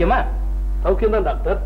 சௌக்கியமா சௌக்கியம் தான் டாக்டர்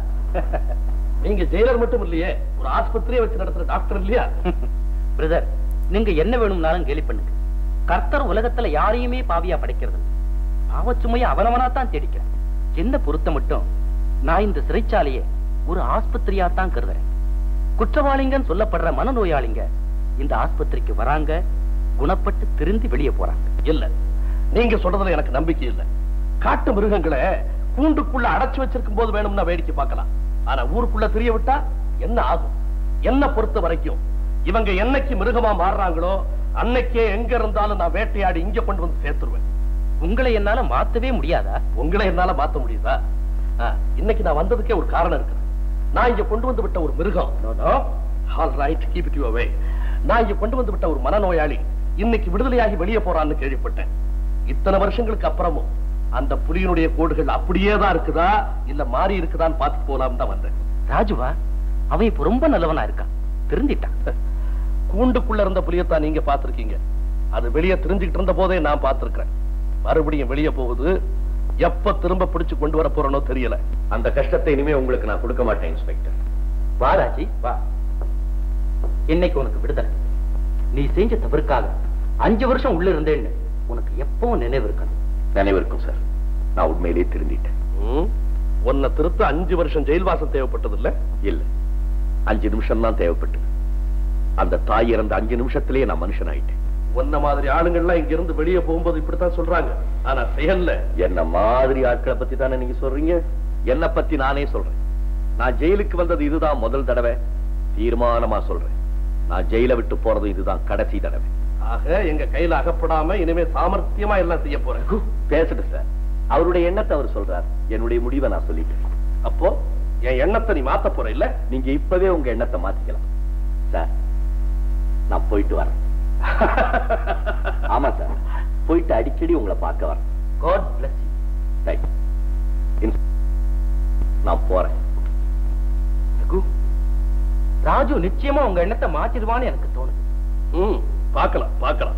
நீங்க ஜெயிலர் மட்டும் இல்லையே ஒரு ஆஸ்பத்திரியை வச்சு நடத்துற டாக்டர் இல்லையா பிரதர் நீங்க என்ன வேணும்னாலும் கேலி பண்ணுங்க கர்த்தர் உலகத்துல யாரையுமே பாவியா படைக்கிறது இல்ல. பாவச்சுமையை அவனவனா தான் தேடிக்கிறேன் என்ன பொறுத்த மட்டும் நான் இந்த சிறைச்சாலையை ஒரு ஆஸ்பத்திரியா தான் கருதுறேன் குற்றவாளிங்கன்னு சொல்லப்படுற மனநோயாளிங்க இந்த ஆஸ்பத்திரிக்கு வராங்க குணப்பட்டு திருந்தி வெளியே போறாங்க இல்ல நீங்க சொல்றதுல எனக்கு நம்பிக்கை இல்ல காட்டு மிருகங்களை கூண்டுக்குள்ள அடைச்சு வச்சிருக்கும் போது வேணும்னா வேடிக்கை பார்க்கலாம் ஆனா ஊருக்குள்ள தெரிய விட்டா என்ன ஆகும் என்ன பொறுத்த வரைக்கும் இவங்க என்னைக்கு மிருகமா மாறுறாங்களோ அன்னைக்கே எங்க இருந்தாலும் நான் வேட்டையாடி இங்க கொண்டு வந்து சேர்த்துருவேன் உங்களை என்னால மாத்தவே முடியாதா உங்களை என்னால மாத்த முடியுதா ஆ, இன்னைக்கு நான் வந்ததுக்கே ஒரு காரணம் இருக்குது நான் இங்க கொண்டு வந்து விட்ட ஒரு மிருகம் all right keep it you away நான் இங்க கொண்டு வந்து விட்ட ஒரு மனநோயாளி இன்னைக்கு விடுதலையாகி வெளியே போறான்னு கேள்விப்பட்டேன் இத்தனை வருஷங்களுக்கு அப்புறமும் அந்த புலியினுடைய கோடுகள் அப்படியே தான் இருக்குதா இல்ல மாறி இருக்குதான்னு பார்த்து போலாம் தான் வந்தேன் ராஜுவா அவன் இப்ப ரொம்ப நல்லவனா இருக்கான் திருந்திட்டான் கூண்டுக்குள்ள இருந்த புலியத்தான் நீங்க பார்த்திருக்கீங்க அது வெளியே தெரிஞ்சுக்கிட்டு இருந்த போதே நான் பார்த்திருக்கிறேன் மறுபடியும் வெளியே போகுது எப்ப திரும்ப பிடிச்சு கொண்டு வர போறனோ தெரியல அந்த கஷ்டத்தை இனிமே உங்களுக்கு நான் கொடுக்க மாட்டேன் இன்ஸ்பெக்டர் வா ராஜி வா இன்னைக்கு உனக்கு விடுதலை நீ செஞ்ச தவறுக்காக அஞ்சு வருஷம் உள்ள இருந்தேன்னு உனக்கு எப்பவும் நினைவு இருக்கணும் நினைவு இருக்கும் சார் நான் உண்மையிலேயே திருந்திட்டேன் ம்? உன்னை திருத்த அஞ்சு வருஷம் ஜெயில் வாசம் தேவைப்பட்டது இல்ல இல்ல அஞ்சு நிமிஷம் தான் தேவைப்பட்டது அந்த தாய் இறந்த அஞ்சு நிமிஷத்திலேயே நான் மனுஷன் ஆயிட்டேன் உன்ன மாதிரி ஆளுங்கள்லாம் இங்க இருந்து வெளியே போகும்போது இப்படித்தான் சொல்றாங்க ஆனா செயல்ல என்ன மாதிரி ஆட்களை பத்தி தானே நீங்க சொல்றீங்க என்ன பத்தி நானே சொல்றேன் நான் ஜெயிலுக்கு வந்தது இதுதான் முதல் தடவை தீர்மானமா சொல்றேன் நான் ஜெயில விட்டு போறது இதுதான் கடைசி தடவை ஆக எங்க கையில அகப்படாம இனிமே சாமர்த்தியமா எல்லாம் செய்ய போறேன் பேசுட்டு சார் அவருடைய எண்ணத்தை அவர் சொல்றார் என்னுடைய முடிவை நான் சொல்லிட்டேன் அப்போ என் எண்ணத்தை நீ மாத்த போற இல்ல நீங்க இப்பவே உங்க எண்ணத்தை மாத்திக்கலாம் சார் நான் போயிட்டு வரேன் ஆமா சார் போயிட்டு அடிக்கடி உங்களை பார்க்க வரேன் காட் பிளஸ் Right. In- நான் போறேன் ரகு ராஜு நிச்சயமா உங்க எண்ணத்தை மாத்திடுவான்னு எனக்கு தோணுது ம் பார்க்கலாம் பார்க்கலாம்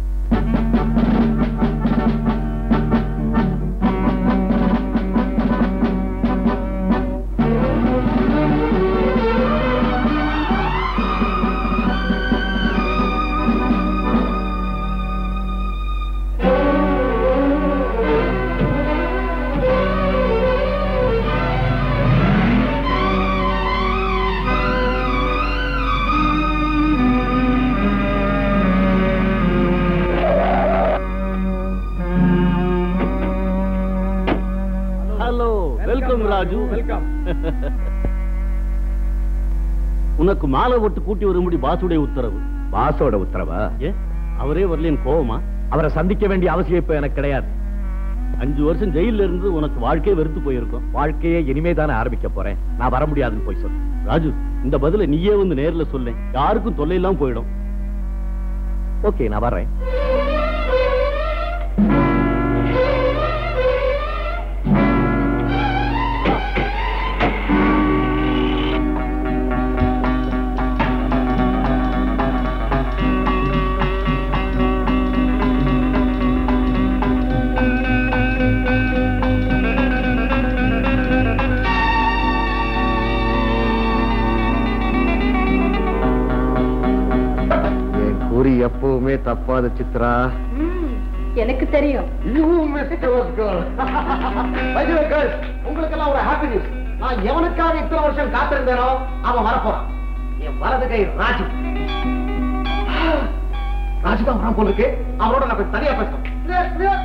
ஹலோ வெல்கம் ராஜு வெல்கம் உனக்கு மாலை போட்டு கூட்டி வரும்படி பாசுடைய உத்தரவு பாசோட உத்தரவா ஏ அவரே வரலேன் கோவமா அவரை சந்திக்க வேண்டிய அவசியம் இப்ப எனக்கு கிடையாது அஞ்சு வருஷம் ஜெயில இருந்து உனக்கு வாழ்க்கையே வெறுத்து போயிருக்கும் வாழ்க்கையே இனிமே தானே ஆரம்பிக்க போறேன் நான் வர முடியாதுன்னு போய் சொல்லு ராஜு இந்த பதில நீயே வந்து நேர்ல சொல்லேன் யாருக்கும் தொல்லை இல்லாம போயிடும் ஓகே நான் வர்றேன் என் குறி எப்பவுமே தப்பாத சித்ரா எனக்கு தெரியும் உங்களுக்கு எல்லாம் ஒரு ஹாப்பி நியூஸ் நான் எவனுக்காக இத்தனை வருஷம் காத்திருந்தேனோ அவன் வரப்போறான் என் வலது கை ராஜு ராஜு தான் வரான் போல இருக்கு அவரோட நான் கொஞ்சம் தனியா பேசணும்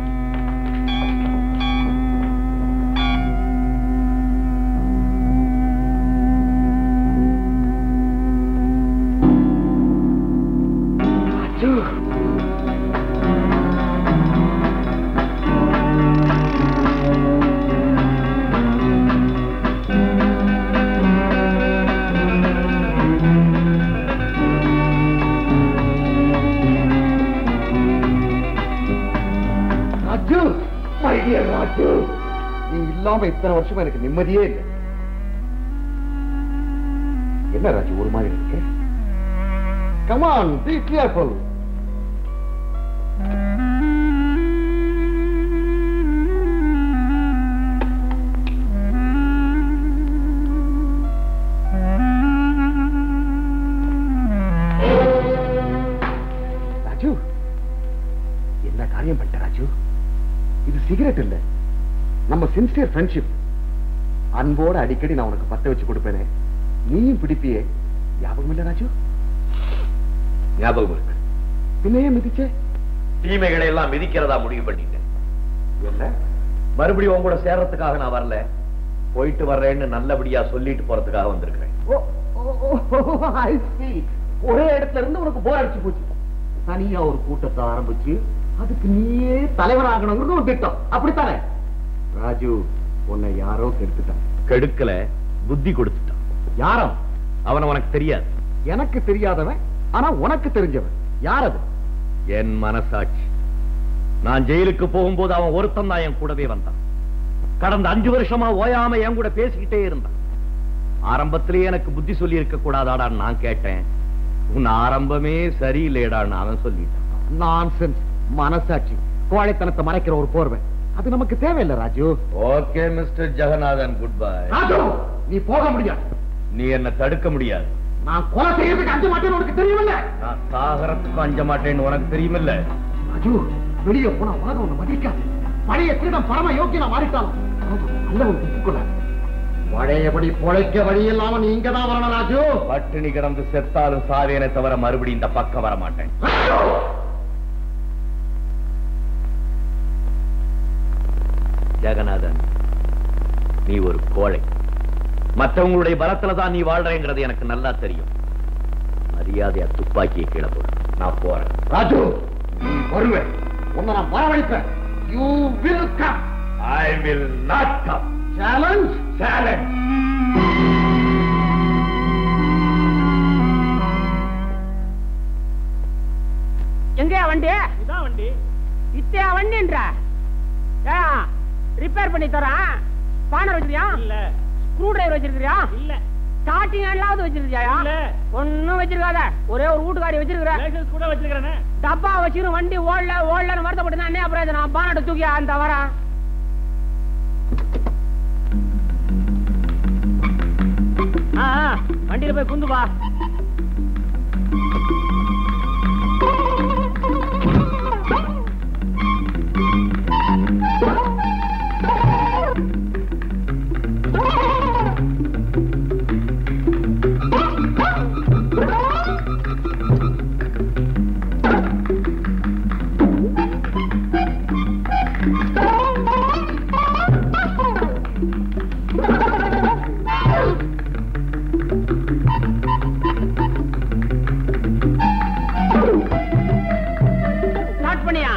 ராஜு my dear ராஜு நீ இல்லாம இத்தனை வருஷமா எனக்கு நிம்மதியே இல்லை என்ன ராஜு ஒரு மாதிரி இருக்கு கமான் பி கேர்ஃபுல் சிகரெட் இல்ல நம்ம சின்சியர் ஃப்ரெண்ட்ஷிப் அன்போட அடிக்கடி நான் உனக்கு பத்த வச்சு கொடுப்பேனே நீயும் பிடிப்பியே ஞாபகம் இல்ல ராஜு ஞாபகம் இருக்கு பின்னையே மிதிச்சே தீமைகளை எல்லாம் மிதிக்கிறதா முடிவு பண்ணிட்டேன் என்ன மறுபடியும் உங்க கூட சேர்றதுக்காக நான் வரல போயிட்டு வர்றேன்னு நல்லபடியா சொல்லிட்டு போறதுக்காக வந்திருக்கிறேன் ஓ, ஓ, ஓ, ஓ, I see. ஒரே இடத்துல இருந்து உனக்கு போர் அடிச்சு போச்சு தனியா ஒரு கூட்டத்தை ஆரம்பிச்சு அதுக்கு நீயே தலைவராகணுங்கிறது ஒரு திட்டம் அப்படித்தானே ராஜு உன்னை யாரோ கெடுத்துட்டான் கெடுக்கல புத்தி கொடுத்துட்டான் யாரோ அவன் உனக்கு தெரியாது எனக்கு தெரியாதவன் ஆனா உனக்கு தெரிஞ்சவன் யார் அது என் மனசாட்சி நான் ஜெயிலுக்கு போகும்போது அவன் ஒருத்தன் தான் என் கூடவே வந்தான் கடந்த அஞ்சு வருஷமா ஓயாம என் கூட பேசிக்கிட்டே இருந்தான் ஆரம்பத்திலேயே எனக்கு புத்தி சொல்லி இருக்க கூடாதாடான்னு நான் கேட்டேன் உன் ஆரம்பமே சரியில்லைடான்னு அவன் சொல்லிட்டான் நான்சென்ஸ் மனசாட்சி கோழைத்தனத்தை மறைக்கிற ஒரு போர்வை அது நமக்கு தேவையில்லை Raju okay mister Jagannathan good bye Raju நீ போக முடியாது நீ என்ன தடுக்க முடியாது நான் கொலை செய்யறதுக்கு அஞ்ச மாட்டேன்னு உனக்கு தெரியுமில்ல நான் சாகரத்துக்கு அஞ்ச மாட்டேன்னு உனக்கு தெரியுமில்ல ராஜு வெளியே போனா உலகம் ஒண்ணு மதிக்காது பழைய திருடம் பரம யோக்கியனா மாறிட்டாலும் நல்லவன் ஒப்புக்கொள்ளாது பழையபடி பொழைக்க வழி இல்லாம நீ இங்க தான் வரணும் ராஜு பட்டினி கிடந்து செத்தாலும் சாவேனே தவிர மறுபடியும் இந்த பக்கம் வர மாட்டேன் ஜெகநாதன் நீ ஒரு கோழை மற்றவங்களுடைய பலத்துல தான் நீ வாழ்றேங்கிறது எனக்கு நல்லா தெரியும் மரியாதையா துப்பாக்கியை கீழே போடு நான் போறேன் ராஜு நீ வருவேன் உன்னை நான் வரவழைப்பேன் you will come I will not come challenge challenge எங்கயா வண்டி இதான் வண்டி இத்தையா வண்டின்ற ரிப்பேர் பண்ணி தரேன் ஸ்பானர் வச்சிருக்கியா இல்ல ஸ்க்ரூ டிரைவர் வச்சிருக்கியா இல்ல ஸ்டார்டிங் ஹேண்ட்லாவது வச்சிருக்கியா இல்ல. ஒண்ணும் வச்சிருக்காத ஒரே ஒரு வீட்டுக்காரி வச்சிருக்கிற லைசன்ஸ் கூட வச்சிருக்கிறேனே டப்பா வச்சிரு வண்டி ஓடல ஓடலன்னு வருத்தப்பட்டு தான் என்ன அப்புறம் நான் பானட்ட தூக்கியா அந்த வரேன் ஆ ஆ, வண்டியில போய் குந்து பா ஸ்டார்ட் பண்ணியா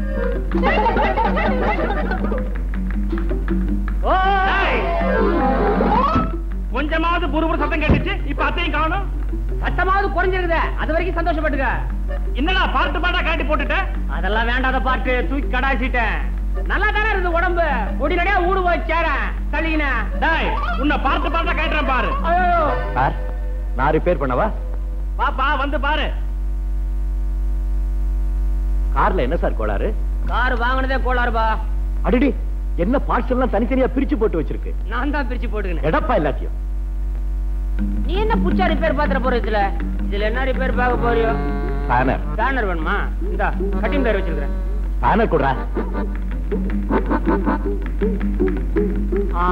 ஓய் கொஞ்சமாவது புறுபுறு சத்தம் கேட்டுச்சு இப்ப அத்தையும் காணும் சத்தமாவது குறைஞ்சிருக்குதே அது வரைக்கும் சந்தோஷப்பட்டுக்க என்னடா பாட்டு பாட்டா காட்டி போட்டுட்ட அதெல்லாம் வேண்டாத பாட்டு தூக்கி கடாசிட்டேன் நல்லா தானே இருந்து உடம்பு ஒடினடியா ஊடு போய் சேரேன் தள்ளின டேய் உன்னை பாட்டு பாட்டா காட்டுறேன் பாரு ஐயோ சார் நான் ரிப்பேர் பண்ணவா பாப்பா வந்து பாரு கார்ல என்ன சார் கோளாறு கார் வாங்கினதே கோளாறுபா அடிடி என்ன பார்ட்ஸ் எல்லாம் தனித்தனியா பிரிச்சு போட்டு வச்சிருக்கு நான் தான் பிரிச்சு போட்டுக்கினேன் எடப்பா எல்லாத்தையும் நீ என்ன புச்சா ரிப்பேர் பாத்திர போற இதுல இதுல என்ன ரிப்பேர் பார்க்க போறியோ பேனர் பேனர் வேணுமா இந்த கட்டிங் பேர் வச்சிருக்கிறேன் பேனர் கொடுறா ஆ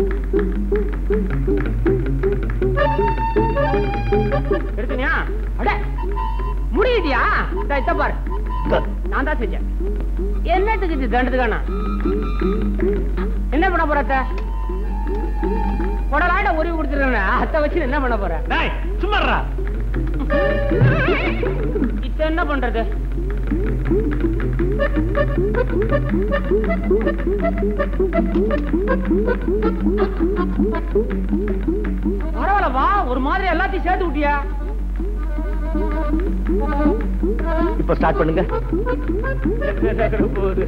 எடுத்துனியா அட முடியுதியா இந்த இத பாரு நான் தான் செஞ்சேன் என்னத்துக்கு இது தண்டத்துக்கானா என்ன பண்ண போற அத்தை கொடலாட உருவி கொடுத்துருக்கேன் அத்தை வச்சு என்ன பண்ண போற டேய் சும்மாடா இத்த என்ன பண்றது பரவாயில்லப்பா ஒரு மாதிரி எல்லாத்தையும் சேர்த்து விட்டியா இப்ப ஸ்டார்ட் பண்ணுங்க போகுது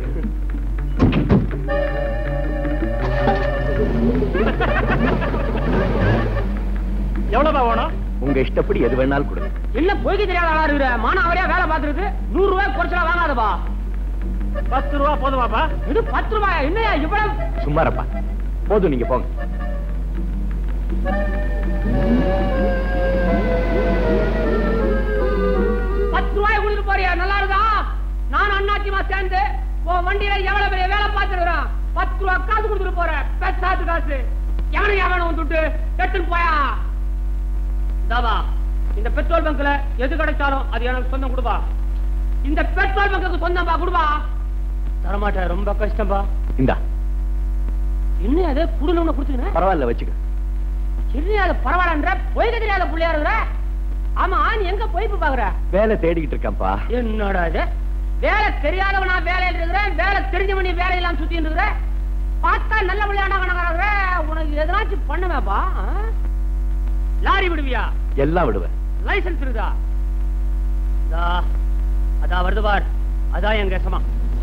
எவ்வளவுப்பா வேணும் உங்க இஷ்டப்படி எது வேணாலும் கொடுங்க என்ன பொய்க்கு தெரியாத ஆளா இருக்கிற மானம் அவரையா வேலை பார்த்துருக்கு நூறு ரூபாய் குறைச்சலா வாங்காதப்பா பத்து ரூபா போதுமாப்பா இது பத்து ரூபாயா என்னையா இவ்வளவு சும்மா இருப்பா போதும் நீங்க போங்க பத்து ரூபாய் கொடுத்துட்டு போறியா நல்லா இருக்கா நான் அண்ணாச்சிமா சேர்ந்து உன் வண்டியில எவ்வளவு பெரிய வேலை பார்த்துருக்கான் பத்து ரூபா காசு கொடுத்துட்டு போற பெசாத்து காசு எவனை எவனை வந்துட்டு எடுத்துட்டு போயா தாவா இந்த பெட்ரோல் பங்க்ல எது கிடைச்சாலும் அது எனக்கு சொந்தம் கொடுப்பா இந்த பெட்ரோல் பங்குக்கு சொந்தம்பா கொடுப்பா தரமாட்டேன் ரொம்ப கஷ்டம்பா இந்தா என்ன அது குடுன்னு குடுத்துக்கிறேன் பரவாயில்ல வச்சுக்க தெரியாத பரவாயில்லன்ற பொய்க்க தெரியாத புள்ளையா இருக்கிற ஆமா நீ எங்க போய் பாக்குற வேலை தேடிக்கிட்டு இருக்கேன்ப்பா என்னடா இது வேலை தெரியாதவனா வேலையில இருக்கிறேன் வேலை தெரிஞ்சவன் நீ வேலையெல்லாம் சுத்திட்டு இருக்கிற பார்த்தா நல்ல விளையாட கணக்கார உனக்கு எதனாச்சும் பண்ணுவேப்பா ஆ? லாரி விடுவியா எல்லாம் விடுவேன் லைசன்ஸ் இருக்குதா இதா, அதான் வருது பார் அதான் என் கேசமா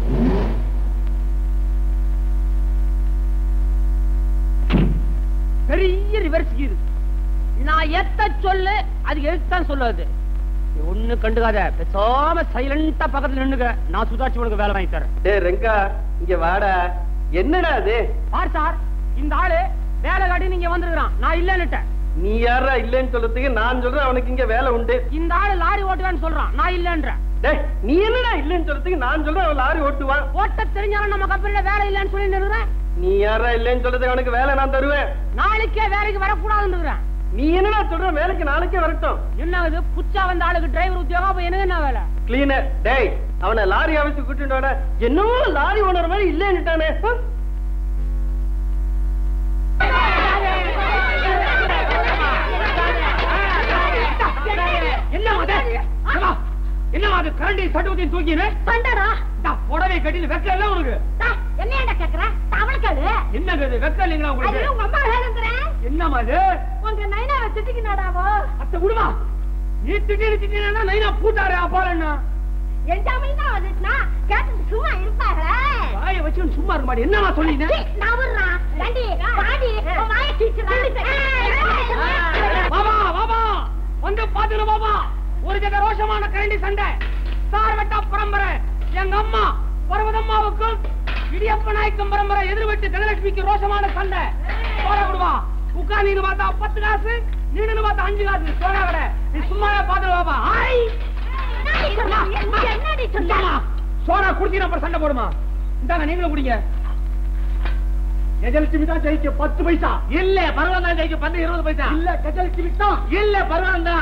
பெரிய ரிவர்ஸ் கீர் நான் எத்த சொல்லு அது எழுத்தான் சொல்லாது நீ ஒண்ணு கண்டுக்காத பேசாம சைலண்டா பக்கத்துல நின்னுக்க நான் சுதாச்சி உனக்கு வேலை வாங்கி தரேன் டேய் ரெங்கா இங்க வாடா என்னடா அது பார் சார் இந்த ஆளு வேலை காட்டி நீங்க வந்திருக்கான் நான் இல்லன்னுட்டேன் நீ யாரா இல்லைன்னு சொல்றதுக்கு நான் சொல்றேன் அவனுக்கு இங்க வேலை உண்டு இந்த ஆளு லாரி ஓட்டுவேன்னு சொல்றான் நான் இல்லன்றேன் டேய் நீ என்னடா இல்லைன்னு சொல்றதுக்கு நான் சொல்றேன் அவன் லாரி ஓட்டுவான் ஓட்ட தெரிஞ்சாலும் நம்ம கம்பெனில வேலை இல்லைன்னு சொல்லி இருக்கிறேன் நீ யாரா இல்லைன்னு சொல்றதுக்கு அவனுக்கு வேலை நான் தருவேன் நாளைக்கே வேலைக்கு வரக்கூடாதுன்னு இருக்கிறேன் நீ என்னடா சொல்ற வேலைக்கு நாளைக்கே வரட்டும் என்ன இது புச்சா வந்த ஆளுக்கு டிரைவர் உத்தியோகம் அப்ப எனக்கு என்ன வேலை கிளீனர் டேய் அவனை லாரி ஆபீஸ் கூட்டிட்டு வாடா என்னமோ லாரி ஓனர் மாதிரி இல்லைன்னுட்டானே ஹம். என்ன அது ஏம்மா, என்ன அது கரண்டி சட்டு ஊத்தி தூக்கினு பண்டடா புடவை கட்டிட்டு வெக்க எல்லாம் உனக்கு என்னடா கேக்குற தமிழ்காடு என்னங்க இது வெக்க இல்லைங்களா ஐயோ உங்களுக்கு உங்க அம்மா வேணுங்கிறேன் என்னம்மா இது உங்க நைனாவை திட்டிக்கினாடாவோ அத்தை விடுமா நீ திடீர்னு திடீர்னு நைனா பூட்டாரு அப்பால் என்ன என் ஜாமீன் தான் வந்துச்சுனா கேட்டு சும்மா இருப்பாங்களே வாயை வச்சு சும்மா இருக்க மாட்டேன் என்னமா சொல்லினே நான் வர்றேன் ரெண்டி பாடி வாய பாபா பாபா வந்து பாத்துரு பாபா ஒரு ஜக ரோஷமான கரண்டி சண்டை சார்வட்டா பரம்பரை எங்க அம்மா பர்வதம்மாவுக்கும் இடியப்ப நாயக்கம் பரம்பரை எதிர்வெட்டு கனலட்சுமிக்கு ரோஷமான சண்டை போட விடுவா உட்கார் நீனு பார்த்தா பத்து காசு நீனு பார்த்தா அஞ்சு காசு சோழா கடை நீ சும்மாவே பாத்துரு பாபா ஆய் என்னடி சொன்னா இந்தாம்மா, சோடா குடிச்சு அப்புறம் சண்டை போடுமா இந்தாங்க நீங்களும் குடிங்க கஜலட்சுமி தான் ஜெயிக்க பத்து பைசா இல்ல பரவாயில்ல தான் ஜெயிக்க பத்து இருபது பைசா இல்ல கஜலட்சுமி தான் இல்ல பரவாயில்ல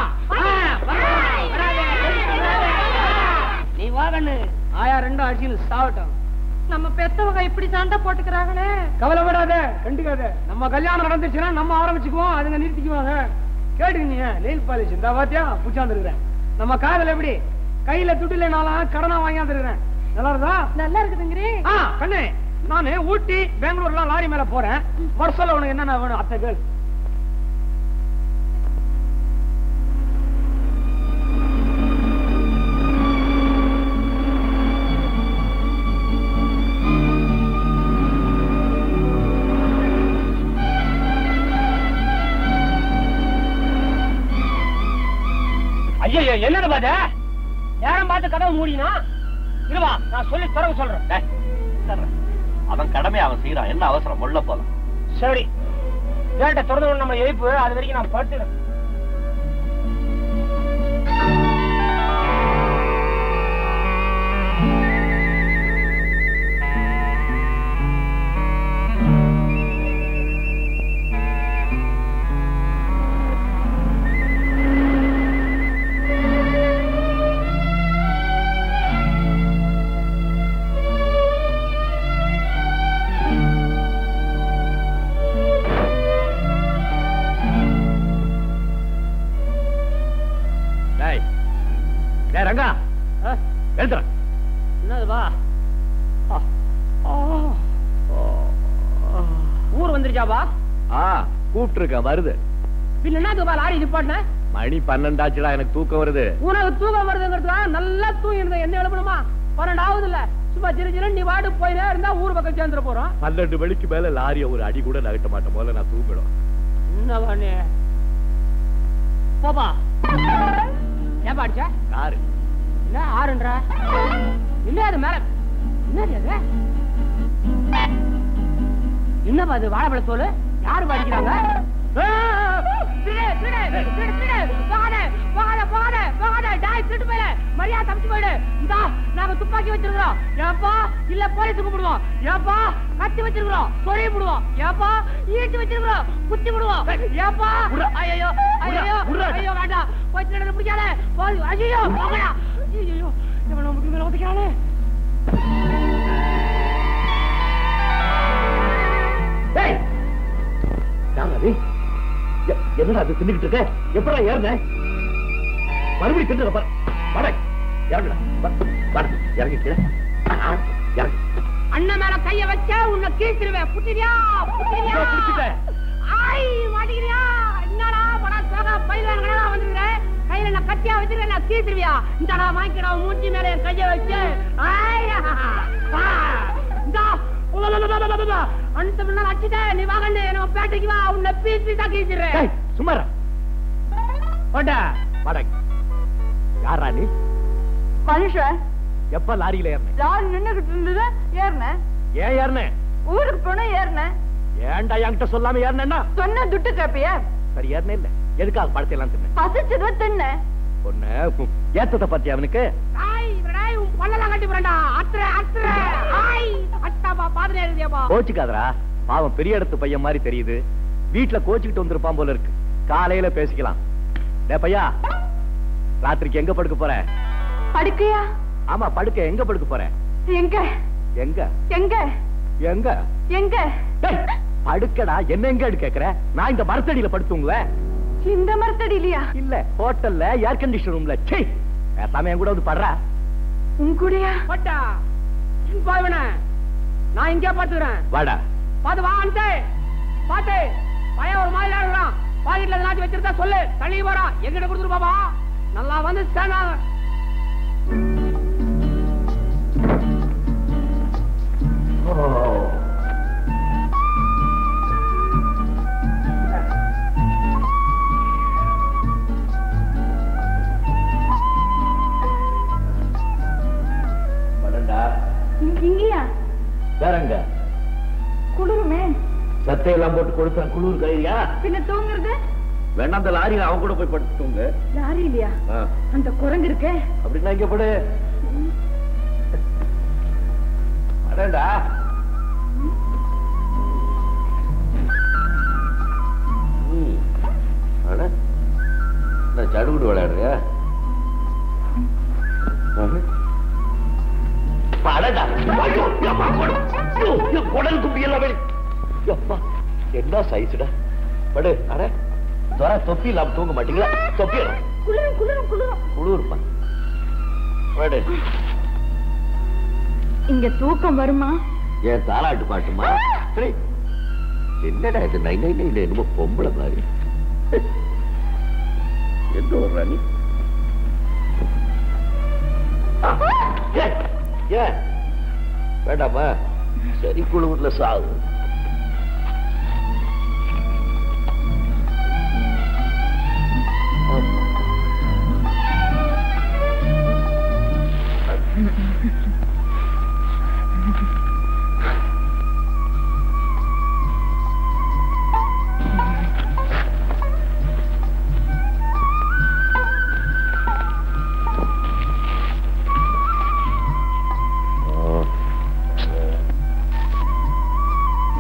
நீ வாகண்ணு ஆயா ரெண்டும் அடிச்சு சாவட்டும் நம்ம பெத்தவங்க இப்படி சண்டை போட்டுக்கிறாங்களே கவலைப்படாத கண்டுக்காத நம்ம கல்யாணம் நடந்துச்சுன்னா நம்ம ஆரம்பிச்சுக்குவோம் அதுங்க நிறுத்திக்குவாங்க கேட்டுக்கீங்க நெயில் பாலிஷ் இந்த பாத்தியா புச்சாந்துருக்கிறேன் நம்ம காதல் எப்படி கையில துட்டு இல்லைனாலும் கடனா வாங்கியாந்துருக்கிறேன் நல்லா இருந்தா நல்லா இருக்குதுங்கிறே ஆ கண்ணு நானு ஊட்டி பெங்களூர்லாம் லாரி மேல போறேன் வருஷம் உனக்கு என்னென்ன வேணும் அத்தை கேள் ஐயோ என்னது பாத்த நேரம் பார்த்து கதவு மூடினா இருவா நான் சொல்லி தரவு சொல்றேன் அவன் கடமை அவன் செய்யறான் என்ன அவசரம் உள்ள போலாம் சரி கேட்ட திறந்து நம்ம எழுப்பு அது வரைக்கும் நான் படுத்துக்கிறேன் டேய் டேய் ரங்கா ஆ, எழுந்துற என்னது வா ஆ, ஆ, ஊர் வந்துருச்சாபா ஆ கூப்பிட்டு வருது பின்ன என்னது பா லாரி நிப்பாட்டின மணி பன்னெண்டாச்சுடா எனக்கு தூக்கம் வருது உனக்கு தூக்கம் வருதுங்கிறதுக்கா நல்லா தூங்கி இருந்த என்ன எழுப்பணுமா பன்னெண்டாவது இல்ல சும்மா சிறு சிறு நீ வாடு போயினே இருந்தா ஊர் பக்கம் சேர்ந்துட போறோம் பன்னெண்டு மணிக்கு மேல லாரிய ஒரு அடி கூட நகட்ட மாட்டேன் முதல்ல நான் தூங்கிடும் என்ன பண்ணு போப்பா ஏன் பாடிச்ச யாரு என்ன ஆறுன்ற இல்ல அது மேல என்னது அது என்னப்பா அது வாழைப்பழ தோல் யாரு படிக்கிறாங்க திருட்டு போயில மரியாதை தப்பிச்சு போயிடு இந்தா நாங்க துப்பாக்கி வச்சிருக்கிறோம் ஏப்பா இல்ல போலீஸ் கூப்பிடுவோம் ஏப்பா கத்தி வச்சிருக்கிறோம் சொல்லி விடுவோம் ஏப்பா ஈட்டு வச்சிருக்கிறோம் குத்தி விடுவோம் ஏப்பா ஐயோ ஐயோ ஐயோ வேண்டாம் போய் திருடனை பிடிக்காத போய் ஐயோ போங்கடா ஐயோ இவனை முட்டி மேல ஒதுக்கிறானே டேய் யார் அது? எ- என்னடா அது தின்னுகிட்டு இருக்க எப்படா ஏறின மறுபடியும் தின்னு பாரு வட இறங்குடா வா, வாடா இறங்கி கீழே ஆ, ஆ, இறங்கு அண்ணன் மேல கைய வச்ச உன்னை கீழ்த்திருவேன் புட்டிரியா புட்டிரியா இதோ புடிச்சிட்டேன். ஐ மாட்டிக்கிறியா என்னடா படா சோகா பயிலான் கணக்கா வந்துருக்கிறேன் கையில நான் கத்தியா வச்சிருக்கேன் நான் கீழ்த்திருவியா இந்தடா வாங்கிக்கடா மூஞ்சி மேல என் கைய வச்சு ஐயா வா இந்தா அனுத்த முன்னா அடிச்சுட்டேன் நீ வாங்கண்ணே நம்ம பேட்டைக்கு வா உன்னை பீஸ் பீஸா கீழ்த்திடுறேன் டேய், சும்மா இரு. போட்டா வாடா யாரா நீ மனுஷன் எப்ப லாரியில ஏறின லாரி நின்னுகிட்டு இருந்தது ஏறினேன் ஏன் ஏறின ஊருக்கு போனா ஏறினேன் ஏன்டா என்கிட்ட சொல்லாம ஏறினா சொன்ன துட்டு கேப்பிய சரி ஏறின இல்ல எதுக்காக படத்தை எல்லாம் தின்ன பசிச்சது தின்னேன் பொண்ணு ம், ஏத்தத்தை பத்தி அவனுக்கு டாய் டேய் உன் பல்லெல்லாம் கட்டி போறேன்டா அத்துற அத்துற ஐ அட்டாப்பா பாதுனே இருந்தியாப்பா கோச்சுக்காதரா பாவம் பெரிய இடத்து பையன் மாதிரி தெரியுது வீட்டுல கோச்சுக்கிட்டு வந்திருப்பான் போல இருக்கு காலையில பேசிக்கலாம் டே பையா ராத்திரிக்கு எங்க படுக்க போற படுக்கையா ஆமா படுக்க எங்க படுக்க போற எங்க எங்க எங்க எங்க எங்க டேய், படுக்கடா என்ன எங்க கேக்குற நான் இந்த மரத்தடியில படுத்துங்குவேன் இந்த மரத்தடியிலையா இல்ல ஹோட்டல்ல ஏர் கண்டிஷன் ரூம்ல சே பேசாம என் கூட வந்து படுறா உன் கூடயா போட்டா பாய்வன நான் இங்கே பாத்துக்கிறேன் வாடா பாத்து வா அன்சே பாத்து பையன் ஒரு மாதிரி இருக்கிறான் பாக்கெட்ல நாட்டி வச்சிருந்தா சொல்லு தள்ளி போறா எங்கிட்ட கொடுத்துரு பாப்பா நல்லா வந்து சேனா படண்டா இங்கயா வேறங்க குளிருமே சத்தையெல்லாம் போட்டு கொடுத்தேன் குளிர் கையா பின்ன தூங்குறது வேணா அந்த லாரியில அவன் கூட போய் படுத்துங்க லாரி இல்லையா அந்த குரங்கு இருக்கே அப்படின்னா இங்க படு அடடா ம். அட நான் சடுகுடு விளையாடுறியா ஆஹா. அடடா. ஐயோ, அம்மா, குடல். ஐயோ, என் குடல் குப்பி எல்லாம் வெளி. அப்பா, என்ன சைஸ்டா படு அட துறை தொப்பி இல்லாம தூங்க மாட்டீங்களா தொப்பி எல்லாம். குளிரும் குளிரும் குளிரும் குளிர்ப்பா படு இங்க தூக்கம் வருமா ஏன் தாலாட்டு பாட்டுமா சரி. என்னடா இது நை நை நை என்னமோ பொம்பளை மாதிரி எந்த ஒரு ராணி ஆ, ஏன், ஏன் வேண்டாமா சரி குழுவுல சாகு ஆமா. ஆ.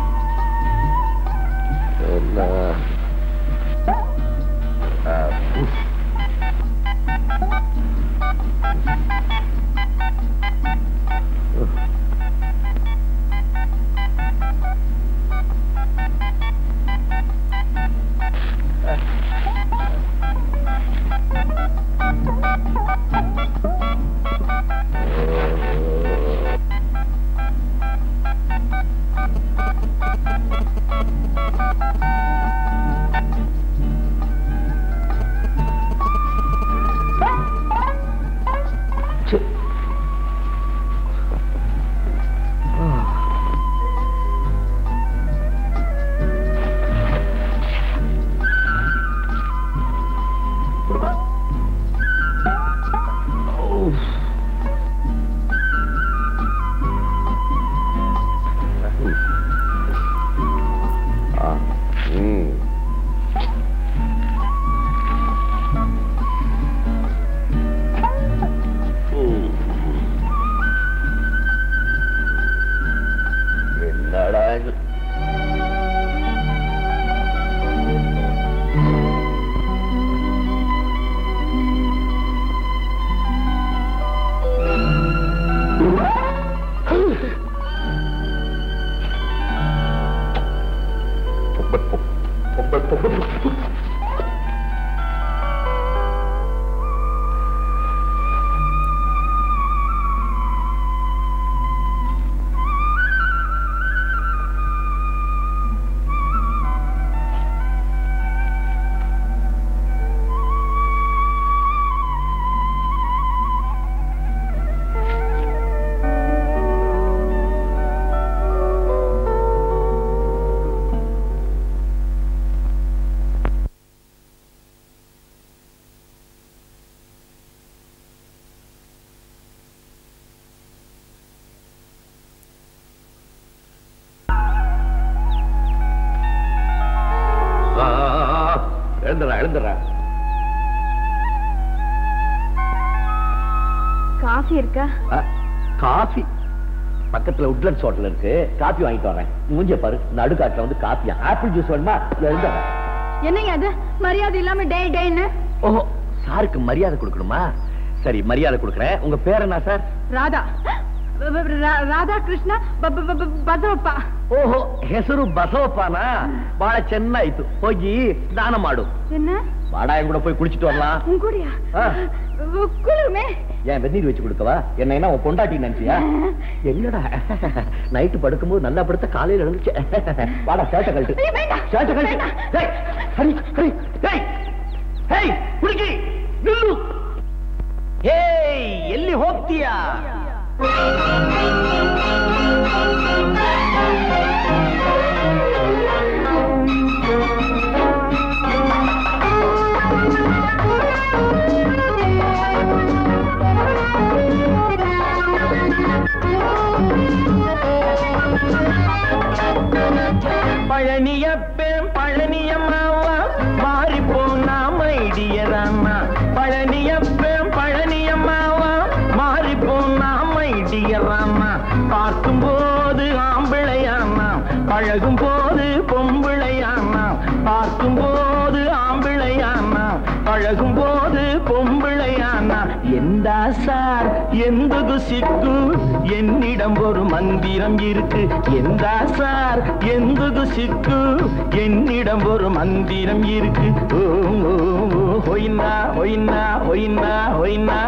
காஃபி இருக்கா காஃபி பக்கத்துல உட்லண்ட்ஸ் ஹோட்டல் இருக்கு காபி வாங்கிட்டு வரேன் மூஞ்ச பாரு நடுக்காட்டுல வந்து காப்பியா ஆப்பிள் ஜூஸ் வேணுமா இல்ல இருந்தா என்னங்க அது மரியாதை இல்லாம டே டேன்னு ஓஹோ சாருக்கு மரியாதை கொடுக்கணுமா சரி மரியாதை கொடுக்குறேன் உங்க பேர் என்ன சார் ராதா ಬ- ಬ- ರಾ- ರಾಧಾ ಕೃಷ್ಣ ಬ- ಬ- ಬ- ಬಸವಪ್ಪ ಓಹೋ ಹೆಸರು ಬಸವಪ್ಪನ ಬಹಳ ಚೆನ್ನಾಯ್ತು ಹೋಗಿ ಸ್ನಾನ ಮಾಡು என்ன வாடா என் கூட போய் குளிச்சிட்டு வரலாம் உன் கூடயா ஆ. உ- குளிருமே ஏன் வெந்நீர் வச்சு கொடுக்கவா என்ன என்ன உன் பொண்டாட்டி நினைச்சியா எங்கடா நைட்டு படுக்கும்போது நல்லா படுத்த காலையில எழுந்துச்சு வாடா ஷர்ட்டை கழட்டு ஐயோ, வேண்டாம். ஷர்ட்டை கழட்டு வேண்டாம். டேய், ஹரி ஹரி டேய் ஹேய் ಹುಡುಗಿ ನಿಲ್ಲು ಹೇಯ್ ಎಲ್ಲಿ ಹೋಗ್ತೀಯಾ பழனியப்பேன் பழனியம்மாவா மாறி போனா மைடியராமா பழனியப்பேன் பழனியம்மாவா மாறி போனா மைடியராமா பார்க்கும்போது ஆம்பிளையாமா பழகும் போது பொம்பிளையாமா பார்க்கும்போது ஆம்பிளையாமா పழகும் போது பொம்பிளையானா எந்தா சார் ఎందుకు సిగ్గు என்னிடம் ஒரு மந்திரம் இருக்கு எந்தா சார் ఎందుకు சிக்கு என்னிடம் ஒரு மந்திரம் இருக்கு ஓ ஓ, ஓ, ஹொய்னா ஹொய்னா ஹொய்னா ஹொய்னா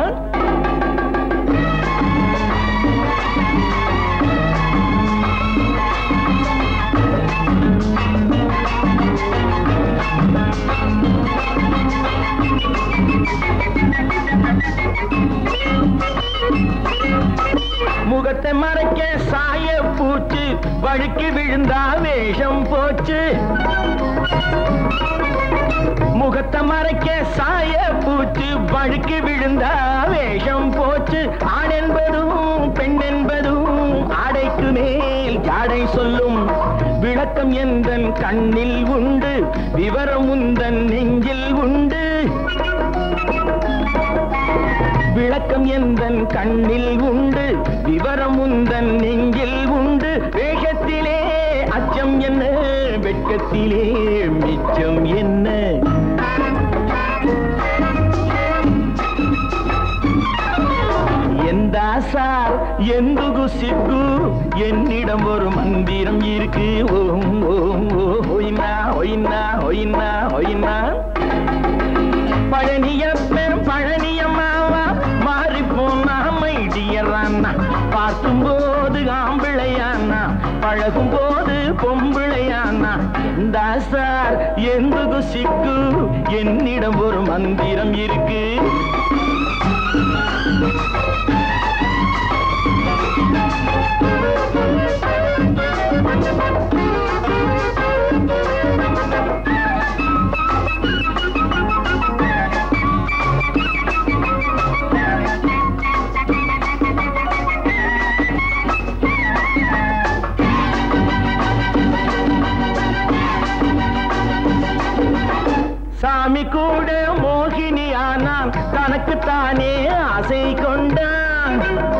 முகத்தை மறைக்க சாய பூச்சு வழுக்கி விழுந்தா வேஷம் போச்சு முகத்தை மறைக்க சாய பூச்சு வழுக்கி விழுந்தா வேஷம் போச்சு ஆண் என்பதும் பெண் என்பதும் ஆடைக்கு மேல் ஜாடை சொல்லும் விளக்கம் எந்தன் கண்ணில் உண்டு விவரம் உந்தன் நெஞ்சில் உண்டு விளக்கம் எந்தன் கண்ணில் உண்டு விவரம் உந்தன் நெஞ்சில் உண்டு வேஷத்திலே அச்சம் என்ன வெட்கத்திலே மிச்சம் என்ன எந்தா சார் ఎందుకు సిగ్గు என்னிடம் ஒரு மந்திரம் இருக்கு ஓம் ஓம் ஓ ஹொய்னா ஹொய்னா ஹொய்னா ஹொய்னா பழனியப்பன் பழனியம்மாவா மாறி போனா மைடியரானா பார்க்கும் போது ஆம்பிளையானா பழகும் போது பொம்பிளையானா எந்தா சார் ఎందుకు சிக்கு என்னிடம் ஒரு மந்திரம் இருக்கு சாமி கூட மோகினி ஆனான் தனக்குத்தானே ஆசை கொண்டான்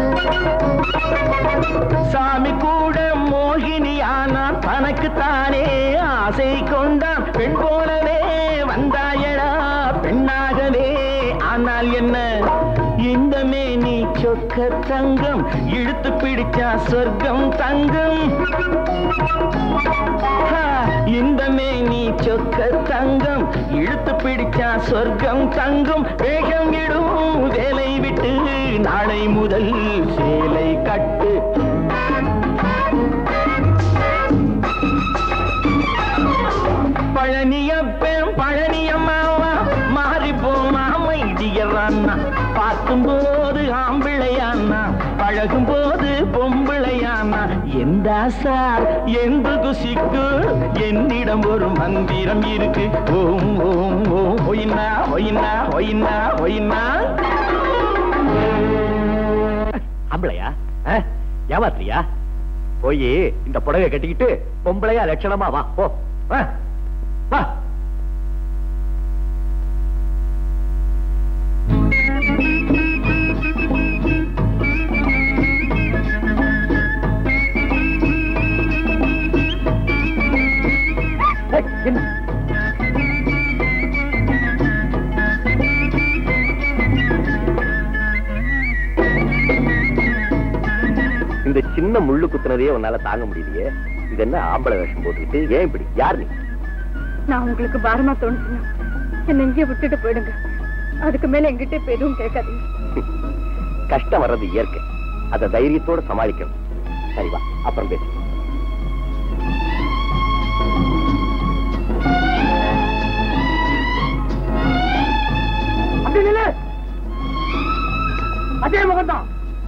சாமி கூட மோகினி ஆனான் தனக்குத்தானே ஆசை கொண்டான் பெண் போலவே வந்தாயடா பெண்ணாகவே ஆனால் என்ன இந்த மேனி சொக்க தங்கம் இழுத்து பிடிச்சா சொர்க்கம் தங்கம் ஹா, இந்த மேனி சொக்க தங்கம் இழுத்து பிடிச்சா சொர்க்கம் தங்கம் வேகம் இடும் வேலை விட்டு நாளை முதல் சேலை கட்டு பழனியப்பன் பழனியம்மாவா மாறி போமா மைடியரான்னா பார்க்கும் போது ஆம்பிளையானா பழகும் போது பொம்பிளையானா எந்த சார் ఎందుకు சிக்கு என்னிடம் ஒரு மந்திரம் இருக்கு ஓம் ஓம் ஓம் ஒயினா ஒயினா ஒயினா ஒயினா ஆம்பளையா ஆ? ஏமாத்துறியா போய் இந்த புடவை கட்டிக்கிட்டு பொம்பளையா லட்சணமா வா போ வா. வா சின்ன முள்ளு குத்துனதையே உன்னால தாங்க முடியலையே இது என்ன ஆம்பளை வேஷம் போட்டுக்கிட்டு ஏன் இப்படி யார் நீ நான் உங்களுக்கு பாரமா தோணுச்சுன்னா என்ன இங்கே விட்டுட்டு போயிடுங்க அதுக்கு மேல எங்கிட்ட இப்ப எதுவும் கேட்காதீங்க கஷ்டம் வர்றது இயற்கை அதை தைரியத்தோட சமாளிக்கணும் சரி வா அப்புறம் பேசு அப்படி நில்லு அதே முகம்தான்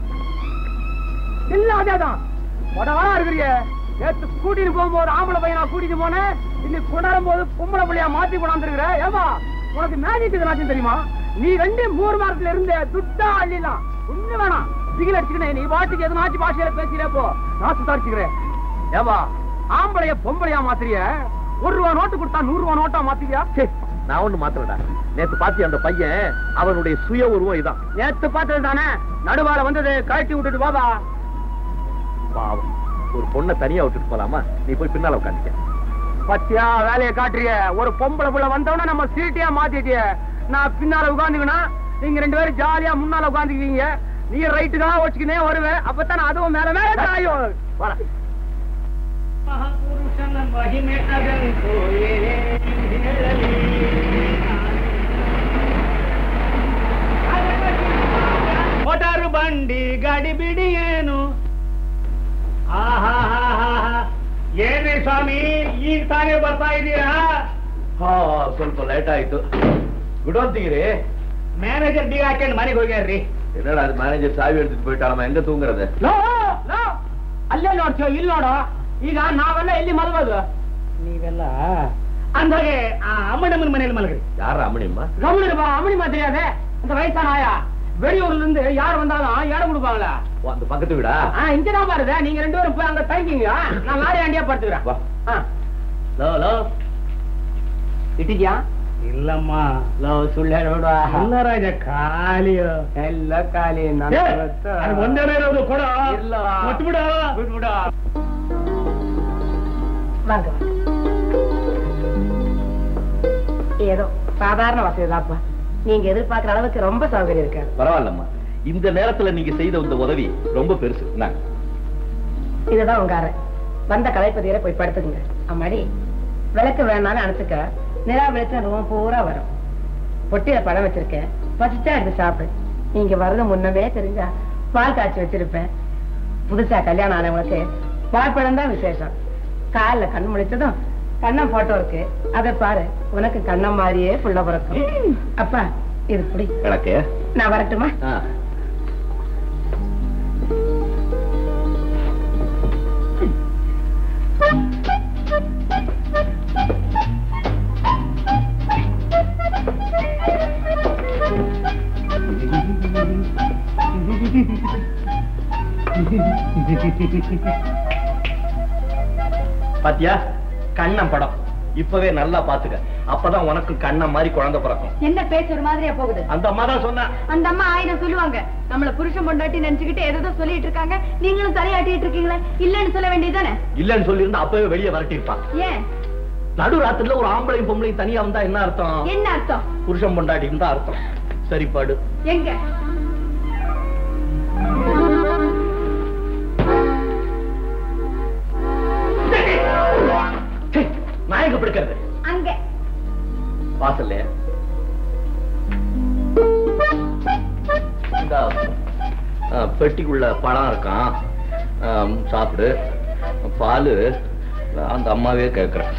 இல்ல அதேதான் உடவா இருக்கிறிய நேத்து கூட்டிட்டு போகும்போது ஆம்பளை பையனா கூட்டிட்டு போனேன் இன்னைக்கு கொண்டாடும் போது பொம்பளை பிள்ளையா மாத்தி கொண்டாந்துருக்கிற ஏமா உனக்கு மேஜிக் எதனாச்சும் தெரியுமா நீ ரெண்டு மூணு மாசத்துல இருந்த துட்டா அள்ளிலாம் ஒண்ணு வேணாம் சிகில் அடிச்சுக்கினே நீ பாட்டுக்கு எதனாச்சும் பாஷையில பேசிட்டே போ நான் சுத்தாடிச்சுக்கிறேன் ஏவா ஆம்பளைய பொம்பளையா மாத்திரிய ஒரு ரூபா நோட்டு கொடுத்தா நூறு ரூபா நோட்டா மாத்திரியா நான் ஒண்ணு மாத்திரடா நேத்து பாத்தி அந்த பையன் அவனுடைய சுய உருவம் இதான் நேத்து பார்த்தது தானே நடுவால வந்தது கழட்டி விட்டுட்டு பாபா பாவம் ஒரு பொண்ணை தனியா விட்டுட்டு போலாமா நீ போய் பின்னால உட்காந்துக்க பத்தியா வேலையை காட்டுறிய ஒரு பொம்பளை புள்ள வந்தவன நம்ம சீட்டையா மாத்திட்டிய நான் பின்னால உட்காந்துக்கனா நீங்க ரெண்டு பேரும் ஜாலியா முன்னால உட்காந்துக்குவீங்க நீ ரைட்டு தான் வச்சுக்கினே வருவேன் அப்பதான் அதுவும் மேல மேல தாயும் வர ಮೋಟಾರು ಬಂಡಿ ಗಾಡಿ ಬಿಡಿ ಏನು ಏನೇ ಸ್ವಾಮಿ ಈಗ ತಾನೇ ಬರ್ತಾ ಇದ್ದೀರಾ ಸ್ವಲ್ಪ ಲೇಟ್ ಆಯ್ತು ಗುಡ್ ಅಂತೀರಿ ಮ್ಯಾನೇಜರ್ ಬೀಗ ಹಾಕೊಂಡು ಮನೆಗೆ ಹೋಗ್ಯಾರ್ರಿ என்னடா அது மேனேஜர் சாவி எடுத்துட்டு போயிட்டாலும் எங்க தூங்குறது ಲೋ, ಲೋ, ಅಲ್ಲೇ ನೋಡ್ತೀವ ಇಲ್ಲಿ ನೋಡು ಈಗ ನಾವೆಲ್ಲ ಎಲ್ಲಿ ಮಲಗೋದು ನೀವೆಲ್ಲ ಅಂದಾಗೆ ಆ ಅಮ್ಮನಮ್ಮನ ಮನೇಲಿ ಮಲಗ್ರಿ யாரா அம்மனியம்மா கவனிரு பா அம்மனி மாதிரி அது அந்த வயசான ஆயா வெளியூர்ல இருந்து யார் வந்தாலும் இடம் கொடுப்பாங்களா ஓ, அந்த பக்கத்து வீடா ஆ இங்கதான் பாருங்க நீங்க ரெண்டு பேரும் போய் அங்க தங்கிங்க நான் லாரி ஆண்டியா படுத்துக்கிறேன் வா. ஆ. லோ லோ ಇಟ್ಟಿದ್ಯಾ ಇಲ್ಲಮ್ಮ ಲವ್ ಸುಳ್ಳು ಹೇಳೋಡ ಇಲ್ಲ ರಾಜ ಖಾಲಿ ಎಲ್ಲ ಖಾಲಿ ಒಂದೇ ಇರೋದು ಕೊಡ ಇಲ್ಲ ಕೊಟ್ಬಿಡ ಬಿಟ್ಬಿಡ வாங்க ஏதோ சாதாரண வசதி தான்ப்பா நீங்க எதிர்பார்க்கிற அளவுக்கு ரொம்ப சௌகரியம் இருக்காது பரவாயில்லம்மா இந்த நேரத்துல நீங்க செய்த இந்த உதவி ரொம்ப பெருசு இந்தாங்க. இதுதான் உங்க அறை வந்த கலைப்பதியரை போய் படுத்துக்குங்க அம்மாடி விளக்கு வேணாலும் அணைச்சுக்க நிலா வெளிச்சம் ரூம் பூரா வரும் பொட்டியில பழம் வச்சிருக்கேன் பசிச்சா எடுத்து சாப்பிடு நீங்க வர்றது முன்னமே தெரிஞ்சா பால் காய்ச்சி வச்சிருப்பேன் புதுசா கல்யாணம் ஆனவங்களுக்கு பால் பழம் தான் விசேஷம் காலைல கண் முழிச்சதும் கண்ணம் போட்டோ இருக்கு அதை பாரு உனக்கு கண்ணம் மாதிரியே புள்ள பிறக்கும் அப்பா இது புடி விளக்கு நான் வரட்டுமா ஆ. பாத்தியா கண்ணம் படம் இப்பவே நல்லா பாத்துக்க அப்பதான் உனக்கு கண்ணம் மாதிரி குழந்தை பிறக்கும் என்ன பேச்சு ஒரு மாதிரியா போகுது அந்த அம்மா தான் சொன்னா அந்த அம்மா ஆயிரம் சொல்லுவாங்க நம்மள புருஷன் பொண்டாட்டி நினைச்சுக்கிட்டு ஏதோ சொல்லிட்டு இருக்காங்க நீங்களும் தலையாட்டிட்டு இருக்கீங்களே இல்லன்னு சொல்ல வேண்டியதுதானே இல்லன்னு சொல்லியிருந்தா அப்பவே வெளியே விரட்டி இருப்பான் ஏன் நடு ராத்திரில ஒரு ஆம்பளையும் பொம்பளையும் தனியா வந்தா என்ன அர்த்தம் என்ன அர்த்தம் புருஷன் பொண்டாட்டின்னு தான் அர்த்தம் சரிப்பாடு எங்க சே, நான் எங்க பிடிக்கிறது அங்க வாசல்ல இந்த ஆ, பெட்டிக்குள்ள பழம் இருக்கான் ஆம், சாப்பிடு பால் அந்த அம்மாவே கேட்கறேன்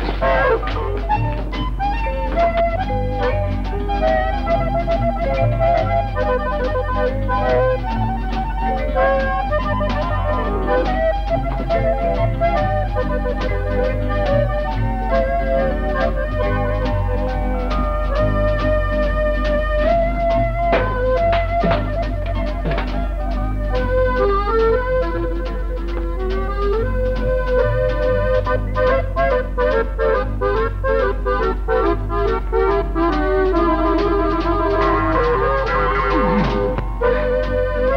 Thank you.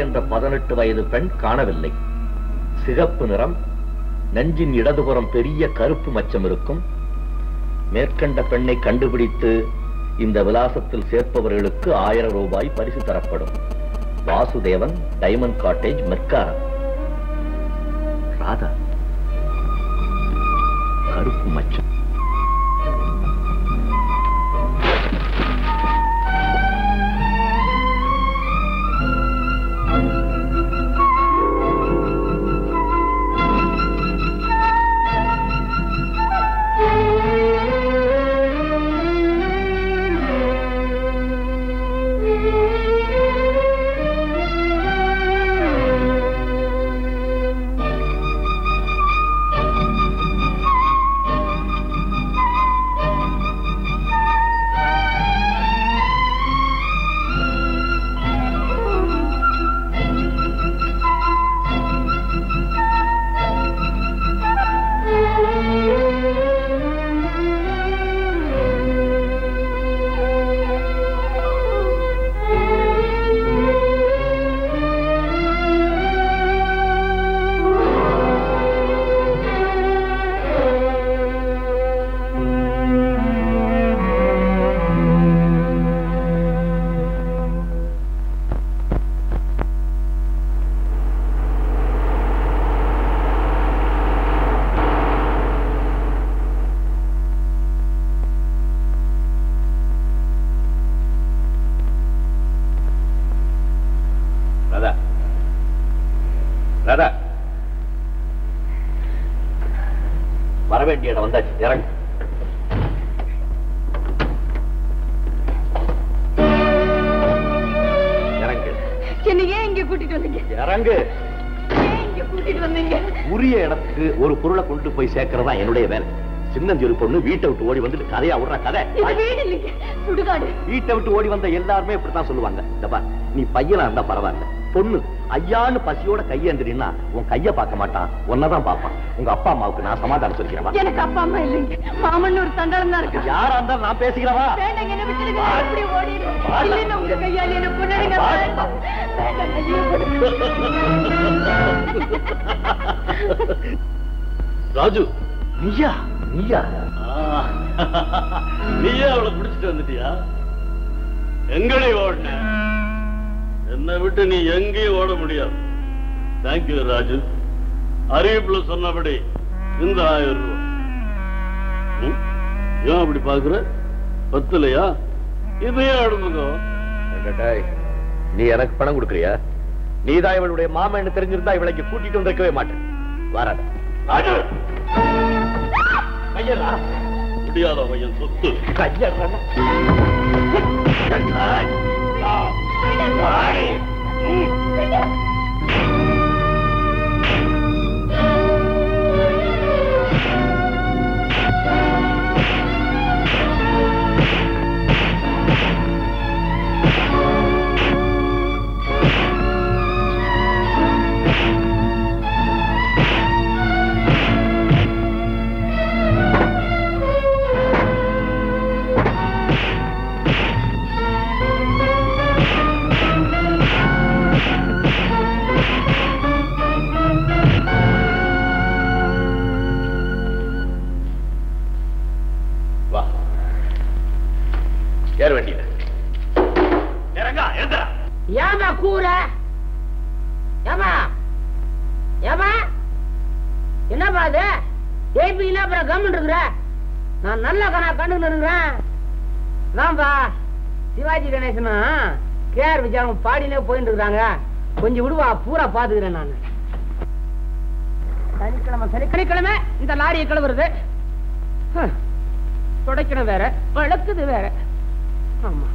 என்ற பதினெட்டு வயது பெண் காணவில்லை சிகப்பு நிறம் நெஞ்சின் இடதுபுறம் பெரிய கருப்பு மச்சம் இருக்கும் மேற்கண்ட பெண்ணை கண்டுபிடித்து இந்த விலாசத்தில் சேர்ப்பவர்களுக்கு ஆயிரம் ரூபாய் பரிசு தரப்படும் வாசுதேவன் டைமண்ட் காட்டேஜ் மெர்காரம் ராதா கருப்பு மச்சம் ராதா ராதா வர வேண்டிய இடம் வந்தாச்சு இறங்கு இறங்கு என்ன ஏன் இங்க கூட்டிட்டு வந்தீங்க இறங்கு ஏன் இங்க கூட்டிட்டு வந்தீங்க உரிய இடத்துக்கு ஒரு பொருளை கொண்டு போய் சேர்க்கறதா என்னுடைய வேலை சின்னஞ்சொரு பொண்ணு வீட்டை விட்டு ஓடி வந்துட்டு கதையா விடுற கதை இது வீடு இல்லைங்க சுடுகாடு வீட்டை விட்டு ஓடி வந்த எல்லாருமே இப்படித்தான் சொல்லுவாங்க இந்த பார் நீ பையனா இருந்தா பரவாயில்ல பொண்ணு ஐயான்னு பசியோட கையேந்திரின்னா உன் கைய பார்க்க மாட்டான் உன்னதான் பார்ப்பான் உங்க அப்பா அம்மாவுக்கு நான் சமாதானம் சொல்லிக்கிறேன் வா. எனக்கு அப்பா அம்மா இல்லைங்க மாமன் ஒரு சண்டாளம் தான் இருக்கு யாரா இருந்தாலும் நான் பேசிக்கிறவா வேண்டாங்க என்ன விட்டுடுங்க நான் இப்படி ஓடிடுறேன் இல்லைன்னா உங்க கையால என்ன கொண்டுடுங்க வேண்டாம் வேண்டாங்க ஐயோ, ராஜு நீயா நீயா நீயே அவளை பிடிச்சிட்டு வந்துட்டியா எங்கடி ஓடின என்னை விட்டு நீ எங்கேயும் ஓட முடியாது தேங்க்யூ ராஜு அறிவிப்புல சொன்னபடி இந்த ஆயிரம் ரூபாய் ம்? ஏன் அப்படி பாக்குற பத்துலையா இதையே எடுத்துக்கோ டேய், நீ எனக்கு பணம் கொடுக்குறியா நீதான் இவளுடைய மாமன்னு தெரிஞ்சிருந்தா இவளை இங்க கூட்டிட்டு வந்திருக்கவே மாட்டேன் வராத ராஜு கையடா முடியாத பையன் சொத்து கையடா வா ஏற வேண்டியது இறங்கா எழுந்தா ஏமா கூற ஏமா ஏமா என்னப்பா அது ஏபினா அப்புறம் கம்மன் இருக்கிற நான் நல்ல கணா கண்டுன்னு இருக்கிறேன் அதான்பா சிவாஜி கணேசனா கேஆர் விஜயம் பாடினே போயிட்டு இருக்காங்க கொஞ்சம் விடுவா பூரா பாத்துக்கிறேன் நான் சனிக்கிழமை சனி சனிக்கிழமை இந்த லாரியை கிளவுறது ஹம். துடைக்கணும் வேற வழக்குது வேற ஆமா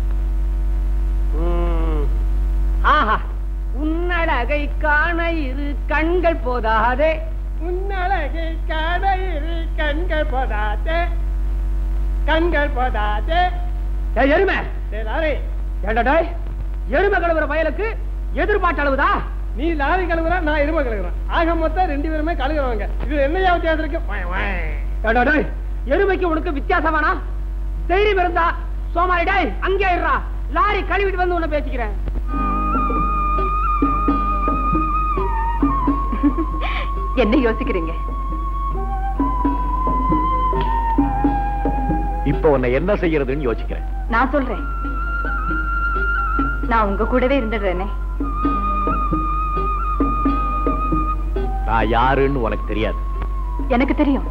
ம். ஆஹா உன்னழகை காண இரு கண்கள் போதாதே உன்னழகை காண இரு கண்கள் போதாதே கண்கள் போதாதே ஏய், எருமை டேய் லாரி ஏண்டா டேய், எருமை கழுவுற வயலுக்கு எதிர்பார்த்த அளவுதா நீ லாரி கழுவுற நான் எருமை கழுவுறேன் ஆக மொத்தம் ரெண்டு பேருமே கழுவுறவங்க இது என்னையா வித்தியாசம் இருக்கு வாய், வாய். ஏண்டா டேய், எருமைக்கு உனக்கு வித்தியாசம் வேணா தைரியம் இருந்தா சோமாரி டேய் அங்கே இருடா லாரி கழுவிட்டு வந்து உன்னை பேசிக்கிறேன் என்ன யோசிக்கிறீங்க இப்ப உன்னை என்ன செய்யறதுன்னு யோசிக்கிறேன் நான் சொல்றேன் நான் உங்க கூடவே இருந்துடுறேனே நான் யாருன்னு உனக்கு தெரியாது எனக்கு தெரியும்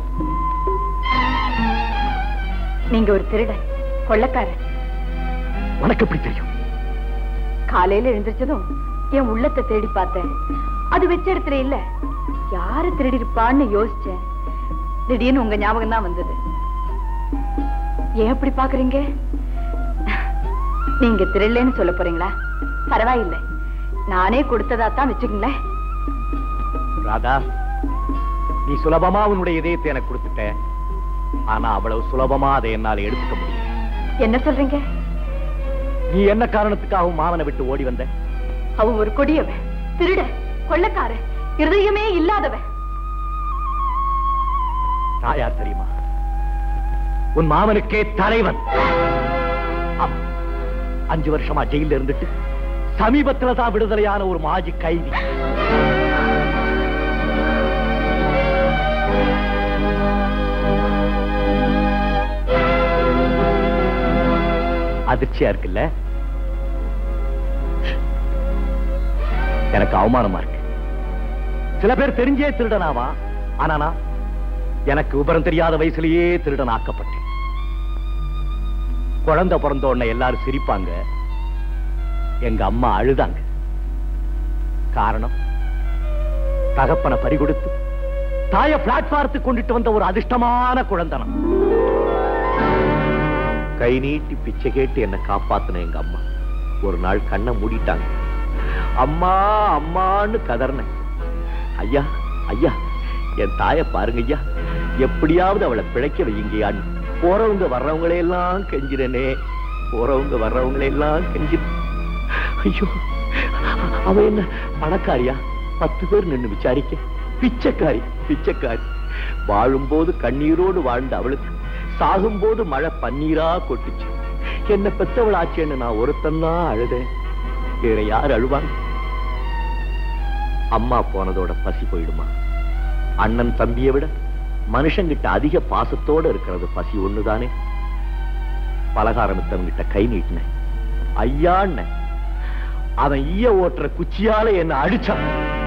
நீங்க ஒரு திருடன் கொள்ளக்காரன் உனக்கு எப்படி தெரியும் காலையில எழுந்திரிச்சதும் என் உள்ளத்தை தேடி பார்த்தேன் அது வச்ச இடத்துல இல்ல யாரு திருடி இருப்பான்னு யோசிச்சேன் திடீர்னு உங்க ஞாபகம் தான் வந்தது ஏன் அப்படி பாக்குறீங்க நீங்க திருடலன்னு சொல்ல போறீங்களா பரவாயில்லை நானே கொடுத்ததா தான் வச்சுக்கங்களேன் ராதா நீ சுலபமா உன்னுடைய இதயத்தை எனக்கு கொடுத்துட்ட ஆனா அவ்வளவு சுலபமா அதை என்னால எடுத்துக்க முடியும் என்ன சொல்றீங்க நீ என்ன காரணத்துக்காகவும் மாவனை விட்டு ஓடி வந்த அவன் ஒரு கொடியவன் திருட கொள்ளக்காரன் இருதயமே இல்லாதவன் நான் யார் தெரியுமா உன் மாமனுக்கே தலைவன் ஆமா. அஞ்சு வருஷமா ஜெயில இருந்துட்டு சமீபத்துல தான் விடுதலையான ஒரு மாஜி கைதி அதிர்ச்சியா இருக்குல்ல எனக்கு அவமானமா இருக்கு சில பேர் தெரிஞ்சே திருடனாவா ஆனா நான் எனக்கு விபரம் தெரியாத வயசுலயே திருடன் ஆக்கப்பட்டேன் குழந்தை பிறந்த உடனே எல்லாரும் சிரிப்பாங்க எங்க அம்மா அழுதாங்க காரணம் தகப்பனை பறிகொடுத்து தாய பிளாட்பாரத்துக்கு கொண்டுட்டு வந்த ஒரு அதிர்ஷ்டமான குழந்தனம் கை நீட்டி பிச்சை கேட்டு என்ன காப்பாத்தின எங்க அம்மா ஒரு நாள் கண்ணை மூடிட்டாங்க அம்மா அம்மான்னு கதறினேன் ஐயா ஐயா என் தாயை பாருங்க ஐயா எப்படியாவது அவளை பிழைக்க வையுங்கயான்னு போறவங்க வர்றவங்களை எல்லாம் கெஞ்சிரனே போறவங்க வர்றவங்களை எல்லாம் கெஞ்சி ஐயோ அவ என்ன பணக்காரியா பத்து பேர் நின்னு விசாரிக்க பிச்சைக்காரி பிச்சைக்காரி வாழும்போது கண்ணீரோடு வாழ்ந்த அவளுக்கு சாகும்போது மழை பன்னீரா கொட்டுச்சு என்ன பெத்தவள் ஆச்சேன்னு நான் ஒருத்தன்தான் அழுதேன் வேற யார் அழுவாங்க அம்மா போனதோட பசி போயிடுமா அண்ணன் தம்பியை விட மனுஷங்கிட்ட அதிக பாசத்தோட இருக்கிறது பசி ஒண்ணுதானே பலகாரமித்தவங்கிட்ட கை நீட்டினேன் ஐயான்னு அவன் ஈய ஓட்டுற குச்சியால என்ன அடிச்சான்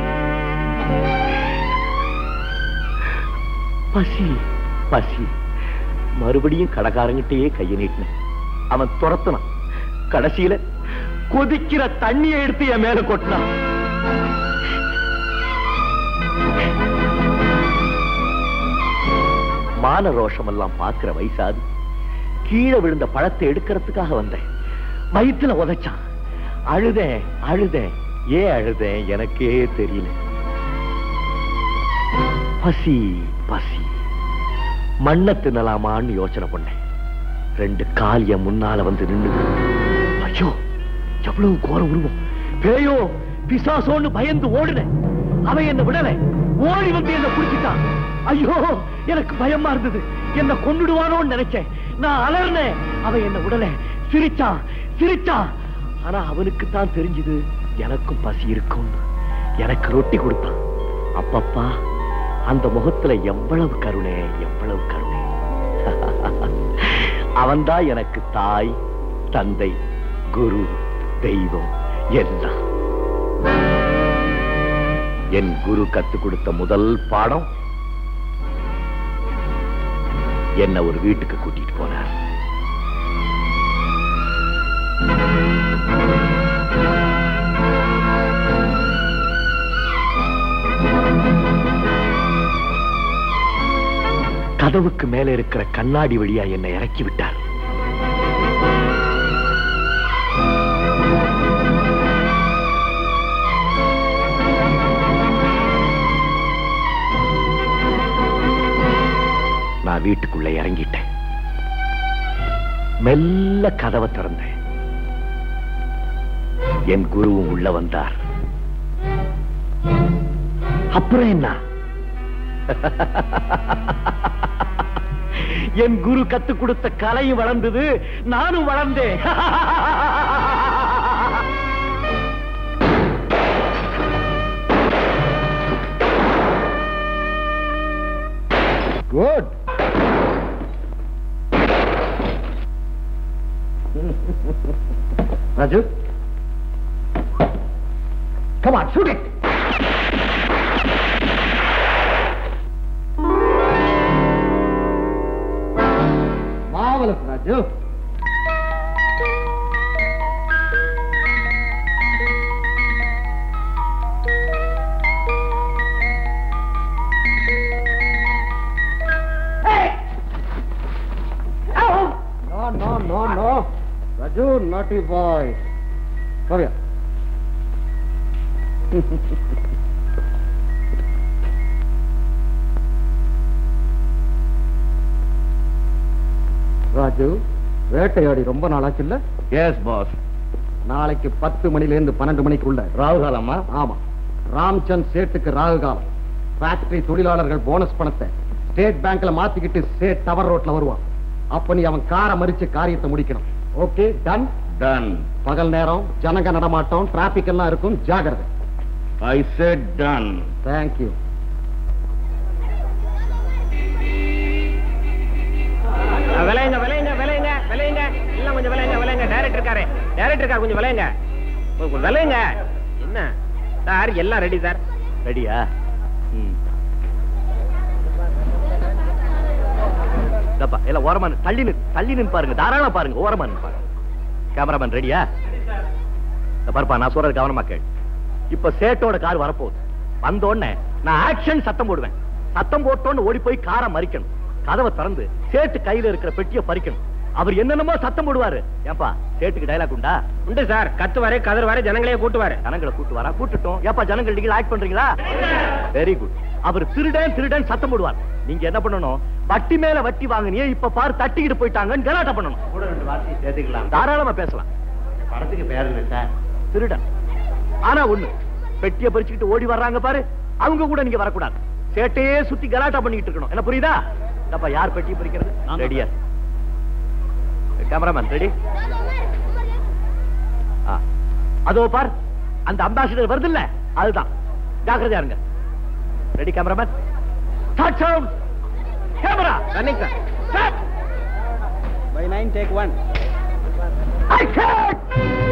பசி பசி மறுபடியும் கடைக்காரங்கிட்டயே கையை நீட்டினேன் அவன் துரத்துனான் கடைசியில கொதிக்கிற தண்ணியை எடுத்து என் மேல கொட்டினான் மான ரோஷம் எல்லாம் பாக்குற வயசாது கீழே விழுந்த பழத்தை எடுக்கிறதுக்காக வந்தேன் வயிற்றுல உதைச்சான் அழுதேன் அழுதேன் ஏன் அழுதேன் எனக்கே தெரியல பசி பசி மண்ணை தின்னலாமான்னு யோசனை பண்ணேன் ரெண்டு கால் என் முன்னால வந்து நின்னு ஐயோ எவ்வளவு கோர உருவம் பேயோ பிசாசோன்னு பயந்து ஓடுனேன் அவன் என்ன விடல ஓடி வந்து என்ன புடிச்சிட்டான் ஐயோ எனக்கு பயமா இருந்தது என்ன கொண்டுடுவானோன்னு நினைச்சேன் நான் அலர்னேன் அவன் என்ன விடல சிரிச்சான் சிரிச்சான் ஆனா அவனுக்கு தான் தெரிஞ்சது எனக்கும் பசி இருக்கும் எனக்கு ரொட்டி கொடுத்தான் அப்பப்பா அந்த முகத்துல எவ்வளவு கருணை எவ்வளவு கருணை அவன்தான் எனக்கு தாய் தந்தை குரு தெய்வம் எல்லாம் என் குரு கத்து கொடுத்த முதல் பாடம் என்ன ஒரு வீட்டுக்கு கூட்டிட்டு போனார் கதவுக்கு மேல இருக்கிற கண்ணாடி வழியா என்னை இறக்கி விட்டார் நான் வீட்டுக்குள்ள இறங்கிட்டேன் மெல்ல கதவை திறந்தேன் என் குருவும் உள்ள வந்தார் அப்புறம் என்ன என் குரு கத்து கொடுத்த கலையும் வளர்ந்தது நானும் வளர்ந்தேன் good Raju Come on, shoot it! Marvelous, Raju. No, no, no, no. Raju, naughty boy. Come here. Raju வேட்டையாடி ரொம்ப நாளாச்சு இல்ல எஸ் பாஸ் நாளைக்கு பத்து மணில இருந்து பன்னெண்டு மணிக்குள்ள ராகு காலமா ஆமா ராம்சந்த் சேட்டுக்கு ராகு காலம் ஃபேக்டரி தொழிலாளர்கள் போனஸ் பணத்தை ஸ்டேட் பேங்க்ல மாத்திக்கிட்டு ஸ்டேட் டவர் ரோட்ல வருவான் அப்ப நீ அவன் காரை மறிச்சு காரியத்தை முடிக்கணும் ஓகே டன் டன் பகல் நேரம் ஜனங்க நடமாட்டம் டிராபிக் எல்லாம் இருக்கும் ஜாகிரதை ஐ செட் டன் தேங்க்யூ விளையுங்க விளையுங்க விளையுங்க விளையுங்க எல்லாம் கொஞ்சம் விளையுங்க விளையுங்க டைரக்டர் இருக்காரு டைரக்டர் இருக்காரு கொஞ்சம் விளையுங்க கொஞ்சம் விளையுங்க என்ன சார் எல்லாம் ரெடி சார் ரெடியா தப்பா இல்ல ஓரமா நின்னு- தள்ளி நின்னு தள்ளி நின்னு பாருங்க தாராளமா பாருங்க ஓரமா நின்னு பாருங்க கேமராமேன் ரெடியா இந்த பாருப்பா நான் சொல்றது கவனமா கேள் இப்ப சேட்டோட கார் வரப்போகுது வந்த உடனே நான் ஆக்ஷன் சத்தம் போடுவேன் சத்தம் போட்டோன்னு ஓடி போய் காரை மறிக்கணும் கதவை திறந்து சேட்டு கையில இருக்கிற பெட்டியை பறிக்கணும் அவர் என்னென்னமோ சத்தம் போடுவாரு ஏப்பா சேட்டுக்கு டைலாக் உண்டா உண்டு சார் கத்துவாரு கதறுவாரு ஜனங்களையே கூட்டுவாரு ஜனங்களை கூட்டு வரா கூட்டுட்டோம் ஏப்பா ஜனங்கள் நீங்க ஆக்ட் பண்றீங்களா வெரி குட் அவர் திருடன் திருடன் சத்தம் போடுவார் நீங்க என்ன பண்ணணும் வட்டி மேல வட்டி வாங்கினியே இப்ப பாரு தட்டிக்கிட்டு போயிட்டாங்கன்னு கலாட்டா பண்ணணும் கூட ரெண்டு வார்த்தையை சேர்த்துக்கலாம் தாராளமா பேசலாம் படத்துக்கு பேர் என்ன சார் திருடன் ஆனா ஒண்ணு பெட்டியை பறிச்சுக்கிட்டு ஓடி வர்றாங்க பாரு அவங்க கூட நீங்க வரக்கூடாது சேட்டையே சுத்தி கலாட்டா பண்ணிக்கிட்டு இருக்கணும் என்ன புரியுதா அப்ப யார் பெட்டியை பறிக்கிறது ரெடியா கேமராமேன் ரெடி அதோ பார் அந்த அம்பாசிடர் வருது இல்ல அதுதான் ஜாக்கிரதையா இருங்க ready cameraman start sound camera running sir start by nine take one action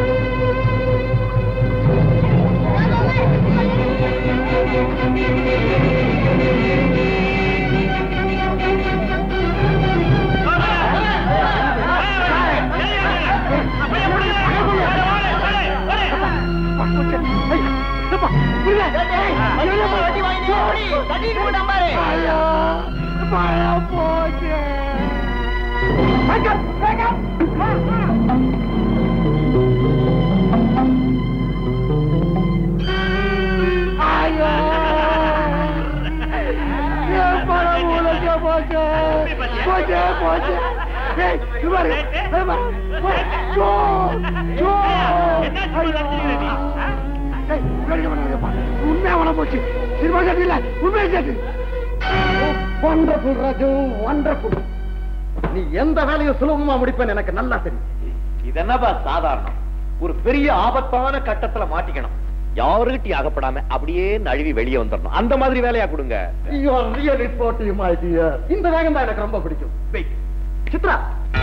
wonderful Raju wonderful நீ எந்த வேலையும் சுலபமா முடிப்பேன்னு எனக்கு நல்லா தெரியும் இது என்னப்பா சாதாரணம் ஒரு பெரிய ஆபத்தான கட்டத்துல மாட்டிக்கணும் யாருகிட்டயும் அகப்படாம அப்படியே நழுவி வெளியே வந்துடணும் அந்த மாதிரி வேலையா கொடுங்க You are really sporty, my dear. இந்த வேகம் தான் எனக்கு ரொம்ப பிடிக்கும் Wait. சித்ரா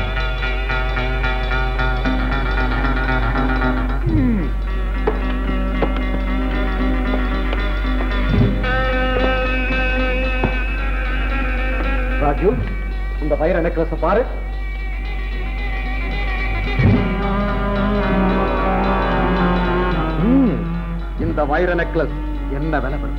ராஜு இந்த வைர நெக்லஸ் பாரு ம், இந்த வைர நெக்லஸ் என்ன விலை வரும்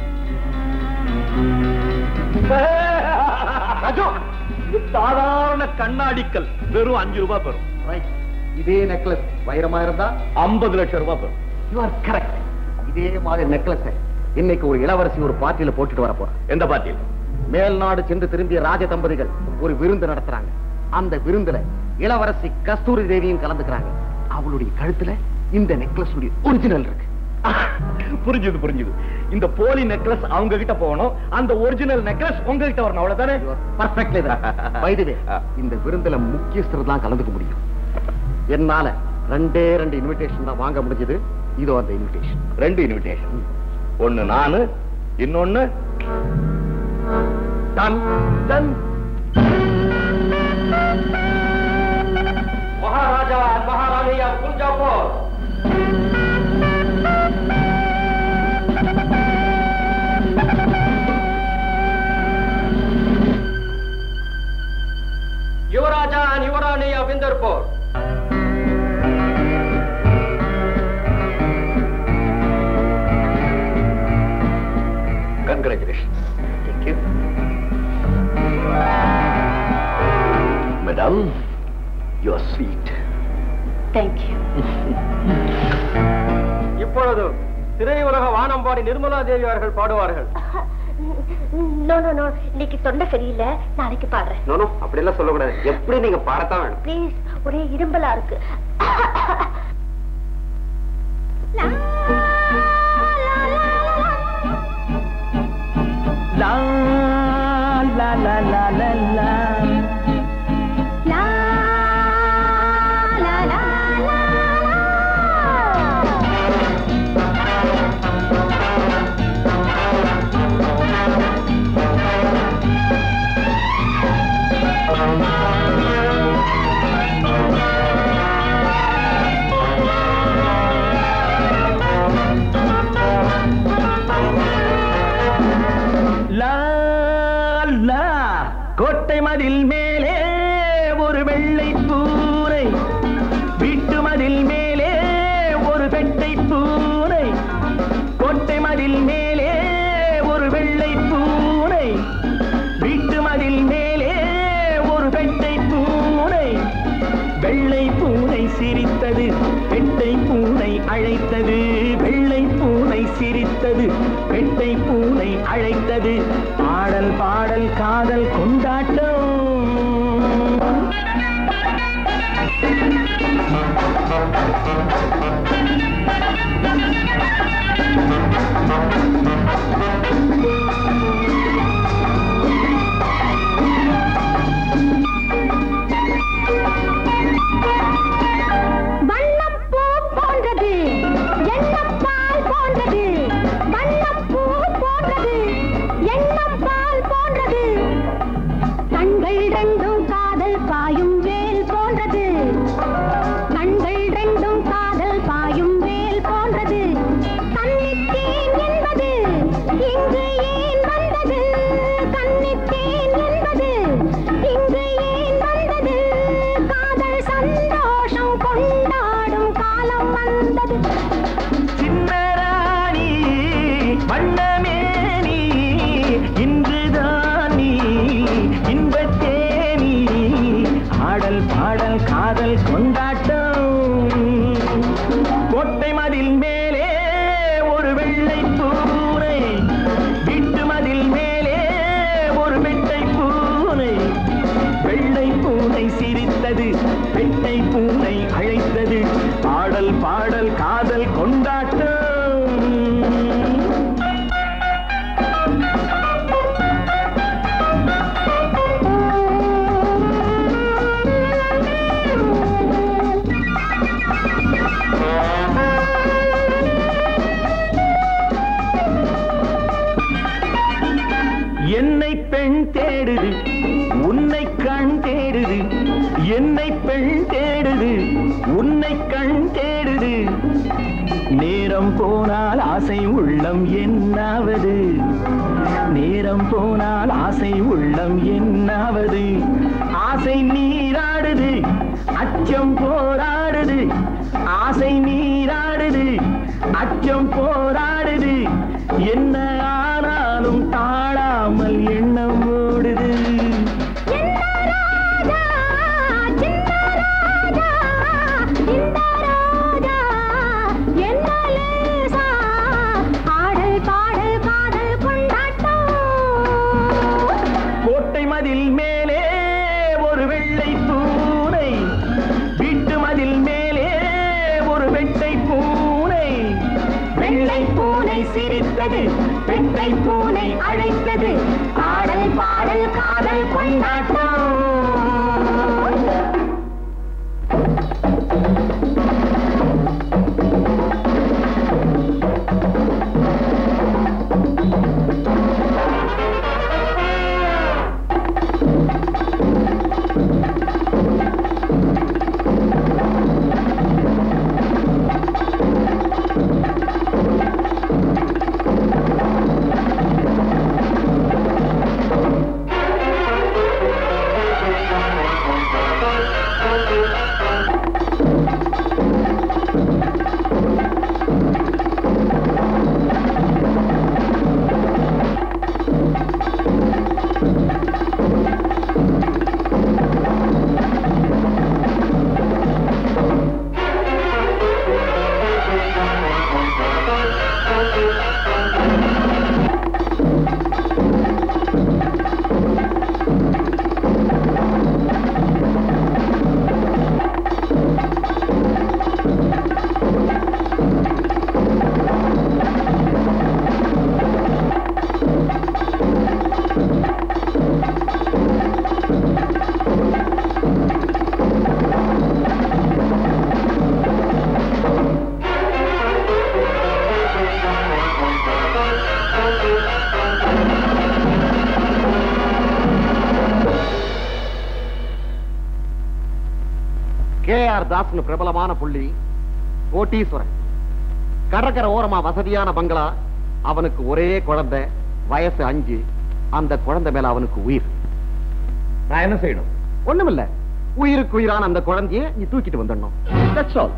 ராஜு இது சாதாரண கண்ணாடிக்கல் வெறும் அஞ்சு ரூபாய் பெறும் ரைட் இதே நெக்லஸ் வைரமா இருந்தா ஐம்பது லட்சம் ரூபாய் பெறும் யூ ஆர் கரெக்ட் இதே மாதிரி நெக்லஸ் இன்னைக்கு ஒரு இளவரசி ஒரு பார்ட்டியில போட்டுட்டு வர போறா எந்த பார்ட்டியில் மேல்நாடு சென்று திரும்பிய ராஜ தம்பதிகள் ஒரு விருந்து நடத்துறாங்க அந்த விருந்துல இளவரசி கஸ்தூரி தேவியும் கலந்துக்கிறாங்க அவளுடைய கழுத்துல இந்த நெக்லஸ் ஒரிஜினல் இருக்கு புரிஞ்சுது புரிஞ்சுது இந்த போலி நெக்லஸ் அவங்க கிட்ட போகணும் அந்த ஒரிஜினல் நெக்லஸ் உங்க கிட்ட வரணும் அவ்வளவுதானே பர்ஃபெக்ட்லி வைதுவே இந்த விருந்துல முக்கியஸ்தர் தான் கலந்துக்க முடியும் என்னால ரெண்டே ரெண்டு இன்விடேஷன் தான் வாங்க முடிஞ்சது இதோ அந்த இன்விடேஷன் ரெண்டு இன்விடேஷன் ஒண்ணு நானு இன்னொன்னு டன் டன் Maharaja and Maharani of Kuljapur Yuvaraja and Yuvarani of Inderpur Congratulations. Thank you. Madam, you are sweet. Thank you இப்பொழுது திரையுலக வானம்பாடி நிர்மலா தேவி அவர்கள் பாடுவார்கள் நோ நோ நோ இன்னைக்கு தொண்டை சரியில்லை நாளைக்கு பாடுறேன் நோ அப்படி எல்லாம் சொல்லக்கூடாது எப்படி நீங்க பாடத்தான் வேணும் ப்ளீஸ் ஒரே இரும்பலா இருக்கு லா லா லா லா லா லா லா, லா, லா, லா, லா லா கோட்டை மதில் மேலே ஒரு வெள்ளை பூனை வீட்டு மதில் மேலே ஒரு பெட்டை பூனை கோட்டை மதில் மேலே ஒரு வெள்ளை பூனை வீட்டு மதில் மேலே ஒரு பெட்டை பூனை வெள்ளை பூனை சிரித்தது பெட்டை பூனை அழைத்தது வெள்ளை பூனை சிரித்தது பெட்டை பூனை அழைத்தது பாடல் பாடல் காதல் கொண்டாட்டம் வண்ணப்பூ போன்றது எண்ணப்பால் போன்றது வண்ணப்பூ போன்றது எண்ணப்பால் போன்றது கண்கள் ரெண்டும் காதல் பாயும் வேல் போன்றது கண்கள் ரெண்டும் காதல் பாயும் வேல் போன்றது கன்னித்தேன் என்பது இங்கு ஏன் வந்தது கன்னித்தேன் என்பது இங்கு ஏன் வந்தது காதல் சந்தோஷம் கொண்டாடும் காலம் வந்தது சின்னராணி வண்ணமேனி இன்றுதான் நீ இன்பத்தேனி ஆடல் பாடல் காதல் கொண்டாட்டம் கோட்டை மதில் மேலே ஒரு வெள்ளை பூனை வீட்டு மதில் மேலே ஒரு வெட்டை பூனை வெள்ளை பூனை சிரித்தது பெட்டை பூனை அழைத்தது பாடல் பாடல் காதல் கொண்டாட்டம் என்னை பெண் தேடுது உன்னை கண் தேடுது என்னை பெண் தேடுது உன்னை கண் தேடுது நேரம் போனால் ஆசை உள்ளம் என்னாவது நேரம் போனால் ஆசை உள்ளம் என்னாவது ஆசை நீராடுது அச்சம் போராடுது ஆசை நீராடுது அச்சம் போராடுது என்ன ஆனாலும் தாழாமல் எண்ணம் ஓடுது என்ன ராஜா சின்ன ராஜா இந்த ராஜா என்ன லேசா ஆடல் பாடல் காதல் கொண்டாட்டம் கோட்டை மதில் மேலே ஒரு வெள்ளை பூனை வீட்டு மதில் மேலே ஒரு வெட்டை பூனை வெள்ளை பூனை சிரித்தது பெட்டை பூனை அழைத்தது ஆடல் பாடல் காதல் கொண்டாட்டம் கேஆர் தாஸ்னு பிரபலமான புள்ளி கோட்டீஸ்வரன் கடற்கரை ஓரமா வசதியான பங்களா அவனுக்கு ஒரே குழந்தை வயசு அஞ்சு அந்த குழந்தை மேல அவனுக்கு உயிர் நான் என்ன செய்யணும் ஒண்ணுமில்ல உயிருக்கு உயிரான அந்த குழந்தைய நீ தூக்கிட்டு வந்துடணும் That's all.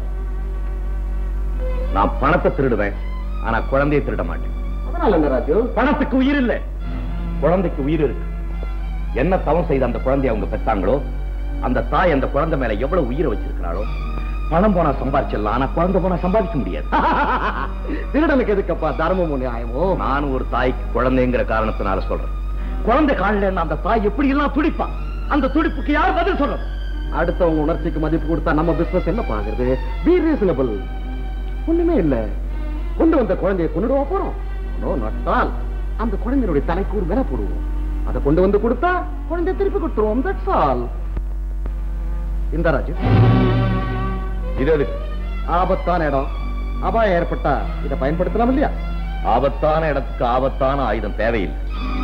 நான் பணத்தை திருடுவேன் ஆனா குழந்தையை திருட மாட்டேன் அதனால என்ன ராஜு பணத்துக்கு உயிர் இல்ல குழந்தைக்கு உயிர் இருக்கு என்ன தவம் செய்த அந்த குழந்தைய அவங்க பெத்தாங்களோ அந்த தாய் அந்த குழந்தை மேல எவ்வளவு உயிரை வச்சிருக்கிறாளோ பணம் போனா சம்பாதிச்சிடலாம் ஆனா குழந்தை போனா சம்பாதிக்க முடியாது திருடனுக்கு எதுக்கப்பா தர்மமும் நியாயமோ நானும் ஒரு தாய்க்கு குழந்தைங்கிற காரணத்தினால சொல்றேன் குழந்தை காலில் அந்த தாய் எப்படி எல்லாம் துடிப்பா அந்த துடிப்புக்கு யார் பதில் சொல்றது அடுத்தவங்க உணர்ச்சிக்கு மதிப்பு கொடுத்தா நம்ம பிசினஸ் என்ன பாக்குறது பி ரீசனபிள் ஒண்ணுமே இல்ல கொண்டு வந்த குழந்தைய கொண்டுடுவா போறோம் நோ நட்டால் அந்த குழந்தையுடைய தலைக்கு ஒரு விலை போடுவோம் அதை கொண்டு வந்து கொடுத்தா குழந்தைய திருப்பி கொடுத்துருவோம் தட்ஸ் ஆல் இந்த ராஜு இது எதுக்கு ஆபத்தான இடம் அபாயம் ஏற்பட்டா இதை பயன்படுத்தலாம் இல்லையா ஆபத்தான இடத்துக்கு ஆபத்தான ஆயுதம் தேவையில்லை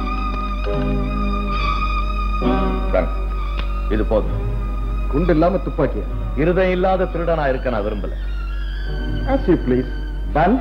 Done. இது போதும் குண்டு இல்லாம துப்பாக்கி இருதயம் இல்லாத திருடனா இருக்க நான் விரும்பல as you please done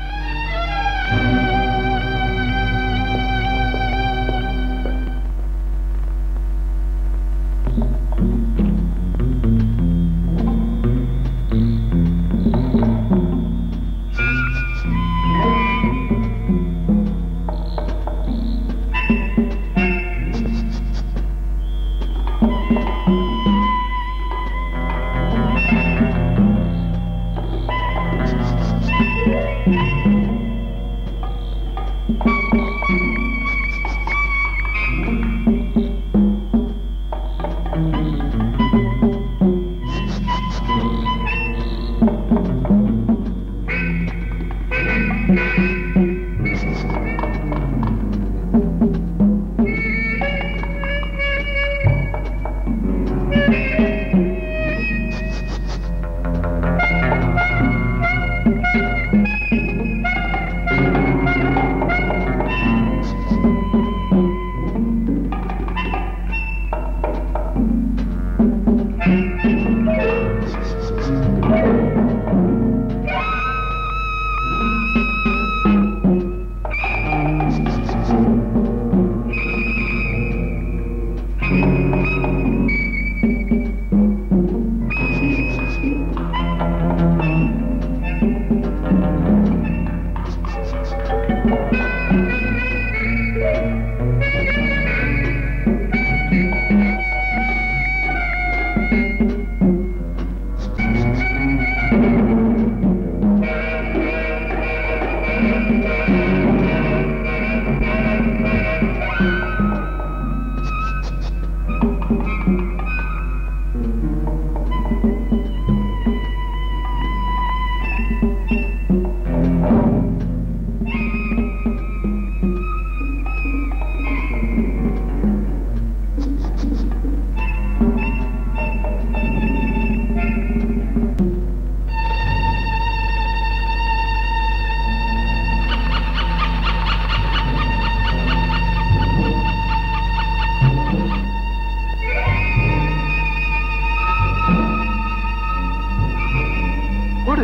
கொடு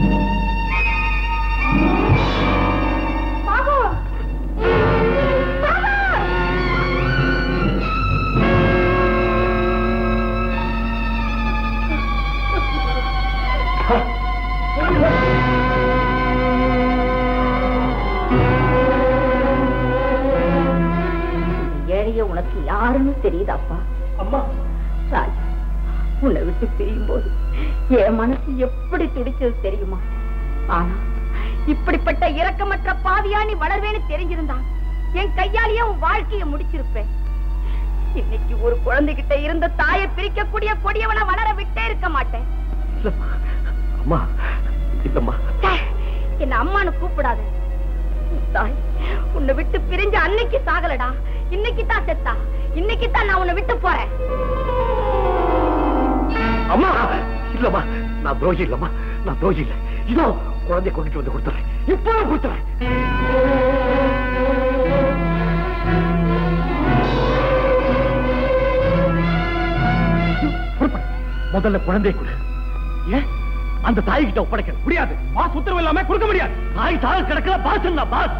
ஏழைய உனக்கு யாருன்னு தெரியுதாப்பா அம்மா ராஜா உன்னை விட்டு பிரியும் போது என் மனசு எப்படி துடிச்சது தெரியுமா ஆனா இப்படிப்பட்ட இரக்கமற்ற பாவியா நீ வளர்வேன்னு தெரிஞ்சிருந்தா என் கையாலேயே உன் வாழ்க்கைய முடிச்சிருப்பேன் இன்னைக்கு ஒரு குழந்தைகிட்ட இருந்த தாயை பிரிக்கக்கூடிய கொடியவனை வளர விட்டே இருக்க மாட்டேன் இல்லம்மா அம்மா இல்லம்மா ச்சே, என்ன அம்மான்னு கூப்பிடாத உன் தாய் உன்னை விட்டு பிரிஞ்ச அன்னைக்கு சாகலடா இன்னைக்கு தான் செத்தா இன்னைக்கு தான் நான் உன்னை விட்டு போறேன் அம்மா இல்லம்மா நான் துரோகி இல்லம்மா நான் துரோகி இல்ல இதோ குழந்தைய கொண்டுட்டு வந்து கொடுத்துறேன் இப்போ கொடுத்துறேன் முதல்ல குழந்தை கொடு ஏன் அந்த தாய் கிட்ட ஒப்படைக்கணும் முடியாது பாஸ் உத்தரவு இல்லாம கொடுக்க முடியாது தாய் தாழ கிடக்கிற பாஸ் என்ன பாஸ்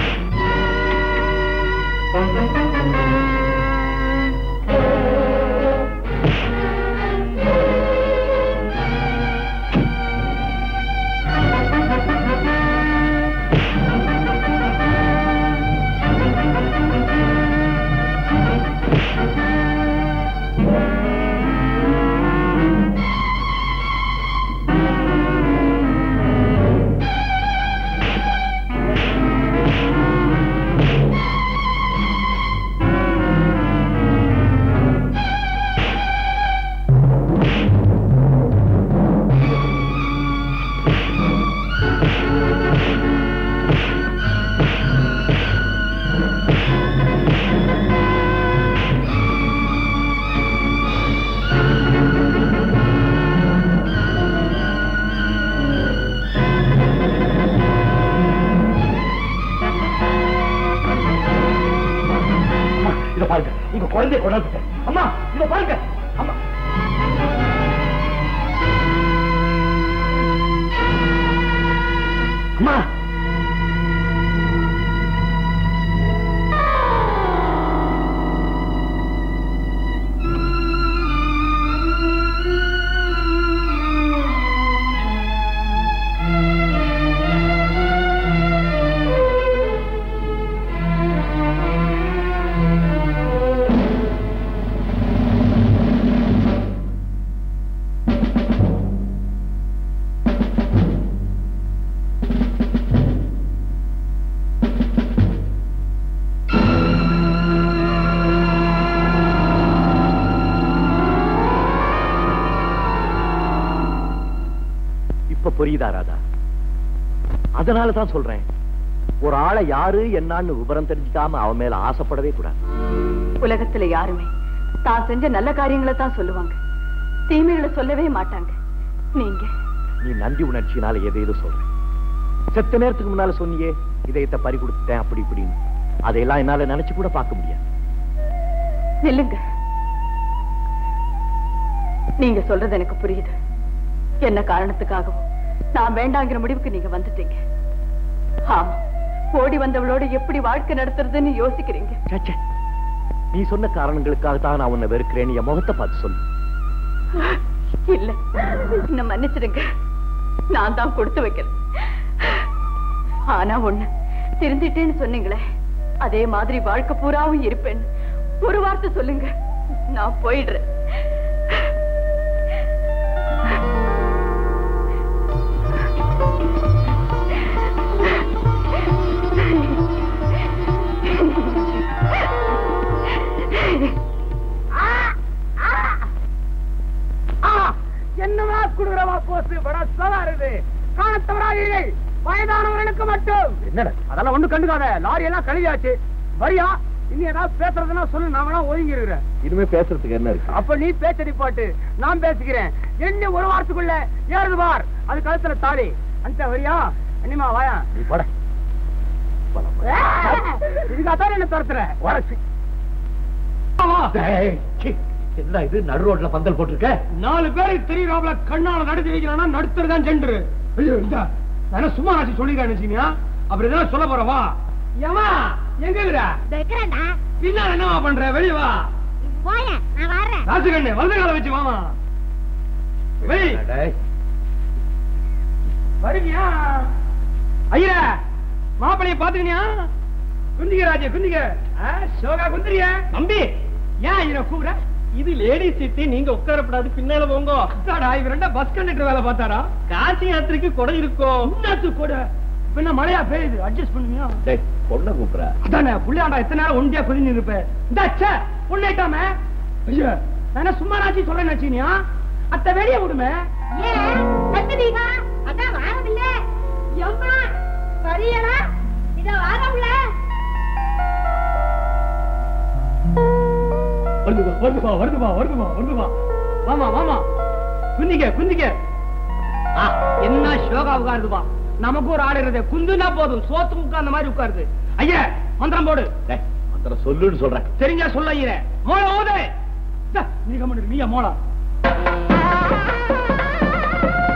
இத பாருங்க உங்க குழந்தைய கொண்டாந்து அம்மா இத பாருங்க அம்மா அம்மா இப்ப புரியுதா ராதா அதனால தான் சொல்றேன் ஒரு ஆளை யாரு என்னான்னு விவரம் தெரிஞ்சுக்காம அவன் மேல ஆசைப்படவே கூடாது உலகத்துல யாருமே தான் செஞ்ச நல்ல காரியங்களை தான் சொல்லுவாங்க தீமைகளை சொல்லவே மாட்டாங்க நீங்க நீ நன்றி உணர்ச்சியினால எதையோ சொல்ற செத்த நேரத்துக்கு முன்னால சொன்னியே இதயத்தை பறி கொடுத்துட்டேன் அப்படி இப்படின்னு அதையெல்லாம் என்னால நினைச்சு கூட பார்க்க முடியாது நில்லுங்க நீங்க சொல்றது எனக்கு புரியுது என்ன காரணத்துக்காகவும் நான் வேண்டாங்கிற முடிவுக்கு நீங்க வந்துட்டீங்க ஆமா ஓடி வந்தவளோட எப்படி வாழ்க்கை நடத்துறதுன்னு யோசிக்கிறீங்க ச்சே, ச்சே. நீ சொன்ன காரணங்களுக்காக தான் நான் உன்னை வெறுக்கிறேன்னு என் முகத்தை பார்த்து சொல்லு இல்ல என்ன மன்னிச்சிடுங்க நான் தான் கொடுத்து வைக்கல ஆனா ஒண்ணு திருந்திட்டேன்னு சொன்னீங்களே அதே மாதிரி வாழ்க்கை பூராவும் இருப்பேன் ஒரு வார்த்தை சொல்லுங்க நான் போயிடுறேன் என்னமா குடுறவா போசு பட சவாருது காணத்தவராகிறீர்கள் வயதானவர்களுக்கு மட்டும் என்னடா அதெல்லாம் ஒண்ணு கண்டுக்காத லாரி எல்லாம் கழுவியாச்சு வரியா இனி ஏதாவது பேசுறதுன்னா சொல்லு நான் வேணா ஒதுங்கி இருக்கிறேன் இனிமே பேசுறதுக்கு என்ன இருக்கு அப்ப நீ பேச்ச நிப்பாட்டு நான் பேசிக்கிறேன் என்ன ஒரு வாரத்துக்குள்ள ஏறுது பார் அது கழுத்துல தாலி அந்த வரியா அண்ணிமா வாயா நீ போட இதுக்காக என்ன துரத்துற வரச்சு என்ன இது நடு ரோட்ல பந்தல் போட்டிருக்க நாலு பேருக்கு தெரியறாப்ல கண்ணால நடத்தி வைக்கிறானா நடுத்துறதான் சென்று ஐயோ இந்த நான் சும்மா ஆச்சு சொல்லிக்கிறேன் நினைச்சீங்க அப்புறம் இதெல்லாம் சொல்ல போறவா ஏமா எங்க இருக்கிற வைக்கிறேன்டா பின்னால என்னவா பண்ற வெளிய வா போய நான் வர்றேன் ராசுகண்ணு வலது கால வச்சு வாமா வெளி டேய், வருவியா ஐயா மாப்பிளைய பாத்துக்கினியா குந்திக ராஜே குந்திக ஆ, சோகா குந்திரியா தம்பி ஏன் ஐயா கூப்பிட இது லேடி சீட்டு நீங்க உட்காரப்படாது பின்னால போங்க அதாடா இவர் ரெண்டா பஸ் கண்டக்டர் வேலை பார்த்தாரா காசி யாத்திரைக்கு கொடை இருக்கும் இன்னத்து கொடை பின்ன மழையா பெய்யுது அட்ஜஸ்ட் பண்ணுவியா டேய், பொண்ணை கூப்பிடுற அதானே புள்ளையாண்டா எத்தனை நேரம் ஒண்டியா குதிஞ்சு இருப்பேன் இந்த ச்சே புள்ளைட்டாமே ஐயா நான் சும்மா நாச்சி சொல்றேன் நினைச்சீனியா அத்தை வெளியே விடுமே ஏன் கத்துவீங்க அதான் வாரமில்ல எம்மா சரியலா இத வாரம்ல வருதுமா வருதுமா வருதுமா வருதுமா வருதுமா வாமா வாமா குந்திக்க குந்திக்க ஆ, என்ன ஷோகா உட்காருதுமா நமக்கு ஒரு ஆள் இருக்குது குந்துனா போதும் சோத்து உட்கார்ந்த மாதிரி உட்காருது ஐயா மந்திரம் போடு டேய், மந்திரம் சொல்லுன்னு சொல்றேன் தெரிஞ்சா சொல்ல ஐயரே மோள ஓதே நீ கம்மனு நீயா மோளா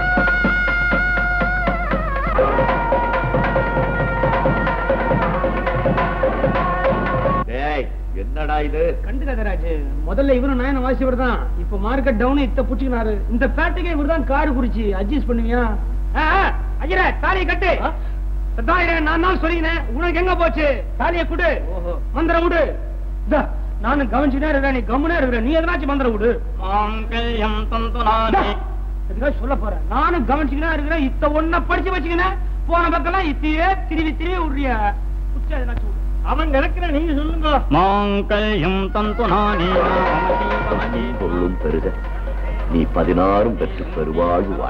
என்னடா இது கண்டுக்காத ராஜு முதல்ல இவரும் நாயன வாசிவர் தான் இப்ப மார்க்கெட் டவுன் இத்த புடிச்சுக்கினாரு இந்த பேட்டுக்கே இவர் தான் காடு குடிச்சு அட்ஜஸ்ட் பண்ணுவியா அஜர தாலியை கட்டு தாயிர நான் தான் சொல்லினேன் உனக்கு எங்க போச்சு தாலியை குடு மந்திரம் விடு இந்தா, நானும் கவனிச்சுட்டே இருக்கிறேன் நீ கம்முனே இருக்கிற நீ எதனாச்சும் மந்திரம் விடு இந்தா, இதுக்காக சொல்ல போறேன் நானும் கவனிச்சுக்கிட்டே இருக்கிறேன் இத்த ஒன்ன படிச்சு வச்சுக்கினேன் போன பக்கம்லாம் இத்தையே திருவி திருவி விடுறிய புடிச்சா எதனாச்சும் விடு. அவன் நினைக்கிற நீங்க சொல்லுங்க மாங்கல்யம் தந்து நானே பொருளும் பெருக நீ பதினாறும் பெற்று பெருவாழ்வு வாழ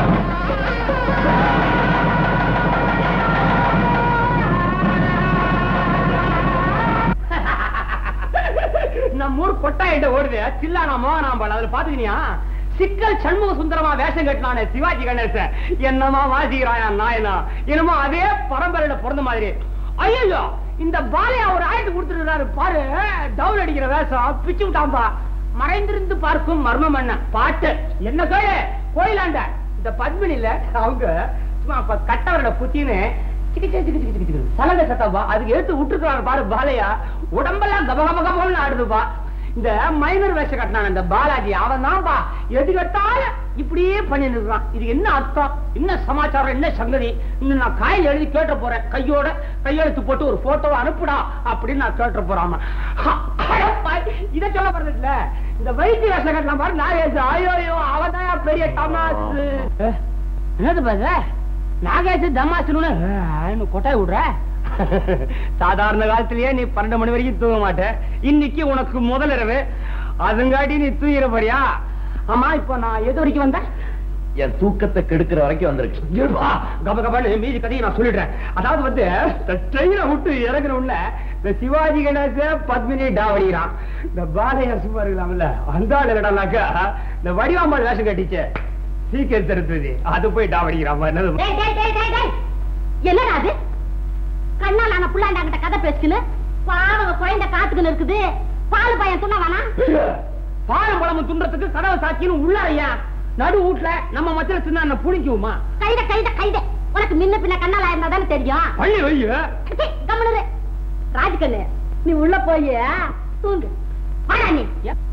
நம்ம ஊர் கொட்டாயிட்ட ஓடுது சில்லானா மோகனாம்பாள் அதுல பாத்துக்கினியா சிக்கல் சண்முக சுந்தரமா வேஷம் கட்டினானே சிவாஜி கணேசன் என்னமா வாசிக்கிறாயா நாயனா என்னமோ அதே பரம்பரையில பிறந்த மாதிரி ஐயோ இந்த பாலையா ஒரு ஆயிரத்து கொடுத்துருக்காரு பாரு டவுன் அடிக்கிற வேஷம் பிச்சு விட்டாம்பா மறைந்திருந்து பார்க்கும் மர்மம் என்ன பாட்டு என்ன கேளு கோயிலாண்ட இந்த பத்மினில அவங்க சும்மா அப்ப கட்டவரோட புத்தின்னு சிக்கு சிக்கு சிக்கு சிக்கு சிக்கு சலங்க சத்தப்பா அதுக்கு எடுத்து விட்டுருக்காரு பாரு பாலையா உடம்பெல்லாம் கப கப கபம்னு ஆடுதுப்பா இந்த மைனர் வேஷம் கட்டினான் இந்த பாலாஜி அவன் தான்பா எது கட்டாலும் இப்படியே பண்ணிட்டு இருக்கான் இது என்ன அர்த்தம் என்ன சமாச்சாரம் என்ன சங்கதி இன்னும் நான் காயில் எழுதி கேட்ட போறேன் கையோட கையெழுத்து போட்டு ஒரு போட்டோவை அனுப்புடா அப்படின்னு நான் கேட்ட போறாம இத சொல்ல போறது இல்ல இந்த வைத்திய வேஷம் கட்டலாம் பாரு நான் ஏசு ஐயோ அவன் தான் பெரிய தமாசு என்னது பாரு நாகேஷ் தமாசுன்னு கொட்டாய் விடுற சாதாரண காலத்திலேயே நீ பன்னெண்டு மணி வரைக்கும் தூங்க மாட்ட இன்னைக்கு உனக்கு முதல் இரவு அதுங்காட்டி நீ தூங்கிற போறியா ஆமா இப்ப நான் எது வரைக்கும் வந்தேன் என் தூக்கத்தை கெடுக்கிற வரைக்கும் வந்திருக்கு இருப்பா, கப கபான்னு மீதி கதையை நான் சொல்லிடுறேன் அதாவது வந்து இந்த ட்ரெயினை விட்டு இறங்குற உள்ள இந்த சிவாஜி கணேச பத்மினி டாவடிக்கிறான் இந்த பாலையா சும்மா இருக்கலாம்ல அந்த ஆள் என்னடானாக்கா இந்த வடிவாம்பாள் வேஷம் கட்டிச்சு சீக்கிரம் தருத்துது அது போய் டாவடிக்கிறான் என்னது டேய், டேய், டேய், டேய், டேய். என்னடா அது கண்ணால் ஆன புள்ளாண்டாங்கிட்ட கதை பேசுன்னு பாவம் குழந்தை காத்துக்குன்னு இருக்குது பால் பையன் துண்ண வேணாம் பாலம் பழம் துன்றதுக்கு கதவை சாத்தின்னு உள்ளாரையா நடு வீட்டுல நம்ம மத்தியில சின்ன புடிக்குமா கைத கைத கைத உனக்கு முன்ன பின்ன கண்ணால இருந்தா தானே தெரியும் ஐயோ ஐயோ சீ, கம்முனு இரு. ராஜ்கண்ணு நீ உள்ள போய் தூங்கு வாடா நீ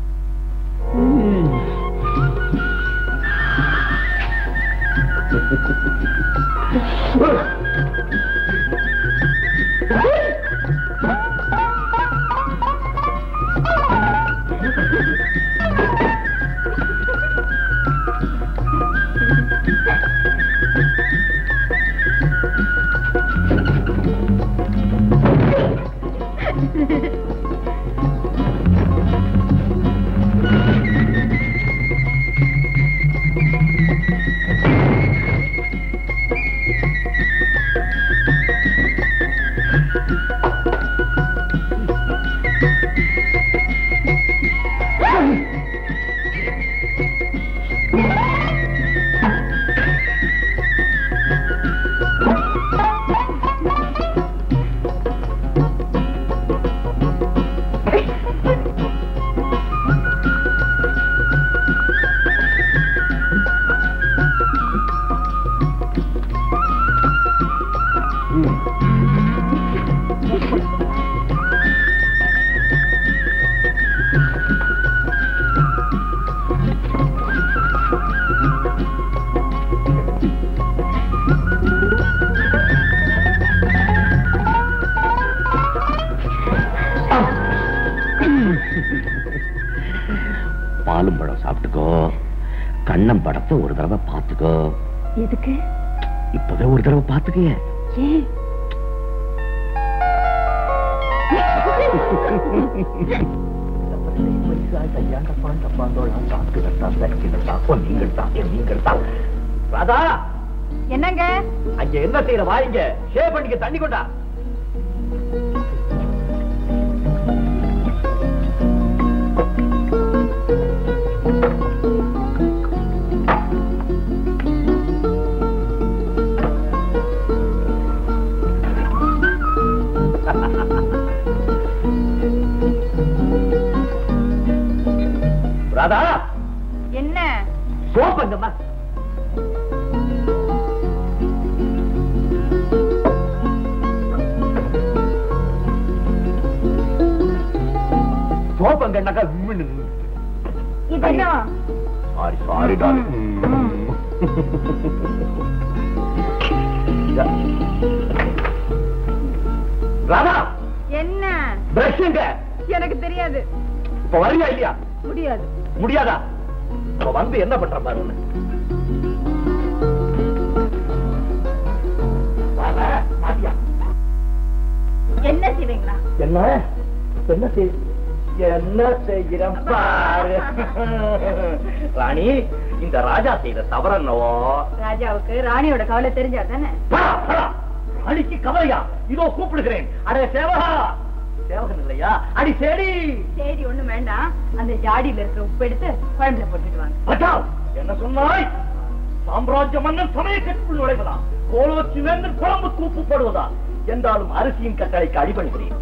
பாலும் பழம் சாப்பிட்டுக்கோ கண்ணம் படத்தை ஒரு தடவை பார்த்துக்கோ எதுக்கு இப்பவே ஒரு தடவை பார்த்துக்கே ஏன் ராதா என்னங்க அங்க என்ன செய்யற வாங்க ஷேவ் பண்ணிக்க தண்ணி கொண்டா ராதா என்ன சோப் எங்கம்மா சோப்பங்கன்னாக்கா இது என்ன சாரி சாரி டார்லிங் ராதா என்ன பிரஷ்ங்க எனக்கு தெரியாது இப்ப வரியா இல்லையா முடியாது முடியாதா இப்ப வந்து என்ன பண்ற பாருன்னு வாடா, மாட்டியா? என்ன செய்வீங்களா என்ன என்ன செய் என்ன செய்கிறேன் பாரு ராணி இந்த ராஜா செய்த தவறு என்னவோ ராஜாவுக்கு ராணியோட கவலை தெரிஞ்சா தானே படா, படா. ராணிக்கு கவலையா இதோ கூப்பிடுகிறேன் அடே சேவகா சேவகன் இல்லையா அடி சேடி சரி ஒண்ணும் வேண்டாம் அந்த ஜாடியில இருக்கிற உப்பு எடுத்து குழம்புல போட்டுட்டு வாங்க பட்டால் என்ன சொன்னாய் சாம்ராஜ்ய மன்னன் சமயக்கட்டுக்குள் நுழைவதா கோலோச்சி வேந்தன் குழம்பு தூப்பு போடுவதா என்றாலும் அரிசியின் கட்டளைக்கு அடிபணிகிறேன்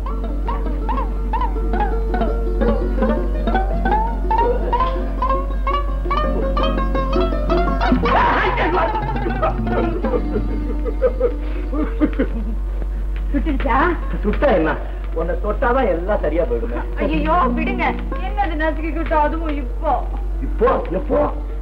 சுட்டுடுச்சா சுட்டா என்ன உன்னை தொட்டாதான் எல்லாம் சரியா போயிடுமே ஐயோ விடுங்க என்னது நசுக்கிக்கிட்டோம் அதுவும் இப்போ இப்போ எப்போ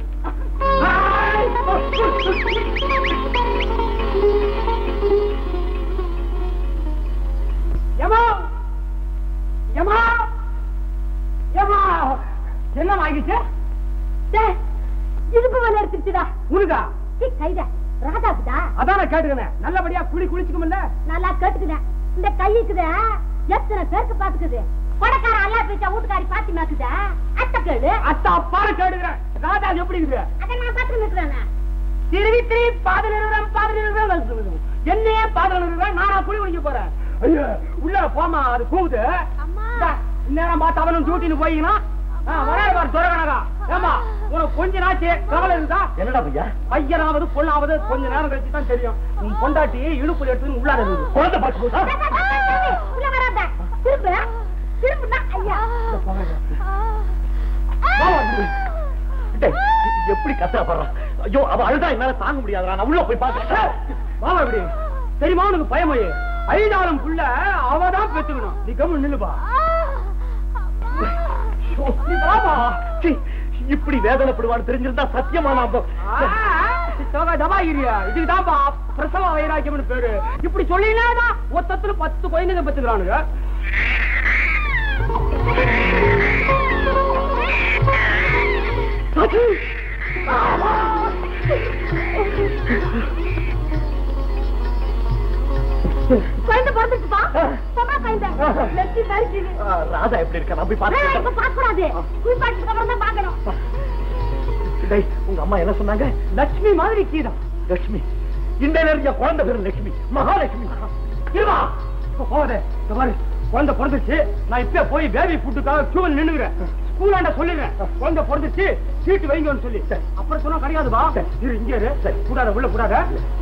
யமா யமா யமா என்ன ஆகிடுச்சு இடுப்பு வலை எடுத்துச்சுடா உனக்கா கைத ராதாக்குதா அதான் நான் கேட்டுக்கிறேன் நல்லபடியா குளி குளிச்சுக்குமில்ல நல்லா கேட்டுக்கிறேன் இந்த கைக்குத எத்தனை பேருக்கு பாத்துக்குது கொடக்கார அல்லா பேச்சா வீட்டுக்காரி பாத்தி மாக்குதா அத்தை கேளு அத்தா அப்பாரு கேட்டுக்கிறேன் ராஜா எப்படி இருக்குது அதை நான் பாத்து நிக்கிறேன் திருவி திருவி பாதல் இருக்கிறேன் பாதல் இருக்கிறேன் என்னையே பாதல் இருக்கிறேன் நானா குளி குளிக்க போறேன் ஐயோ உள்ள போமா அது கூவுது அம்மா இந்தா, இந்நேரம் பார்த்து அவனும் டியூட்டின்னு போயிங்கன்னா வராது பாரு துறகணகா ஏமா உனக்கு கொஞ்ச நாச்சு கவலை இருந்தா என்னடா பையா பையனாவது பொண்ணாவது கொஞ்ச நேரம் கழிச்சு தான் தெரியும் உன் பொண்டாட்டி இடுப்புல எடுத்து உள்ளார இருக்குது குழந்தை பார்த்து போதா உள்ள வராத திரும்ப திரும்புனா ஐயா டேய், எப்படி கஷ்டப்படுறான் ஐயோ அவ அழுதா என்னால தாங்க முடியாதுடா நான் உள்ள போய் பாக்குறேன் வாமா இப்படி தெரியுமா உனக்கு பயமையே ஐதாரம் புள்ள அவதான் பெத்துக்கணும் நீ கம்மு நில்லுப்பா ஐயோ, நீ வாமா. சீ, இப்படி வேதனைப்படுவான்னு தெரிஞ்சிருந்தா சத்தியமா நான் போ- தபாகிரியா இதுக்குதான்ப்பா பிரசவ வைராக்கியம்னு பேரு இப்படி சொல்லினாதான் மொத்தத்துல பத்து குழந்தைங்க பெத்துக்கிறானுங்க குழந்தை பிறந்துச்சுப்பா பொம்பளை குழந்தை நெத்தி நறுக்குது ஆ, ராதா எப்படி இருக்கா நான் போய் வேணாம், பாத்து இப்ப பார்க்க கூடாது குளிப்பாட்டுக்கு அப்புறம் தான் பார்க்கணும் டேய், உங்க அம்மா என்ன சொன்னாங்க லட்சுமி மாதிரி கீதம் லட்சுமி இந்த நிறைய குழந்தை பேரு லட்சுமி மகாலட்சுமி இருவா போதே இந்த பாரு குழந்தை பிறந்துச்சு நான் இப்ப போய் பேபி ஃபுட்டுக்காக கியூவில் நின்னுகிறேன் ஸ்கூலாண்ட சொல்லிடுறேன் குழந்தை பிறந்துச்சு சீட்டு வைங்கன்னு சொல்லி அப்புறம் சொன்னா கிடையாதுப்பா இரு இங்கே இரு கூடாத உள்ள கூடாத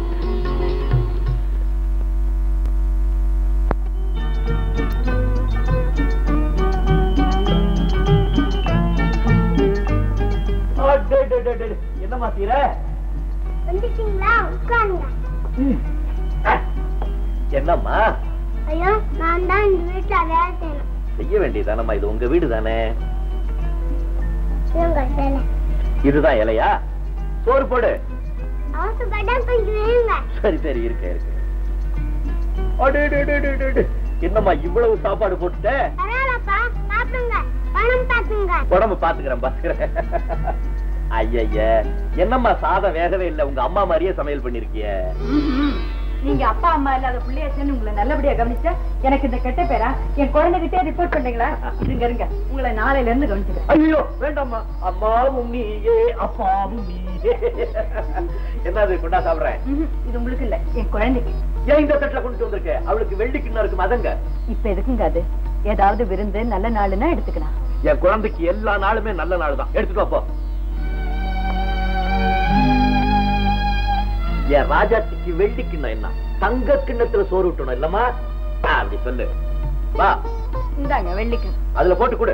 ஆ, டேய், டேய், டேய், டேய், என்னம்மா தீர வந்துட்டீங்களா உட்காருங்க என்னம்மா ஐயோ நான் தான் இந்த வீட்டுல வேலை செய்யணும் செய்ய வேண்டியதானம்மா இது உங்க வீடு தானே இவங்க வேலை இதுதான் இலையா சோறு போடு அவசரப்பட்டா கொஞ்சம் வேணுங்க சரி சரி இருக்க இருக்க அடே, டே, டே, டே, டே, டே. என்னம்மா இவ்வளவு சாப்பாடு போட்டுட்ட பரவாயில்லப்பா சாப்பிடுங்க பணம் பார்த்துங்க உடம்பு பாத்துக்கிறேன் பாத்துக்கிறேன் ஐய என்னம்மா சாதம் வேகவே இல்ல உங்க அம்மா மாதிரியே சமையல் பண்ணிருக்கிய நீங்க அப்பா அம்மா இல்லாத பிள்ளையாச்சுன்னு உங்களை நல்லபடியா கவனிச்சா எனக்கு இந்த கெட்ட பேரா என் குழந்தைகிட்டே ரிப்போர்ட் பண்றீங்களா இருங்க இருங்க உங்களை நாளையில இருந்து கவனிச்சுக்கிறேன் ஐயோ வேண்டாம்மா அம்மாவும் நீயே அப்பாவும் நீயே என்னது கொண்டா சாப்பிடுறேன் ம்ஹும், இது உங்களுக்கு இல்ல என் குழந்தைக்கு ஏன் இந்த தட்டுல கொண்டு வந்திருக்க அவளுக்கு வெள்ளி கிண்ணம் இருக்கு மதங்க இப்ப எதுக்குங்க அது ஏதாவது விருந்து நல்ல நாளுன்னா எடுத்துக்கலாம் என் குழந்தைக்கு எல்லா நாளுமே நல்ல நாள் தான் எடுத்துட்டு வா, போ என் ராஜாத்திக்கு வெள்ளி கிண்ணம் என்ன தங்க கிண்ணத்துல சோறு விட்டணும் இல்லம்மா ஆ, அப்படி சொல்லு வா இந்தாங்க வெள்ளிக்கு அதுல போட்டு கொடு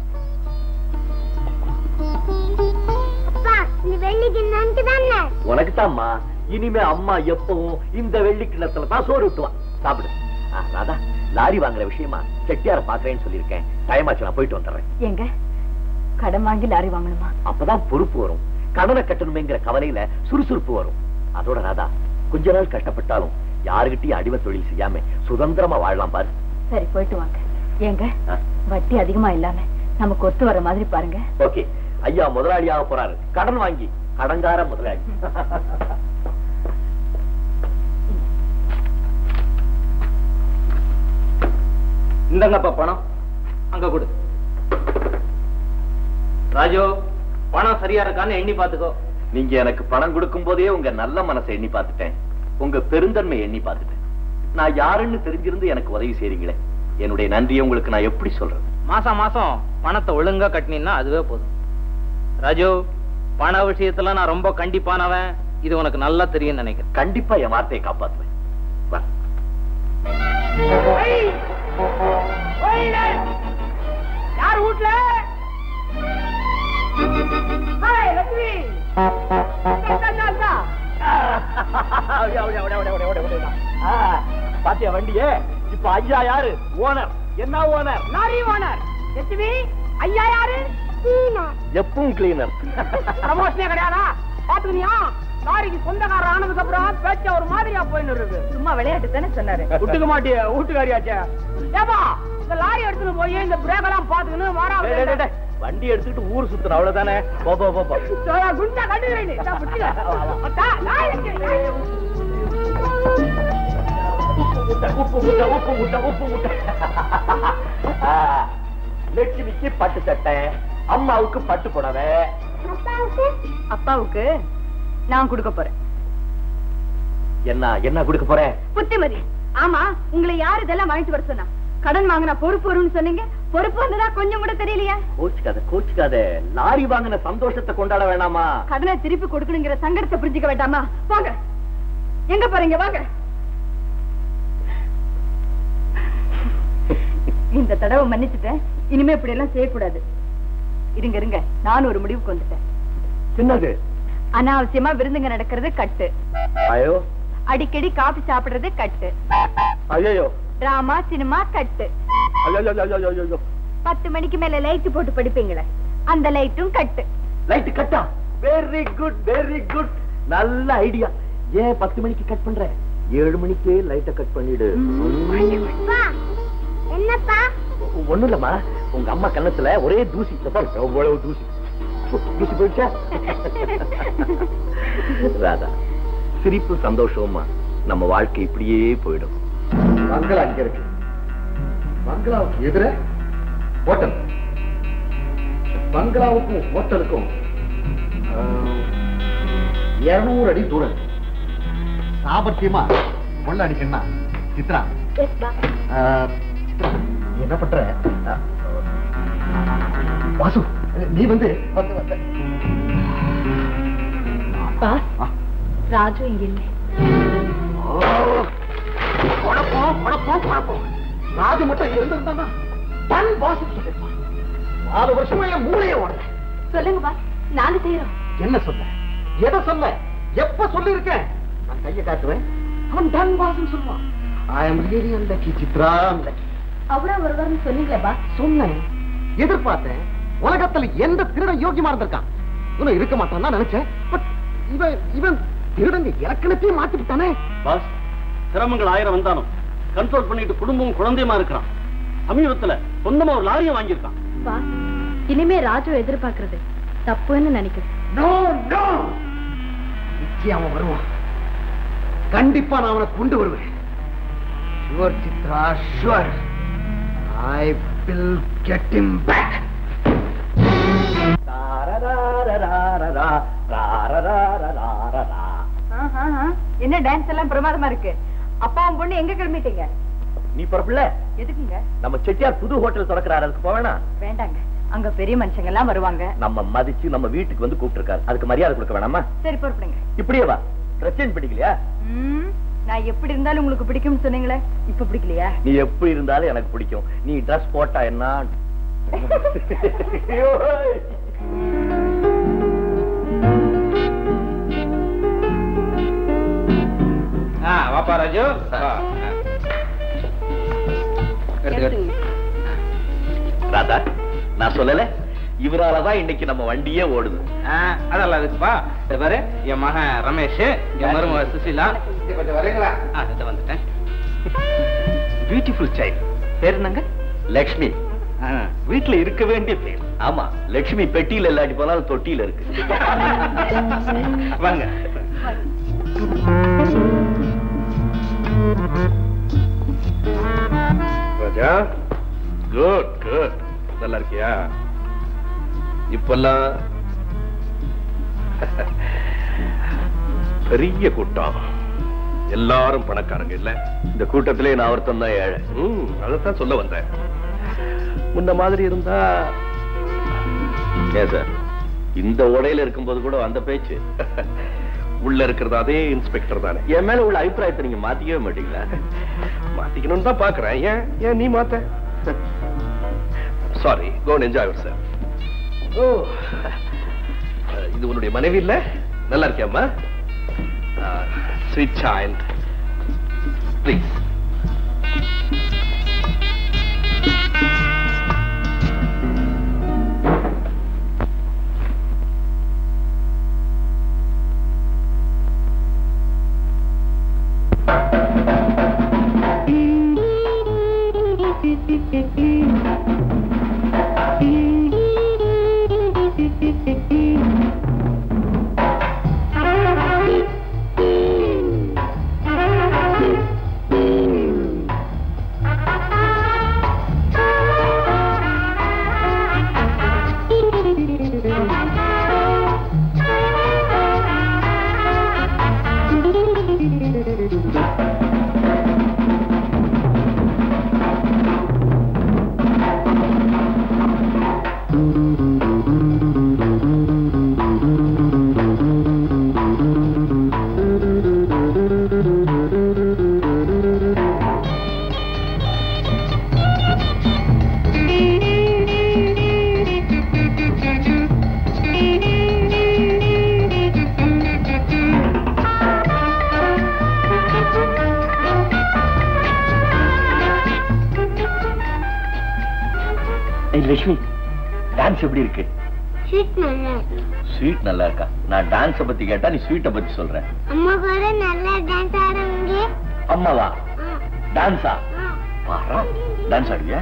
அப்பா இந்த வெள்ளிக்கு நன்ட்டு தானே உனக்கு தாம்மா இனிமே அம்மா எப்பவும் இந்த வெள்ளி கிண்ணத்துல தான் சோறு விட்டுவான் சாப்பிடு ஆ, ராதா லாரி வாங்குற விஷயமா செட்டியார பாக்குறேன்னு சொல்லியிருக்கேன் டைம் ஆச்சு நான் போயிட்டு வந்துடுறேன் எங்க கடன் வாங்கி லாரி வாங்கணுமா அப்பதான் பொறுப்பு வரும் கடனை கட்டணுமேங்கிற கவலையில சுறுசுறுப்பு வரும் அதோட ராதா கொஞ்ச நாள் கஷ்டப்பட்டாலும் யாருகிட்டயும் அடிமை தொழில் செய்யாம சுதந்திரமா வாழலாம் பாரு சரி போயிட்டு வாங்க ஏங்க ஆ. வட்டி அதிகமா இல்லாம நமக்கு ஒத்து வர மாதிரி பாருங்க ஓகே ஐயா முதலாளியாக போறாரு கடன் வாங்கி கடன்கார முதலாளி இந்தங்கப்பா பணம் அங்க கொடு ராஜு பணம் சரியா இருக்கான்னு எண்ணி பாத்துக்கோ நீங்க எனக்கு பணம் கொடுக்கும் போதே உங்க நல்ல மனசை எண்ணி பார்த்துட்டேன் உங்க பெருந்தன்மை எண்ணி பார்த்துட்டேன் நான் யாருன்னு தெரிஞ்சிருந்து எனக்கு உதவி செய்றீங்களே என்னுடைய நன்றியை உங்களுக்கு நான் எப்படி சொல்றது மாசம் மாசம் பணத்தை ஒழுங்கா கட்டினீன்னா அதுவே போதும் ராஜு பண விஷயத்துல நான் ரொம்ப கண்டிப்பானவன் இது உனக்கு நல்லா தெரியும் நினைக்கிறேன் கண்டிப்பா என் வார்த்தையை காப்பாத்துவேன் வா. யார் வீட்ல ஹாய் லட்சுமி தா, தா, தா. பாத்தியா வண்டியே இப்ப ஐயா யாரு ஓனர் என்ன ஓனர் லாரி ஓனர் லட்சுமி ஐயா யாரு எப்பவும் கிளீனர் ப்ரமோஷனே கிடையாதா பாத்துக்கினியா லாரிக்கு சொந்தக்காரர் ஆனதுக்கு அப்புறம் பேச்ச ஒரு மாதிரியா போயின்னு இருக்கு சும்மா விளையாட்டு தானே சொன்னாரு விட்டுக்க மாட்டிய வீட்டுக்காரியாச்சே ஏப்பா இந்த லாரி எடுத்துட்டு போய் இந்த பிரேக் எல்லாம் பாத்துக்கின்னு டேய், டேய், டேய், வாரா டேய். வண்டி எடுத்துக்கிட்டு ஊர் சுத்துற அவ்வளவுதானே போ போ போ, போ குண்டா கண்டுக்கிறேன் உப்பு முட்டை உப்பு முட்டை உப்பு முட்டை ஆ, லட்சுமிக்கு பட்டு சட்டை அம்மாவுக்கு பட்டு புடவை அப்பாவுக்கு நான் கொடுக்க போறேன் என்ன என்ன கொடுக்க போறேன் புத்திமதி ஆமா உங்களை யார் இதெல்லாம் வாங்கிட்டு வர சொன்னா கடன் வாங்கினா பொறுப்பு வரும்னு சொன்னீங்க பொறுப்பு வந்ததா கொஞ்சம் கூட தெரியலையா கோச்சுக்காத கோச்சுக்காத லாரி வாங்கின சந்தோஷத்தை கொண்டாட வேணாமா கடனை திருப்பி கொடுக்கணுங்கிற சங்கடத்தை புரிஞ்சுக்க வேண்டாமா போங்க எங்க போறீங்க வாங்க இந்த தடவை மன்னிச்சுட்டேன் இனிமே இப்படி எல்லாம் செய்யக்கூடாது இருங்க இருங்க நானும் ஒரு முடிவுக்கு வந்துட்டேன் என்னது அனாவசியமா விருந்துங்க நடக்கிறது கட்டு ஐயோ அடிக்கடி காபி சாப்பிடுறது கட்டு ஐயோ டிராமா சினிமா கட்டு ஐயோ பத்து மணிக்கு மேல லைட் போட்டு படிப்பீங்களே அந்த லைட்டும் கட்டு லைட் கட்டா வெரி குட் வெரி குட் நல்ல ஐடியா ஏன் பத்து மணிக்கு கட் பண்ற ஏழு மணிக்கே லைட்ட கட் பண்ணிடு என்னப்பா ஒண்ணும் இல்லம்மா உங்க அம்மா கண்ணத்துல ஒரே தூசி இந்த பாரு, எவ்வளவு தூசி பு, தூசி போயிடுச்சா ராதா சிரிப்பு சந்தோஷமா நம்ம வாழ்க்கை இப்படியே போயிடும் பங்களா இங்க இருக்கு பங்களாவுக்கு எதிர ஹோட்டல் பங்களாவுக்கும் ஹோட்டலுக்கும் இருநூறு அடி தூரம் சாபத்தியமா கொள்ள அடிக்கணும்னா சித்ரா ஆஹ், சித்ரா, நீ என்ன பண்ற ஆஹ், வாசு நீ வந்து வந்து வந்து அப்பா ஆ. ராஜு இங்க இல்லை குழப்பம் குழப்பம் குழப்பம் ராஜு மட்டும் இருந்திருந்தானா தன் பாசு சொல்லிருப்பான் நாலு வருஷமா என் மூளைய ஓடல சொல்லுங்க பா நாங்க செய்யறோம் என்ன சொல்ல எதை சொல்ல எப்ப சொல்லிருக்கேன் நான் கையை காட்டுவேன் அவன் டன் பாஸ்ன்னு சொல்லுவான் I am really unlucky Chitra unlucky அவ்வளவு வருவார்னு சொன்னீங்களேப்பா சொன்னேன் எதிர்பார்த்தேன் உலகத்துல எந்த திருடன் யோகியமா இருந்திருக்கான் இன்னும் இருக்க மாட்டான் தான் நினைச்சேன் பட் இவன் இவன் திருடங்க இலக்கணத்தையே மாத்தி விட்டானே பாஸ் சிரமங்கள் ஆயிரம் வந்தாலும் கண்ட்ரோல் பண்ணிட்டு குடும்பம் குழந்தையுமா இருக்கிறான் சமீபத்துல சொந்தமா ஒரு லாரியை வாங்கியிருக்கான் பா இனிமே ராஜு எதிர்பார்க்கறது தப்புன்னு நினைக்கிறேன் நோ நோ நிச்சயம் அவன் வருவான் கண்டிப்பா நான் அவனை கொண்டு வருவேன் sure Chitra sure I will get him back என்ன டான்ஸ் எல்லாம் பிரமாதமா இருக்கு அப்பாவும் பொண்ணு எங்க கிளம்பிட்டீங்க நீ பிறப்பில்ல எதுக்குங்க நம்ம செட்டியார் புது ஹோட்டல் திறக்கிறாரு அதுக்கு போவேனா வேண்டாங்க அங்க பெரிய மனுஷங்க எல்லாம் வருவாங்க நம்ம மதிச்சு நம்ம வீட்டுக்கு வந்து கூப்பிட்டு இருக்காரு அதுக்கு மரியாதை கொடுக்க வேணாமா சரி பொறுப்படுங்க இப்படியே வா ட்ரெஸ் சேஞ்ச் பண்ணிக்கலையா ம், நான் எப்படி இருந்தாலும் உங்களுக்கு பிடிக்கும்னு சொன்னீங்களே இப்ப பிடிக்கலையா நீ எப்படி இருந்தாலும் எனக்கு பிடிக்கும் நீ ட்ரெஸ் போட்டா என்ன ஆ வாப்பா ராஜு வா. ஆ. எடுத்துக்க. ராதா நான் சொல்லல இவராலதான் இன்னைக்கு நம்ம வண்டியே ஓடுது அதெல்லாம் அதுக்குப்பா இந்த பாரு என் மகன் ரமேஷ் என் மருமக சுசிலா கொஞ்சம் வரீங்களா ஆ, இதோ வந்துட்டேன் பியூட்டிஃபுல் சைல்ட் பேர் என்னங்க லக்ஷ்மி ஆ, வீட்டுல இருக்க வேண்டிய பேர் ஆமா லட்சுமி பெட்டியில இல்லாட்டி போனாலும் தொட்டியில இருக்கு வாங்க ராஜா குட் குட் நல்லா இருக்கியா இப்பெல்லாம் பெரிய கூட்டம் எல்லாரும் பணக்காரங்க இல்ல இந்த கூட்டத்திலே நான் ஒருத்தன் தான் ஏழை ம் அதைத்தான் சொல்ல வந்தேன் முன்ன மாதிரி இருந்தா ஏன் சார் இந்த உடையில இருக்கும்போது கூட அந்த பேச்சு உள்ள இருக்கிறது அதே இன்ஸ்பெக்டர் தானே என் மேல உள்ள அபிப்பிராயத்தை நீங்க மாத்திக்கவே மாட்டீங்களா மாத்திக்கணும்னு தான் பாக்குறேன் ஏன் ஏன் நீ மாத்த sorry go enjoy sir oh இது உன்னுடைய மனைவி இல்ல நல்லா இருக்கியாம்மா sweet child please Lakshmi dance எப்படி இருக்கு ஸ்வீட் நல்லா இருக்கு. ஸ்வீட் நல்லா இருக்கா நான் டான்ஸ பத்தி கேட்டா நீ ஸ்வீட்டை பத்தி சொல்ற அம்மா கூட நல்லா டான்ஸ் ஆடுவாங்க அம்மாவா ஆ, டான்ஸா ஆ. பாரா டான்ஸ் ஆடுவியா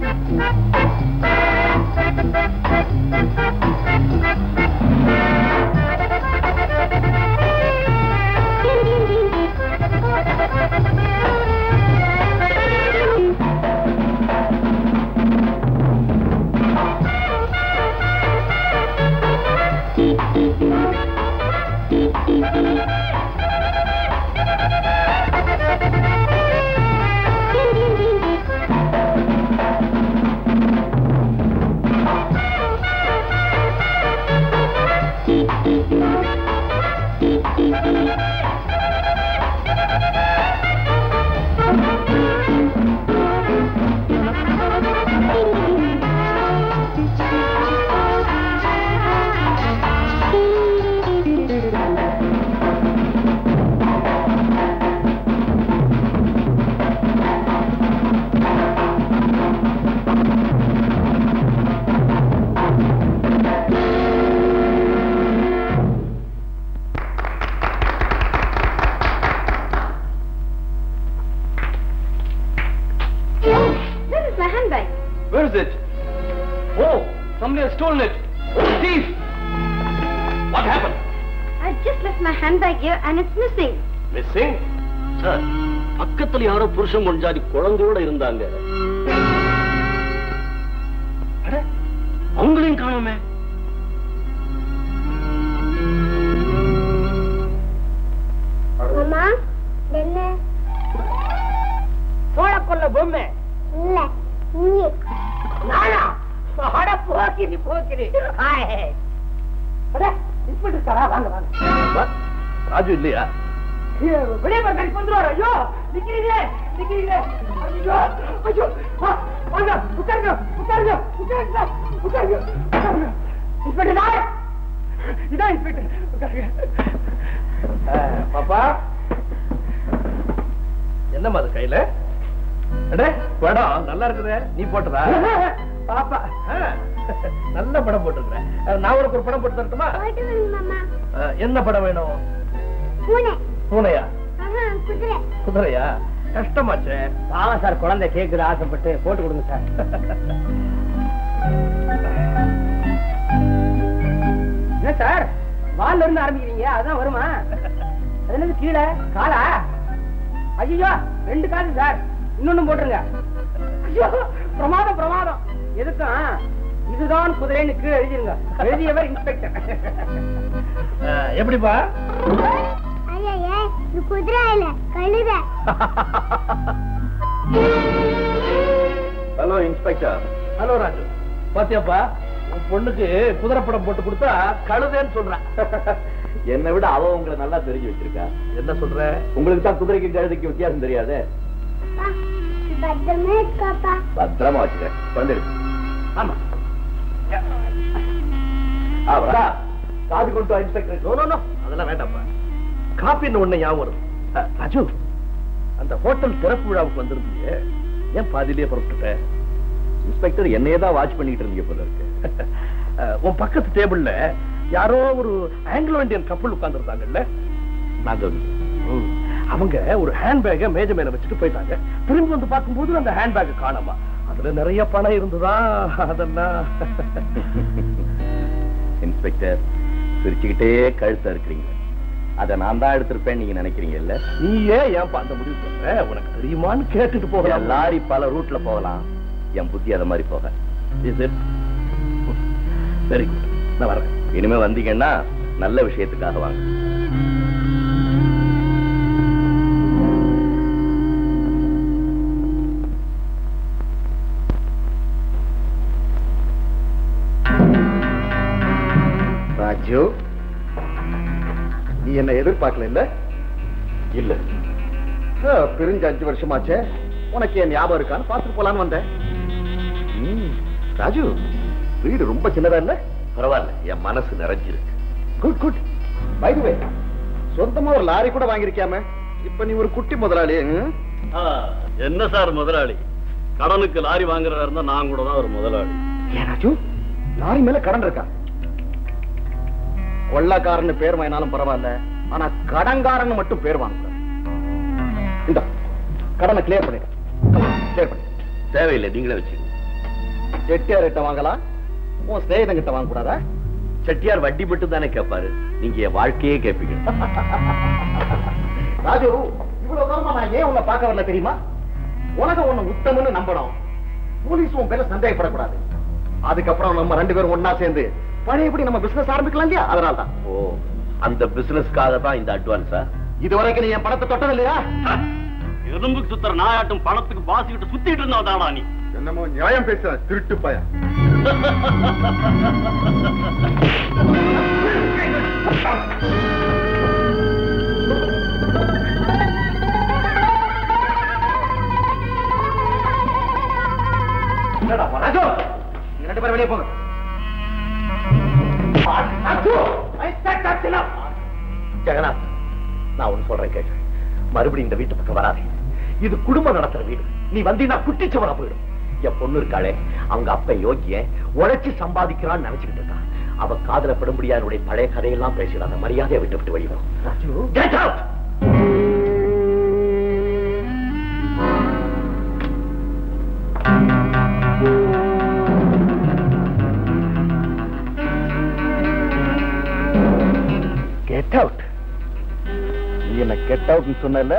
This is my handbag. Where is it? Oh, somebody has stolen it. Thief! What happened? I just left my handbag here and it's missing. Missing sir பக்கத்துல யாரோ புருஷன் பொஞ்சாதி குழந்தையோட இருந்தாங்க அட, அவங்களையும் காணோமே அம்மா என்ன சோழ கொல்ல பொம்மை இல்ல நீ நானா அட போக்கிரி போக்கிரி ஹாய் அட இப்படி இருக்கா வாங்க வாங்க ராஜு இல்லையா வெளியே போய் கழிச்சு வந்துருவாரு ஐயோ நிக்கிறீங்களே நிக்கிறீங்களே ஐயோ ஐயோ ஆ, வாங்க உட்காருங்க உட்காருங்க உட்காருங்க உட்காருங்க உட்காருங்க இன்ஸ்பெக்டர் நாய் இதான் இன்ஸ்பெக்டர் உட்காருங்க பாப்பா என்னம்மா அது கையில அடே படம் நல்லா இருக்குதே நீ போட்டதா பாப்பா ஆ, நல்ல படம் போட்டிருக்கிறேன் அஹ், நான் உனக்கு ஒரு படம் போட்டு தரட்டுமா அஹ், என்ன படம் வேணும் பூனையா குதிரையா கஷ்டமாச்சே பாவம் சார் குழந்தை கேக்குது ஆசைப்பட்டு போட்டு கொடுங்க சார் என்ன சார் வால்ல இருந்து ஆரம்பிக்கிறீங்க அதான் வருமா அது என்னது கீழே காலா ஐயோ ரெண்டு காது சார் இன்னொன்னு போட்டுருங்க ஐயோ பிரமாதம் பிரமாதம் எதுக்கும் இதுதான் குதிரைன்னு கீழே எழுதிருங்க எழுதியவர் இன்ஸ்பெக்டர் அஹ், எப்படிப்பா குதிரை இல்ல கழுத ஹலோ இன்ஸ்பெக்டர் ஹலோ ராஜு பாத்தியாப்பா உன் பொண்ணுக்கு குதிரை படம் போட்டு கொடுத்தா கழுதேன்னு சொல்றேன் என்னை விட அவ உங்களை நல்லா தெரிஞ்சு வச்சிருக்கா என்ன சொல்ற உங்களுக்கு தான் குதிரைக்கு கழுதைக்கு வித்தியாசம் தெரியாதே பத்திரமே இருக்காப்பா பத்திரமா வச்சுக்கிறேன் வந்துடு ஆமா காது கொண்டு வா, இன்ஸ்பெக்டர் நோ நோ நோ அதெல்லாம் வேண்டாம்ப்பா காப்பின்னு ஒண்ணு ஞாபகம் வருது அஹ், ராஜு அந்த ஹோட்டல் திறப்பு விழாவுக்கு வந்திருந்தீங்க ஏன் பாதியிலேயே புறப்பட்டுட்ட இன்ஸ்பெக்டர் என்னையே தான் வாட்ச் பண்ணிட்டு இருந்தீங்க போல இருக்கு அஹ், உன் பக்கத்து டேபிள்ல யாரோ ஒரு ஆங்கிலோ இந்தியன் கப்பல் உட்கார்ந்துருந்தாங்கல்ல நான் கவனிக்கிறேன். அவங்க ஒரு ஹேண்ட்பேக்கை மேஜை மேல வச்சுட்டு போயிட்டாங்க திரும்பி வந்து பார்க்கும்போது அந்த ஹேண்ட்பேக்கை காணாமா அதுல நிறைய பணம் இருந்ததா அதெல்லாம் இன்ஸ்பெக்டர் சிரிச்சுக்கிட்டே கழுத்த இருக்கிறீங்க அத நான் தான் எடுத்திருப்பேன் நீங்க நினைக்கிறீங்கல்ல நீ ஏன் ஏன்பா அந்த முடிவு பண்ற உனக்கு தெரியுமான்னு கேட்டுட்டு என் போகலாம் லாரி பல ரூட்ல போகலாம் என் புத்தி அத மாதிரி போக இஸ் இட் வெரி குட் நான் வர்றேன் இனிமே வந்தீங்கன்னா நல்ல விஷயத்துக்காக வாங்க ராஜு நீ என்ன எதிர்பார்க்கல இல்ல இல்ல ஆ, பிரிஞ்சு அஞ்சு வருஷமாச்சே உனக்கு என் ஞாபகம் இருக்கான்னு பார்த்துட்டு போலான்னு வந்தேன் ம், ராஜு வீடு ரொம்ப சின்னதா இல்ல பரவாயில்ல என் மனசு நிறைஞ்சிருக்கு குட் குட் பை வே சொந்தமா ஒரு லாரி கூட வாங்கியிருக்காம இப்ப நீ ஒரு குட்டி முதலாளி ம்? என்ன சார் முதலாளி கடனுக்கு லாரி வாங்குறதா இருந்தா நான் கூட தான் ஒரு முதலாளி ஏன் ராஜு லாரி மேல கடன் இருக்கா கொள்ளக்காரன்னு பேர் வாங்கினாலும் பரவாயில்ல ஆனா கடன்காரன்னு மட்டும் பேர் வாங்க இந்த கடனை கிளியர் பண்ணிடு கிளியர் பண்ணி தேவையில்லை நீங்களே வச்சுக்கோங்க செட்டியார் கிட்ட வாங்கலாம் உன் ஸ்நேகிதன் கிட்ட வாங்க கூடாதா செட்டியார் வட்டி மட்டும் தானே கேட்பாரு நீங்க என் வாழ்க்கையே கேட்பீங்க ராஜு இவ்வளவு காலமா நான் ஏன் உன்னை பார்க்க வரல தெரியுமா உலகம் உன்னை உத்தமன்னு நம்பணும் போலீஸ் உன் பேர்ல சந்தேகப்படக்கூடாது அதுக்கப்புறம் நம்ம ரெண்டு பேரும் ஒண்ணா சேர்ந்து பழையபடி நம்ம பிசினஸ் ஆரம்பிக்கலாம் இல்லையா அதனால தான் ஓ அந்த பிசினஸ்க்காக தான் இந்த அட்வான்ஸா இதுவரைக்கும் நீ என் பணத்தை தொட்டது இல்லையா எறும்புக்கு சுத்துற நாயாட்டும் பணத்துக்கு பாசிக்கிட்டு சுத்திட்டு இருந்தா தானா நீ என்னமோ நியாயம் பேசுற திருட்டு பையன் ராஜு நீங்க ரெண்டு பேரும் வெளியே போங்க Raju, I said that's enough. Jagannath நான் ஒண்ணு சொல்றேன் கேட்டு மறுபடியும் இந்த வீட்டு பக்கம் வராதே இது குடும்பம் நடத்துற வீடு நீ வந்தீங்கன்னா குட்டிச்சவரா போயிடும் என் பொண்ணு இருக்காளே அவங்க அப்ப யோகிய உழைச்சு சம்பாதிக்கிறான்னு நினைச்சுக்கிட்டு இருக்கான் அவ காதல படும்படியா என்னுடைய பழைய கதையெல்லாம் பேசிடாத மரியாதையை விட்டு விட்டு வெளியே வரும் Raju Get out! Get out நீ என்ன கெட் அவுட்னு சொன்னல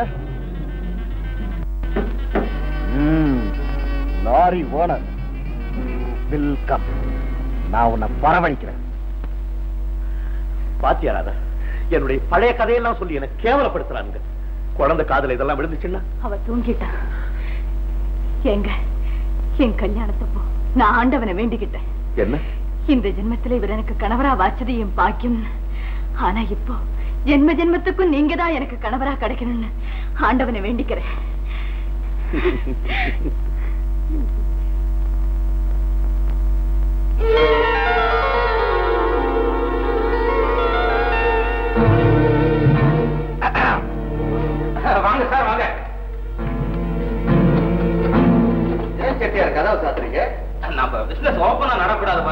லாரி ஓனர் வெல்கம் நான் உன்னை வரவழைக்கிறேன் பாத்தியா ராதா என்னுடைய பழைய கதையெல்லாம் சொல்லி என்ன கேவலப்படுத்துறாங்க குழந்தை காதல இதெல்லாம் விழுந்துச்சுன்னா அவ தூங்கிட்டான் எங்க என் கல்யாணத்தப்போ நான் ஆண்டவனை வேண்டிக்கிட்டேன் என்ன இந்த ஜென்மத்துல இவர் எனக்கு கணவரா வாச்சது என் பாக்கியம் ஆனா இப்போ ஜென்ம ஜென்மத்துக்கும் நீங்க தான் எனக்கு கணவரா கிடைக்கணும்னு ஆண்டவனை வேண்டிக்கிறேன் வாங்க சார் வாங்க ஏன் செட்டியார் கதவை சாத்துறீங்க நம்ம பிசினஸ்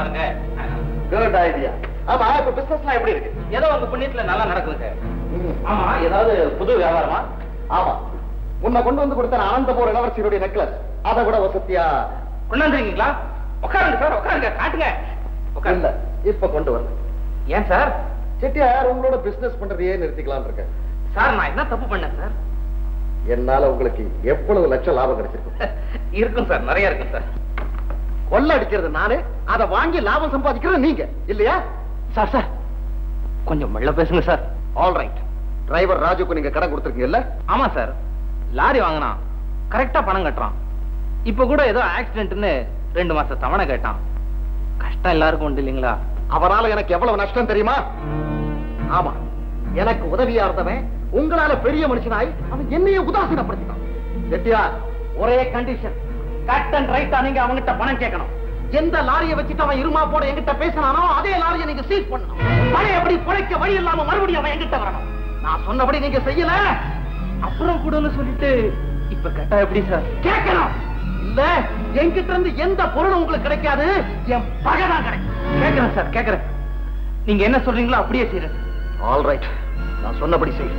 போலங்க குட் ஐடியா ஆமா இப்ப பிசினஸ்லாம் எப்படி இருக்கு ஏதோ உங்க புண்ணியத்துல நல்லா நடக்குதுங்க ம். ஆமா ஏதாவது புது வியாபாரமா ஆமா உன்னை கொண்டு வந்து கொடுத்த அனந்தபுரம் இளவரசியுடைய நெக்லஸ் அதை விட வசதியா கொண்டாந்துருக்கீங்களா உட்காருங்க சார் உட்காருங்க காட்டுங்க இல்ல உட்காருங்க இப்ப கொண்டு வரல ஏன் சார் செட்டியார் உங்களோட பிசினஸ் பண்றதையே நிறுத்திக்கலாம் இருக்கேன் சார் நான் என்ன தப்பு பண்ணேன் சார் என்னால உங்களுக்கு எவ்வளவு லட்சம் லாபம் கிடைச்சிருக்கும் இருக்கும் சார் நிறைய இருக்கும் சார் கொள்ள அடிக்கிறது நானு அதை வாங்கி லாபம் சம்பாதிக்கிறது நீங்க இல்லையா சார் சார் கொஞ்சம் மெல்ல பேசுங்க சார் ஆல் ரைட் டிரைவர் ராஜுக்கு நீங்க கடன் கொடுத்துருக்கீங்கல்ல ஆமா சார் லாரி வாங்கினான் கரெக்டா பணம் கட்டுறான் இப்ப கூட ஏதோ ஆக்சிடென்ட்னு ரெண்டு மாசம் தவணை கேட்டான் கஷ்டம் எல்லாருக்கும் உண்டு இல்லைங்களா அவரால எனக்கு எவ்வளவு நஷ்டம் தெரியுமா ஆமா எனக்கு உதவியா இருந்தவன் உங்களால பெரிய மனுஷனாய் அவன் என்னையே உதாசீனப்படுத்திட்டான் செட்டியார் ஒரே கண்டிஷன் கட் அண்ட் ரைட்டா நீங்க அவங்கிட்ட பணம் கேட்கணும் எந்த லாரியை வச்சுட்டு அவன் இருமா போட என்கிட்ட பேசினானோ அதே லாரியை நீங்க சீஸ் பண்ணணும் பழைய எப்படி பிழைக்க வழி இல்லாம மறுபடியும் அவன் என்கிட்ட வரணும் நான் சொன்னபடி நீங்க செய்யல அப்புறம் கூடன்னு சொல்லிட்டு இப்ப கட்டா எப்படி சார் கேட்கணும் இல்ல என்கிட்ட இருந்து எந்த பொருளும் உங்களுக்கு கிடைக்காது என் பகைதான் கிடைக்கும் கேக்குறேன் சார் கேக்குறேன் நீங்க என்ன சொல்றீங்களோ அப்படியே செய்யறேன் ஆல் ரைட் நான் சொன்னபடி செய்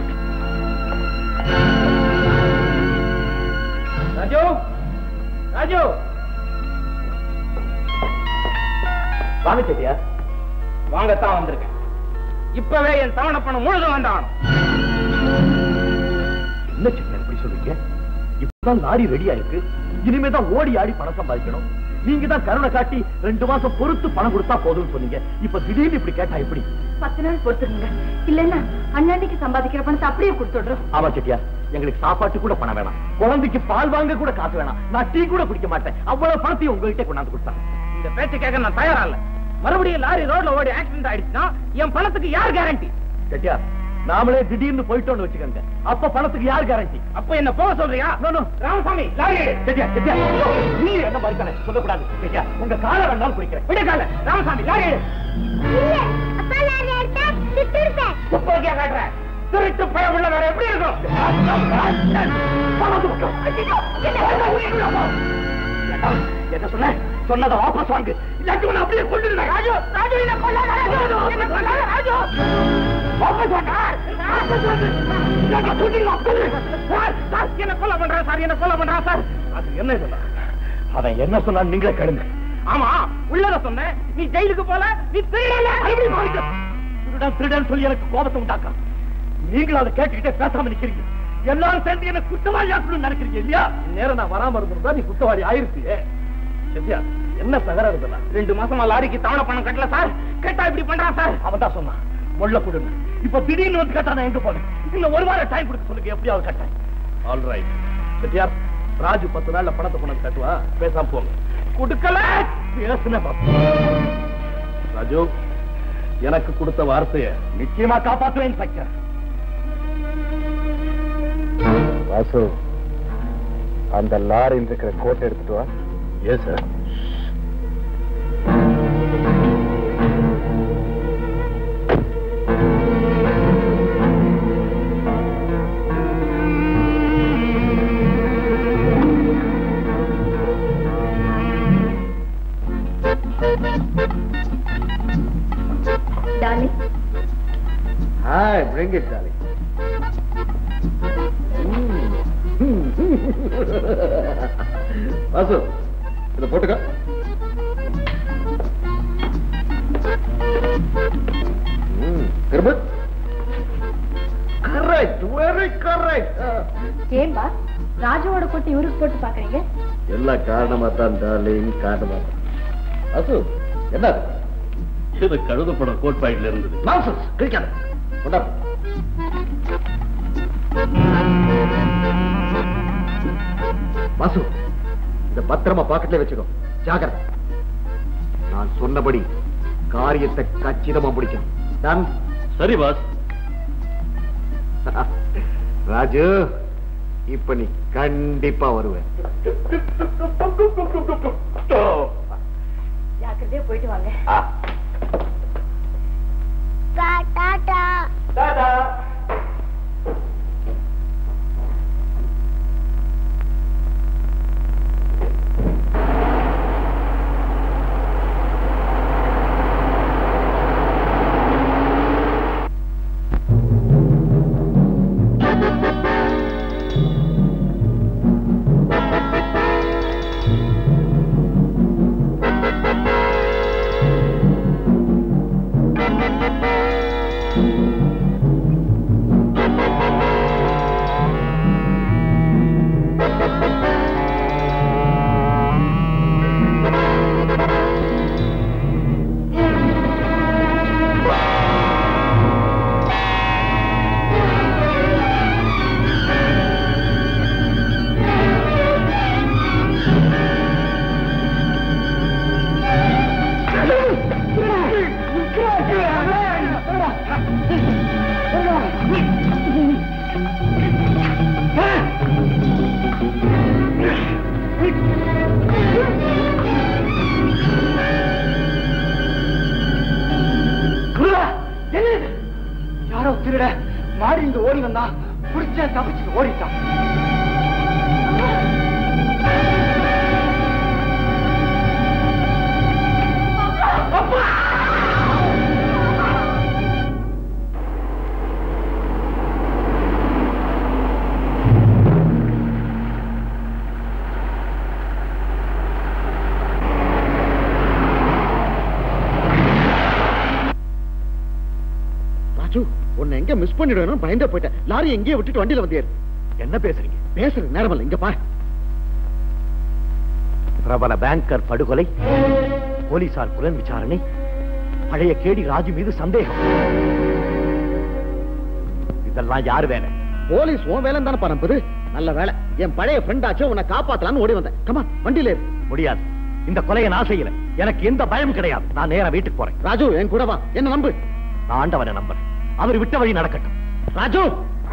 ராஜு ராஜு வாங்க செட்டியா வாங்கத்தான் வந்திருக்கேன் இப்பவே என் தவணை பணம் முழுதும் வந்தான் என்ன செட்டியார் இப்படி சொல்றீங்க இப்பதான் லாரி ரெடியா இருக்கு இனிமேதான் ஓடி ஆடி பணம் சம்பாதிக்கணும் நீங்க தான் கருணை காட்டி ரெண்டு மாசம் பொறுத்து பணம் கொடுத்தா போதும்னு சொன்னீங்க இப்ப திடீர்னு இப்படி கேட்டா எப்படி பத்து நாள் பொறுத்துருங்க இல்லைன்னா அண்ணாண்டிக்கு சம்பாதிக்கிற பணத்தை அப்படியே கொடுத்துடுறோம் ஆமா செட்டியார் எங்களுக்கு சாப்பாட்டு கூட பணம் வேணாம் குழந்தைக்கு பால் வாங்க கூட காசு வேணாம் நான் டீ கூட குடிக்க மாட்டேன் அவ்வளவு பணத்தையும் உங்ககிட்ட கொண்டாந்து கொடுத்தாங்க இந்த பேச்சு கேட்க நான் தயாரா இல்ல மறுபடியும் லாரி ரோட்ல ஓடி ஆக்சிடென்ட் ஆயிடுச்சுன்னா என் பணத்துக்கு யார் கேரண்டி செட்டியார் நாமளே திடீர்னு போயிட்டோம்னு வச்சுக்கோங்க அப்ப பணத்துக்கு யார் கேரண்டி அப்ப என்ன போக சொல்றியா ராமசாமி லாரி எடு. செட்டியா செட்டியா நீ என்ன மாதிரி சொல்லக்கூடாது செட்டியா உங்க காலை வேணாலும் குடிக்கிறேன் விடு கால ராமசாமி லாரி எடு. துப்பாக்கியா காட்டுற திருட்டு பய உள்ள வேற எப்படி இருக்கும் என்ன சொன்ன சொன்னதை வாபஸ் வாங்கு இல்லாட்டி உன்னை அப்படியே கொண்டுடுறேன் ராஜு ராஜு என்ன கொல்ல ராஜு என்ன கொல்ல ராஜு வாபஸ் வாங்க வாபஸ் வாங்க என்ன தூக்கிங்க கொல்லு சார் சார் என்ன கொல்ல பண்றா சார் என்ன கொல்ல பண்றா சார் அது என்ன இதெல்லாம் அவன் என்ன சொன்னான் நீங்களே கேளுங்க ஆமா உள்ளத சொன்னேன் நீ ஜெயிலுக்கு போல நீ திருடல எப்படி போயிட்டு திருடன் திருடன் சொல்லி எனக்கு கோபத்தை உண்டாக்கா நீங்களும் அதை கேட்டுக்கிட்டே பேசாம நிக்கிறீங்க எல்லாரும் சேர்ந்து என்ன குற்றவாளி ஆக்கணும்னு நினைக்கிறீங்க இல்லையா நேரம் நான் வராம இருந்திருந்தா நீ குற்றவாளி ஆயிருச்சு செட்டியா என்ன தகராறு இதெல்லாம் ரெண்டு மாசமா லாரிக்கு தவணை பணம் கட்டல சார் கேட்டா இப்படி பண்றான் சார் அவன் தான் சொன்னான் முள்ள கொடுங்க இப்ப திடீர்னு வந்து கேட்டா நான் எங்க போனேன் இன்னும் ஒரு வாரம் டைம் கொடுக்க சொல்லுங்க எப்படியாவது கட்டேன் ஆல் ரைட் செட்டியார் ராஜு பத்து நாள்ல பணத்தை கொண்டு கட்டுவா பேசாம போங்க கொடுக்கல பேசுன ராஜு எனக்கு கொடுத்த வார்த்தைய நிச்சயமா காப்பாற்றுவேன் சக்கர் வாசு அந்த லாரியில் இருக்கிற கோட்டை எடுத்துட்டு வா yes sir darling hi bring it darling Vasu இத போட்டுக்க ம், திரும்ப கரெக்ட் வெரி கரெக்ட் ஏன்பா ராஜுவோட கொட்டு இவருக்கு போட்டு பாக்குறீங்க எல்லாம் காரணமா தான் டார்லிங் காரணமா தான் வாசு என்ன அது? இது கழுதப்பட கோட்பாயில இருந்தது நான்சென்ஸ் கிழிக்காத கொண்டா வாசு இந்த பத்திரமா பாக்கெட்ல வச்சுக்கோ ஜாகிரதை நான் சொன்னபடி காரியத்தை கச்சிதமா முடிக்கணும் டன் சரி பாஸ் ராஜு இப்ப நீ கண்டிப்பா வருவ ஜாக்கிரதையா போயிட்டு வாங்க யாரோ திருட மாடி இங்க ஓடி வந்தா புடிச்ச தப்பிச்சு ஓடிட்டான் ராஜு உன்னை எங்க மிஸ் பண்ணிடுவேன் பயந்தே போயிட்டேன் லாரி எங்கேயே விட்டுட்டு வண்டியில வந்தேன் என்ன பேசுறீங்க பேசுறது நேரமல்ல இங்க பாரு பிரபல பேங்கர் படுகொலை போலீசார் புலன் விசாரணை பழைய கேடி ராஜு மீது சந்தேகம் இதெல்லாம் யார் வேலை போலீஸ் உன் வேலை தானே பரம்புது நல்ல வேலை என் பழைய ஃப்ரெண்ட் ஆச்சு உன்னை காப்பாத்தலாம்னு ஓடி வந்தேன் கமா வண்டியில ஏறு முடியாது இந்த கொலையை நான் செய்யல எனக்கு எந்த பயம் கிடையாது நான் நேரா வீட்டுக்கு போறேன் ராஜு என் கூட வா என்ன நம்பு நான் ஆண்டவனை நம்புறேன் அவர் விட்ட வழி நடக்கட்டும் ராஜு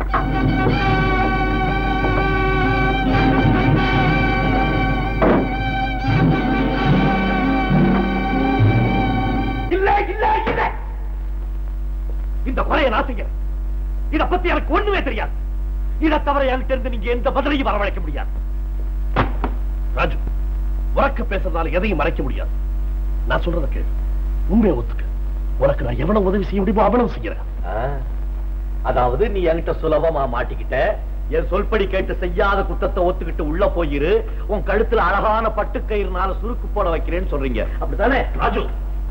இல்ல இல்ல இல்ல இந்த கொலையை நான் செய்யறேன் இத பத்தி எனக்கு ஒண்ணுமே தெரியாது இதை தவிர என்கிட்ட இருந்து நீங்க எந்த பதிலையும் வரவழைக்க முடியாது ராஜு உறக்க பேசுறதால எதையும் மறைக்க முடியாது நான் சொல்றத கேளு உண்மையை ஒத்துக்க உனக்கு நான் எவ்வளவு உதவி செய்ய முடியுமோ அவ்வளவு செய்யறேன் அதாவது நீ என்கிட்ட சுலபமா மாட்டிக்கிட்ட என் சொல்படி கேட்டு செய்யாத குத்தத்தை ஒத்துக்கிட்டு உள்ள போயிரு உன் கழுத்துல அழகான பட்டு கயிறுனால சுருக்கு போட வைக்கிறேன்னு சொல்றீங்க அப்படித்தானே ராஜு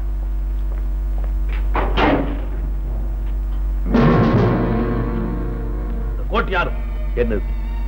இந்த கோட் யாரு என்னது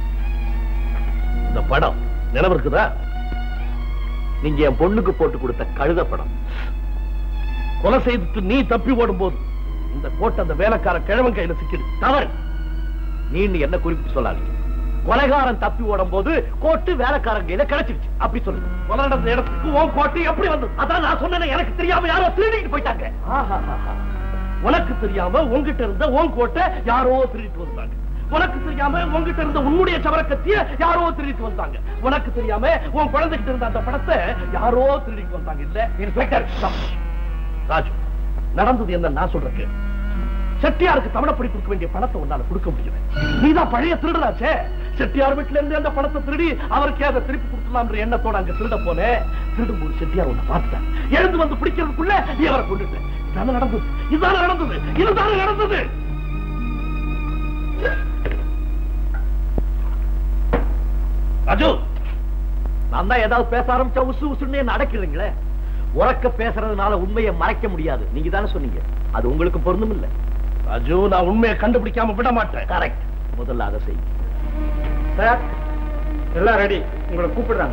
இந்த படம் நினைவு இருக்குதா நீங்க என் பொண்ணுக்கு போட்டு கொடுத்த கழுத படம் கொலை செய்துட்டு நீ தப்பி ஓடும்போது இந்த கோட்டை அந்த வேலைக்கார கிழவன் கையில சிக்கிடு தவறு நீன்னு என்ன குறிப்பிட்டு சொல்லாதீங்க கொலைகாரன் தப்பி ஓடும் போது கோட்டு வேலைக்காரன் கையில கிடைச்சிருச்சு அப்படி சொல்லுங்க கொலை நடந்த இடத்துக்கு உன் கோட்டை எப்படி வந்தது அதான் நான் சொன்னேனே எனக்கு தெரியாம யாரோ திருடிட்டு போயிட்டாங்க ஆஹாஹாஹா. உனக்கு தெரியாம உன்கிட்ட இருந்த உன் கோட்டை யாரோ திருடிட்டு வந்தாங்க உனக்கு தெரியாம உன்கிட்ட இருந்த உன்னுடைய சவரக்கத்திய யாரோ திருடிட்டு வந்தாங்க உனக்கு தெரியாம உன் குழந்தைகிட்ட இருந்த அந்த படத்தை யாரோ திருடிட்டு வந்தாங்க இல்ல இன்ஸ்பெக்டர் ராஜு நடந்தது என்ன நான் சொல்றேன் செட்டியாருக்கு தவணப்படி கொடுக்க வேண்டிய பணத்தை உன்னால கொடுக்க முடியல நீதான் பழைய திருடராச்சே செட்டியார் வீட்டுல இருந்து அந்த பணத்தை திருடி அவருக்கே அதை திருப்பி கொடுக்கலாம்ன்ற எண்ணத்தோட அங்க திருட போனேன் திருடும் போது செட்டியார் உன்னை பார்த்துட்டான் எழுந்து வந்து பிடிக்கிறதுக்குள்ள நீ அவரை கொண்டுட்ட இதான நடந்தது இதான நடந்தது இதுதானே நடந்தது ராஜு நான் தான் ஏதாவது பேச ஆரம்பிச்சா உசு உசுன்னு என்ன அடக்கிறீங்களே உறக்க பேசுறதுனால உண்மையை மறைக்க முடியாது நீங்க தானே சொன்னீங்க அது உங்களுக்கு பொருந்தும் இல்ல ராஜு நான் உண்மையை கண்டுபிடிக்காம விட மாட்டேன் கரெக்ட் முதல்ல அதை செய் சார் எல்லாம் ரெடி உங்களை கூப்பிடுறாங்க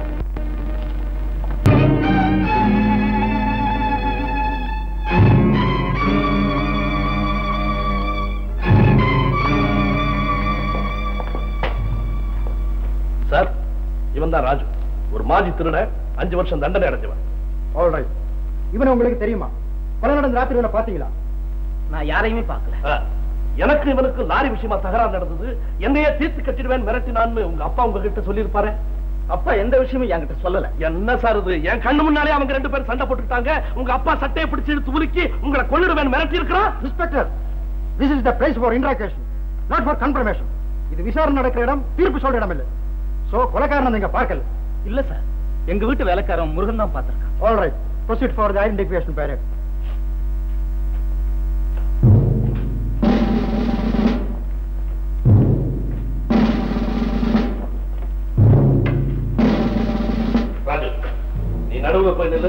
சார் இவன் தான் ராஜு ஒரு மாஜி திருட அஞ்சு வருஷம் தண்டனை அடைஞ்சவன் ஆல்ரைட் இவனை உங்களுக்கு தெரியுமா கொலை நடந்த ராத்திரி இவனை பாத்தீங்களா நான் யாரையுமே பார்க்கல ஆ, எனக்கு இவனுக்கு லாரி விஷயமா தகராறு நடந்தது என்னையே தீர்த்து கட்டிடுவேன் மிரட்டினான்னு உங்க அப்பா உங்ககிட்ட சொல்லியிருப்பாரு அப்பா எந்த விஷயமும் என்கிட்ட சொல்லல என்ன சார் இது என் கண்ணு முன்னாலே அவங்க ரெண்டு பேரும் சண்டை போட்டுட்டாங்க உங்க அப்பா சட்டையை பிடிச்சு இழுத்து உலுக்கி உங்களை கொள்ளிடுவேன் மிரட்டி இருக்கிறான் inspector this is the place for interrogation not for confirmation இது விசாரணை நடக்கிற இடம் தீர்ப்பு சொல்ற இடம் இல்ல சோ கொலைக்காரனை நீங்க பார்க்கல இல்ல சார் எங்க வீட்டு வேலைக்காரன் முருகன் தான் பார்த்திருக்கான் alright proceed for the identification parade Raju நீ நடுவுல போய் நில்லு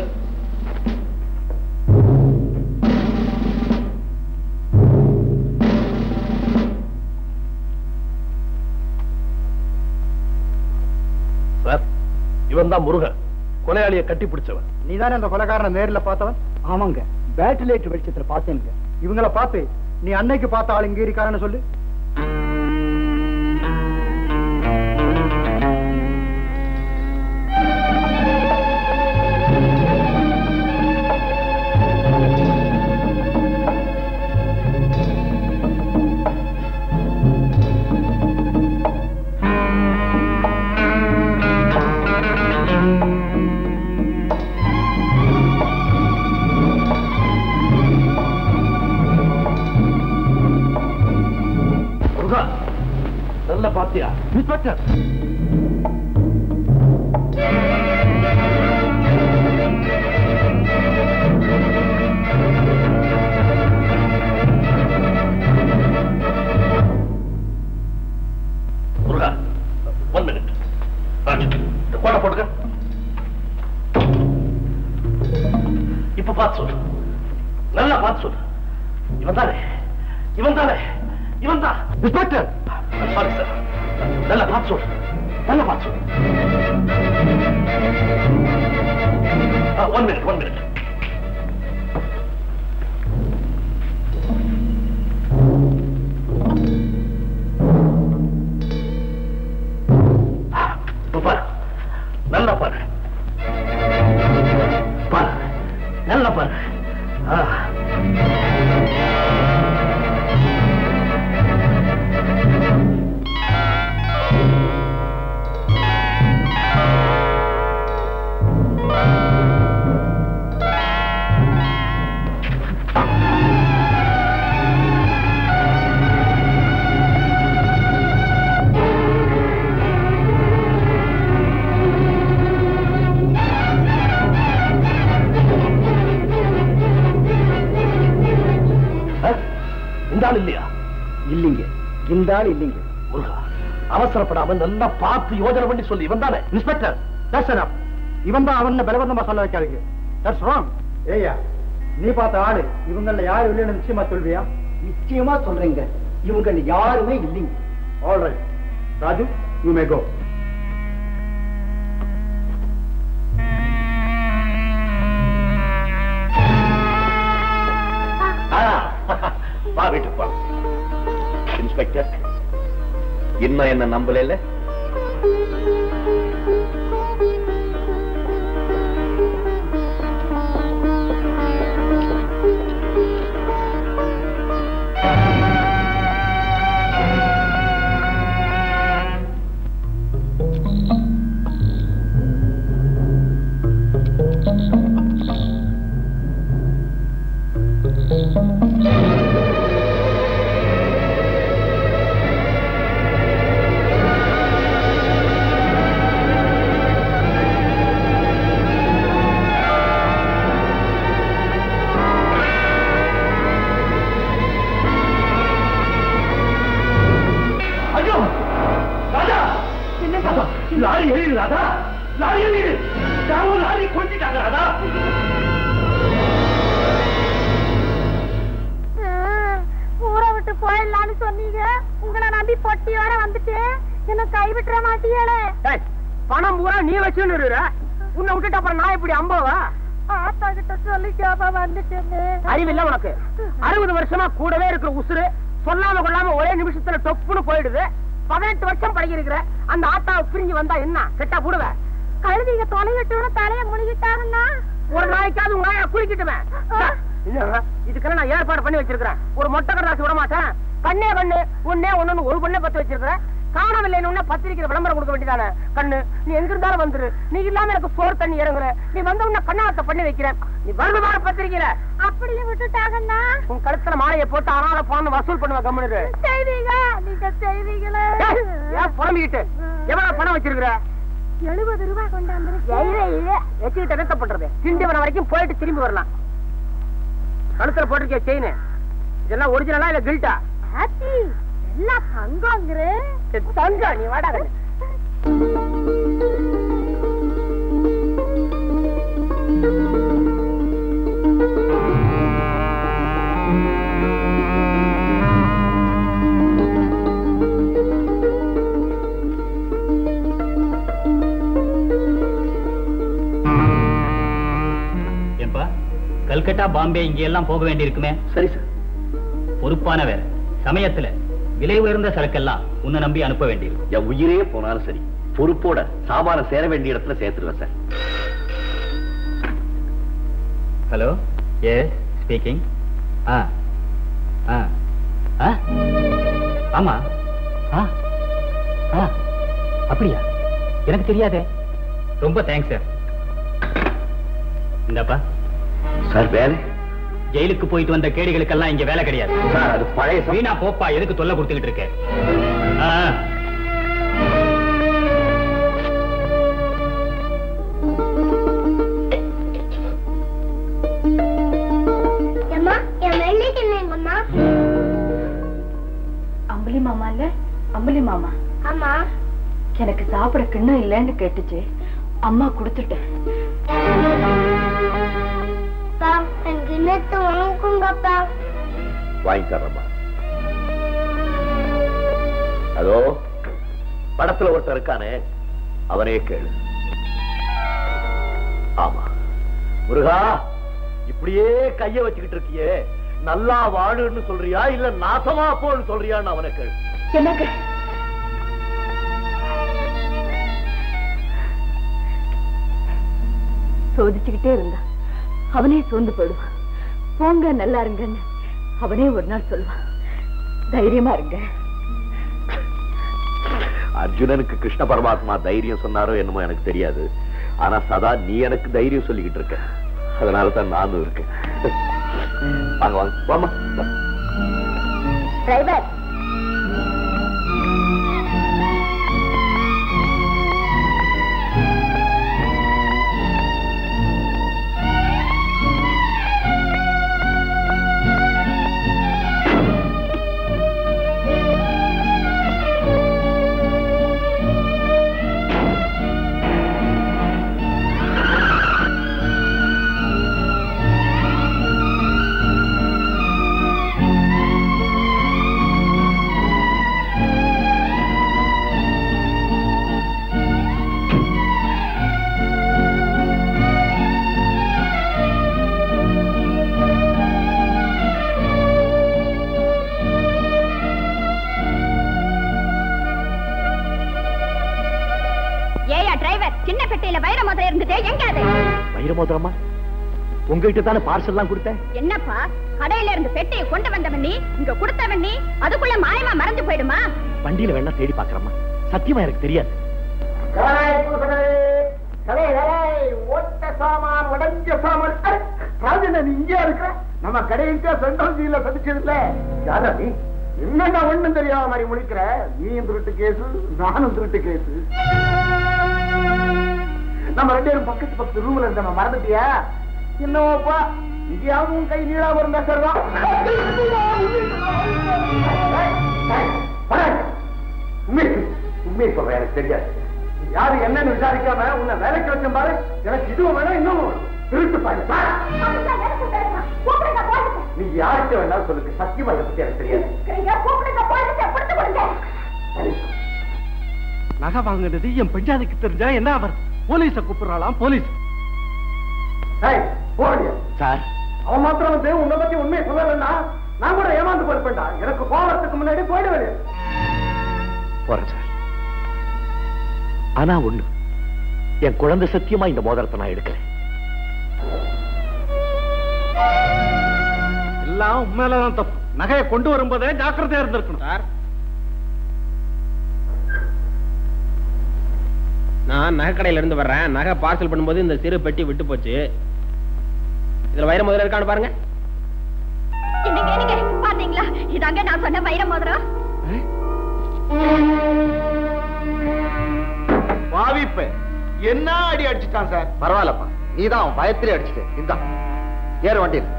சார் இவன் தான் முருகன் கொலையாளியை கட்டி பிடிச்சவன் நீதானே அந்த கொலைக்காரனை நேர்ல பார்த்தவன் ஆமாங்க பேட்டரி லைட் வெளிச்சத்துல பார்த்தேங்க இவங்கள பார்த்து நீ அன்னைக்கு பார்த்த ஆள் இங்க இருக்காருன்னு சொல்லு பாத்தியா இன்ஸ்பெக்டர் முருகா ஒன் மினிட் இந்த கோடை போட்டுக்க இப்ப பார்த்து சொல்லு நல்லா பார்த்து சொல்லு இவன் தானே இவன் தானே இவன் தான் இன்ஸ்பெக்டர் சாரி சார் நல்லா பார்த்து சொல்லு நல்லா பார்த்து சொல்லு ஒன் மினிட் ஒன் மினிட் பாரு நல்லா பாரு பாரு நல்லா பாரு ஆ. ஆ? இந்த ஆள் இல்லையா இல்லைங்க இந்த ஆள் இல்லைங்க முருகா அவசரப்படாம நல்லா பார்த்து யோஜனை பண்ணி சொல்லி இவன் தானே இன்ஸ்பெக்டர் தட்ஸ் எனப் இவன் தான் அவன் பலவந்தமா சொல்ல வைக்காதீங்க தட்ஸ் ராங் ஏய்யா நீ பார்த்த ஆளு இவங்கள யாரு இல்லைன்னு நிச்சயமா சொல்வியா நிச்சயமா சொல்றீங்க இவங்க யாருமே இல்லைங்க all right Raju you may go ஆ, வா வீட்டுக்கு வா இன்ஸ்பெக்டர் இன்னும் என்ன நம்பல இல்ல ஐயோ ராஜா ராஜா, லாரி எரியுது ராதா லாரி எரியுது யாரோ லாரி கொண்டிட்டாங்க ராதா ஊரை விட்டு போயிடலான்னு சொன்னீங்க உங்களை நம்பி பொட்டியோட வந்துட்டு என்ன கைவிட்டுற மாட்டீங்களே பணம் பூரா நீ வச்சுன்னு இருக்கிற உன்னை விட்டுட்டு அப்புறம் நான் இப்படி அம்பாவா ஆத்தா கிட்ட சொல்லிக்காம வந்துட்டேன்னு அறிவில்ல உனக்கு அறுபது வருஷமா கூடவே இருக்கிற உசுறு சொல்லாம கொள்ளாம ஒரே நிமிஷத்துல டொப்புன்னு போயிடுது பதினெட்டு வருஷம் பழகி இருக்கிற அந்த ஆத்தாவை பிரிஞ்சு வந்தா என்ன கெட்டா போடுவ கழுதிங்க தொலைவிட்டு தலைய முழுகிட்டாங்கன்னா ஒரு நாளைக்காவது உங்க ஆயா குளிக்கிட்டுவேன் இல்ல, இதுக்கெல்லாம் நான் ஏற்பாடு பண்ணி வச்சிருக்கிறேன் ஒரு மொட்டை கடலாசி விட மாட்டேன் கண்ணே கண்ணு ஒன்னே ஒண்ணு ஒரு பொண்ணை பத்து வச்சிருக்கிறேன் காணவில்லைன்னு உடனே பத்திரிக்கையில விளம்பரம் கொடுக்க வேண்டியதானே கண்ணு நீ எங்க இருந்தாலும் வந்துரு நீ இல்லாம எனக்கு சோறு தண்ணி இறங்குற நீ வந்த உடனே கண்ணாத்த பண்ணி வைக்கிறேன் நீ வருமான பத்திரிக்கையில அப்படியே விட்டுட்டாங்கன்னா உன் கழுத்துல மாலையை போட்டு அனாத போன வசூல் பண்ணுவ கம்முனு செய்வீங்க நீங்க செய்வீங்களே ஏன் புலம்பிக்கிட்டு எவ்வளவு பணம் வச்சிருக்கிற எழுபது ரூபாய் கொண்டாந்து வச்சுக்கிட்டு என்ன பண்றது திண்டிவனம் வரைக்கும் போயிட்டு திரும்பி வரலாம் கழுத்துல போட்டிருக்கிய செயின் இதெல்லாம் ஒரிஜினலா இல்ல கில்ட்டா ஹாப்பி எல்லாம் தங்கங்கிற தங்கம் நீ வாடா கண்ணு. ஏன்பா கல்கட்டா பாம்பே இங்க எல்லாம் போக வேண்டியிருக்குமே சரி சார் பொறுப்பான வேற சமயத்துல விலை உயர்ந்த சரக்கெல்லாம் உன்னை நம்பி அனுப்ப வேண்டியிருக்கும் என் உயிரே போனாலும் சரி பொறுப்போட சாமான சேர வேண்டிய இடத்துல சேர்த்துருவேன் சார் ஹலோ எஸ் ஸ்பீக்கிங் ஆ ஆ ஆ ஆமா ஆ ஆ அப்படியா எனக்கு தெரியாதே ரொம்ப தேங்க்ஸ் சார் இந்தாப்பா சார் வேலை ஜெயிலுக்கு போயிட்டு வந்த கேடிகளுக்கெல்லாம் இங்க வேலை கிடையாது சார் அது பழைய சம- வீணா போப்பா எதுக்கு தொல்லை கொடுத்துக்கிட்டு இருக்க ஆ, ஆ. மாமா இல்ல அம்புலி மாமா ஆமா எனக்கு சாப்பிட கிண்ணம் இல்லைன்னு கேட்டுச்சு அம்மா கொடுத்துட்டேன் அப்பா எனக்கு இன்னத்து வாங்குங்கப்பா வாங்கி தர்றேம்மா அதோ படத்துல ஒருத்தன் இருக்கானே அவனே கேளு ஆமா முருகா இப்படியே கைய வச்சுக்கிட்டு இருக்கியே நல்லா வாழுன்னு சொல்றியா இல்ல நாசமா போன்னு சொல்றியான்னு அவனை கேளு என்னங்க சோதிச்சுக்கிட்டே இருந்தா அவனே சோர்ந்து போயிடுவான் போங்க நல்லா இருங்கன்னு அவனே ஒரு நாள் சொல்லுவான் தைரியமா இருங்க அர்ஜுனனுக்கு கிருஷ்ண பரமாத்மா தைரியம் சொன்னாரோ என்னமோ எனக்கு தெரியாது ஆனா சதா நீ எனக்கு தைரியம் சொல்லிக்கிட்டு இருக்க அதனால தான் நானும் இருக்கேன் வாங்க வாங்க வாமா டிரைவர் ஏயா டிரைவர் சின்ன பெட்டியில வைர முதல்ல இருந்துட்டு எங்க அது வைரமோதிரமா உங்ககிட்ட தானே பார்சல் எல்லாம் கொடுத்தேன் என்னப்பா கடையில இருந்து பெட்டியை கொண்டு வந்தவன் நீ இங்க கொடுத்தவன் நீ அதுக்குள்ள மாயமா மறந்து போயிடுமா வண்டியில வேணா தேடி பாக்குறேம்மா சத்தியமா எனக்கு தெரியாது ஓட்ட சாமான் உடஞ்ச சாமான் அட, ராஜன் நீ இங்கே இருக்கிற நம்ம கடையிட்ட சென்ட்ரல் ஜீல சதிச்சது இல்ல யாரா நீ என்னங்க ஒண்ணும் தெரியாத மாதிரி முழிக்கிற நீயும் திருட்டு கேசு நானும் திருட்டு கேசு நம்ம ரெண்டு பேரும் பக்கத்து பக்கத்து ரூம்ல இருந்த மறந்துட்டியா என்னவோப்பா இங்கேயாவது உன் கை நீளாம இருந்தா சரிதான் உண்மை உண்மையை சொல்றேன் எனக்கு தெரியாது யாரு என்னன்னு விசாரிக்காம உன்னை வேலைக்கு வச்ச பாரு எனக்கு இதுவும் வேணும் இன்னும் வேணும். திருட்டு பாரு நீ யார்கிட்ட வேணாலும் சொல்லுங்க சத்தியமா இதை பத்தி எனக்கு தெரியாது நகை வாங்குனது என் பெஞ்சாதிக்கு தெரிஞ்சா என்ன அவர் போலீஸ கூப்பிடுறாளாம் போலீஸ் ஏய், போடியா. சார் அவன் மாத்திரம் வந்து உன்னை பத்தி உண்மையை சொல்லலன்னா நான் கூட ஏமாந்து போயிருப்பேன்டா எனக்கு போறதுக்கு முன்னாடி போயிட வேண்டியது போறேன் சார் ஆனா ஒண்ணு என் குழந்தை சத்தியமா இந்த மோதிரத்தை நான் எடுக்கிறேன் எல்லாம் உண்மையிலதான் தப்பு நகையை கொண்டு வரும்போதே ஜாக்கிரதையா இருந்திருக்கணும் சார் நான் நகை கடையில இருந்து வர்றேன் நகை பார்சல் பண்ணும்போது இந்த சிறு பெட்டி விட்டு போச்சு இதுல வைர முதல்ல இருக்கான்னு பாருங்க என்னங்க என்னங்க பாத்தீங்களா இதாங்க நான் சொன்ன வைர மோதிரம் பாவிப்ப என்ன அடி அடிச்சுட்டான் சார் பரவாயில்லப்பா நீதான் அவன் பயத்திலே அடிச்சுட்டு இந்தா ஏறு வண்டியில்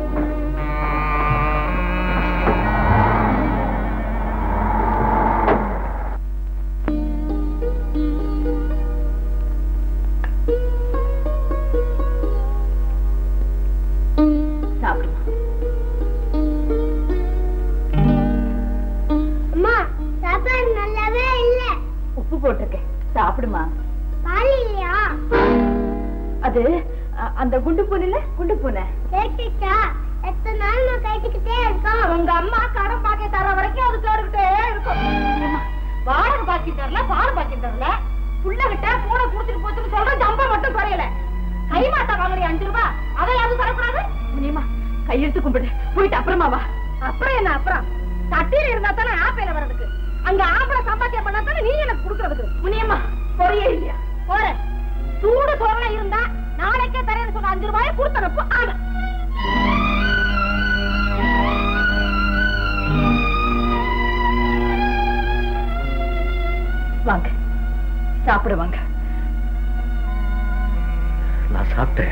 சாப்பிடுமா அம்மா சாப்பாடு நல்லாவே இல்ல உப்பு போட்டிருக்கேன் சாப்பிடுமா பால் இல்லையா அது அ- அந்த குண்டு பூனை இல்ல குண்டு பூனை கேட்டுச்சா எத்தனை நாள் நான் கேட்டுக்கிட்டே இருக்கோம் உங்க அம்மா கடன் பாக்கி தர வரைக்கும் அது கேட்டுக்கிட்டே இருக்கும் ஏம்மா, வாடகை பாக்கி தரல பால் பாக்கி தரல புள்ள கிட்ட பூனை குடுத்துட்டு போச்சுன்னு சொல்ற ஜம்பம் மட்டும் குறையல கை மாட்டா வாங்குறீ அஞ்சு ரூபாய் அதையாவது தரக்கூடாது முனியம்மா கையெழுத்து கும்பிடு போயிட்டு அப்புறமா வா அப்புறம் என்ன அப்புறம் தட்டியில் இருந்தா தானே ஆப்பையில வர்றதுக்கு அங்க ஆம்பளை சம்பாத்தியம் பண்ணா தானே நீ எனக்கு கொடுக்கறதுக்கு முனியம்மா பொறையே இல்லையா போற சூடு சோறல இருந்தா நாளைக்கே தரேன்னு சொன்ன அஞ்சு ரூபாயை கொடுத்தனப்போ ஆக வாங்க சாப்பிட வாங்க நான் சாப்பிட்டேன்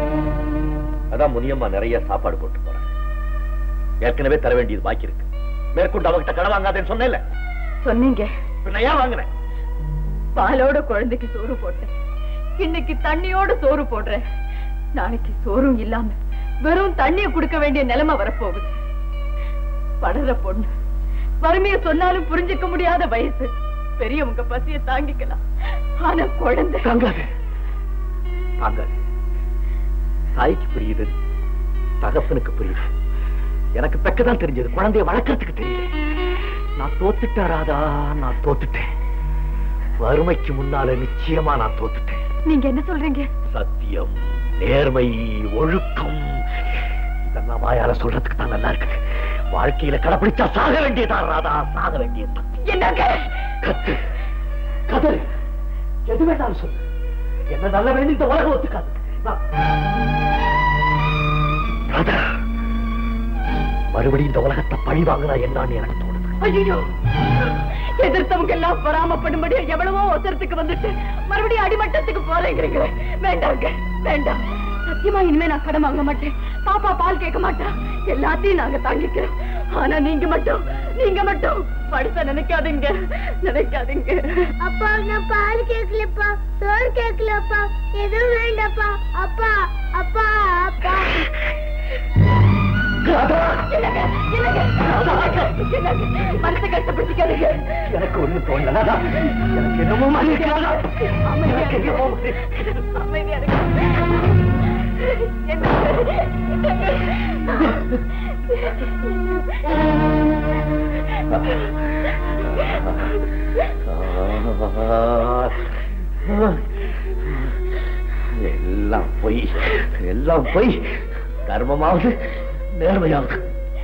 அதான் முனியம்மா நிறைய சாப்பாடு போட்டு போறேன் ஏற்கனவே தர வேண்டியது பாக்கி இருக்கு மேற்கொண்டு அவகிட்ட கடன் வாங்காதேன்னு சொன்னேன்ல சொன்னீங்க பின்ன ஏன் வாங்குறேன் பாலோட குழந்தைக்கு சோறு போட்டேன் இன்னைக்கு தண்ணியோட சோறு போடுறேன் நாளைக்கு சோறும் இல்லாம வெறும் தண்ணிய குடுக்க வேண்டிய நிலைமை வரப்போகுது படுற பொண்ணு வறுமைய சொன்னாலும் புரிஞ்சுக்க முடியாத வயசு பெரியவங்க பசிய தாங்கிக்கலாம் ஆனா குழந்தை தாங்காது தாங்காது தாய்க்கு புரியுது தகப்பனுக்கு புரியுது எனக்கு தக்கதான் தெரிஞ்சது குழந்தைய வளர்க்கறதுக்கு தெரியல நான் தோத்துட்டேன் ராதா நான் தோத்துட்டேன் வறுமைக்கு முன்னால நிச்சயமா நான் தோத்துட்டேன் நீங்க என்ன சொல்றீங்க சத்தியம் நேர்மை ஒழுக்கம் இதெல்லாம் வாயால சொல்றதுக்கு தான் நல்லா இருக்குது வாழ்க்கையில கடைப்பிடிச்சா சாக வேண்டியதான் ராதா சாக வேண்டியதுதான் என்னங்க கத்து கதறு எது வேணாலும் சொல்லு என்ன நல்ல வேண்டி இந்த உலகம் ஒத்துக்காது நான்- ராதா மறுபடியும் இந்த உலகத்தை பழி வாங்குனா என்னன்னு எனக்கு தோணுது ஐயோ எதிர்த்தவங்க எல்லாம் பொறாமப்படும்படியா எவ்வளவோ அவசரத்துக்கு வந்துட்டு மறுபடியும் அடிமட்டத்துக்கு போறேங்கிறீங்க வேண்டாங்க வேண்டாம் சத்தியமா இனிமே நான் கடன் வாங்க மாட்டேன் பாப்பா பால் கேட்க மாட்டா எல்லாத்தையும் நாங்க தாங்கிக்கிறோம் ஆனா நீங்க மட்டும் நீங்க மட்டும் படுத்த நினைக்காதீங்க நினைக்காதீங்க அப்பா நான் பால் கேட்கலப்பா சோறு கேட்கலப்பா எதுவும் வேண்டாப்பா அப்பா அப்பா அப்பா என்னங்க, என்னங்க, என்னங்க, மனசை கஷ்டப்படுத்திக்காதீங்க எனக்கு ஒண்ணு தோணல ராதா. எனக்கு என்னமோ மாதிரி இருக்கு, ராதா. எனக்கு என்னமோ மாதிரி இருக்கு. அமைதியா இருங்க. எல்லாம் பொய் எல்லாம் பொய் கர்மமாவது நேர்மையாவது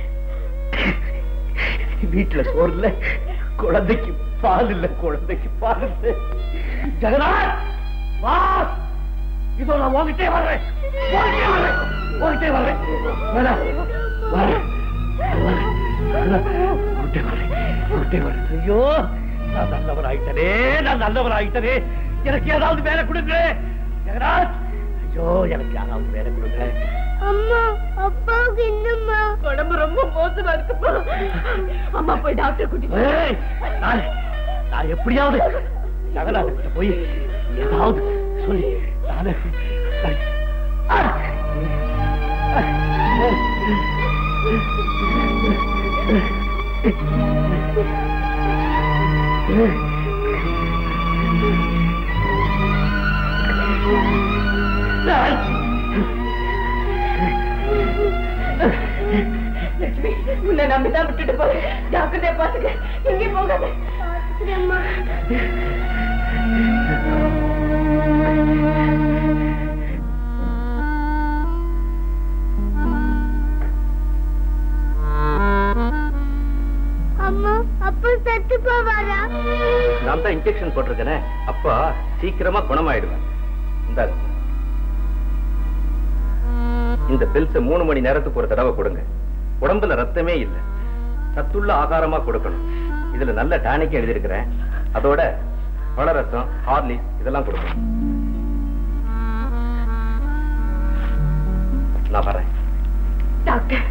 வீட்டுல சோறு இல்ல குழந்தைக்கு பால் இல்ல குழந்தைக்கு பால் இல்ல ஜெகநாத் வா இதோ நான் உங்ககிட்டே வர்றேன் உங்ககிட்டே வர்றேன் உங்ககிட்டே வர்றேன் வேணாம். வரேன் வரேன். உங்ககிட்டே வர்றேன் உங்ககிட்டே வர்றேன் ஐயோ நான் நல்லவன் ஆயிட்டனே நான் நல்லவன் ஆயிட்டனே எனக்கு ஏதாவது வேலை கொடுங்க ஜெகநாத் ஐயோ எனக்கு யாராவது வேலை கொடுங்க அம்மா அப்பாவுக்கு என்னம்மா உடம்பு ரொம்ப மோசமா இருக்குப்பா அம்மா போய் டாக்டர் கூட்டிட்டு வா. ஏய், நான் நான் எப்படியாவது ஜெகநாத் போய் ஏதாவது சொல்லி நானே ஆ! லட்சுமி உன்னை நம்பிதான் விட்டுட்டு போறேன் ஜாக்கிரதையா பாத்துக்க எங்கேயும் போகாத அம்மா அம்மா அப்பா சத்து போவாரா நான் தான் இன்ஜெக்ஷன் போட்டிருக்கேனே அப்பா சீக்கிரமா குணமாயிடுவேன் இந்தாங்க இந்த பில்ஸ் மூணு மணி நேரத்துக்கு ஒரு தடவை கொடுங்க உடம்புல ரத்தமே இல்ல சத்துள்ள ஆகாரமா கொடுக்கணும் இதுல நல்ல டானிக் எழுதியிருக்கிறேன் அதோட பழ ரத்தம் ஹார்லிக்ஸ் இதெல்லாம் கொடுக்கணும் நான் வரேன் டாக்டர்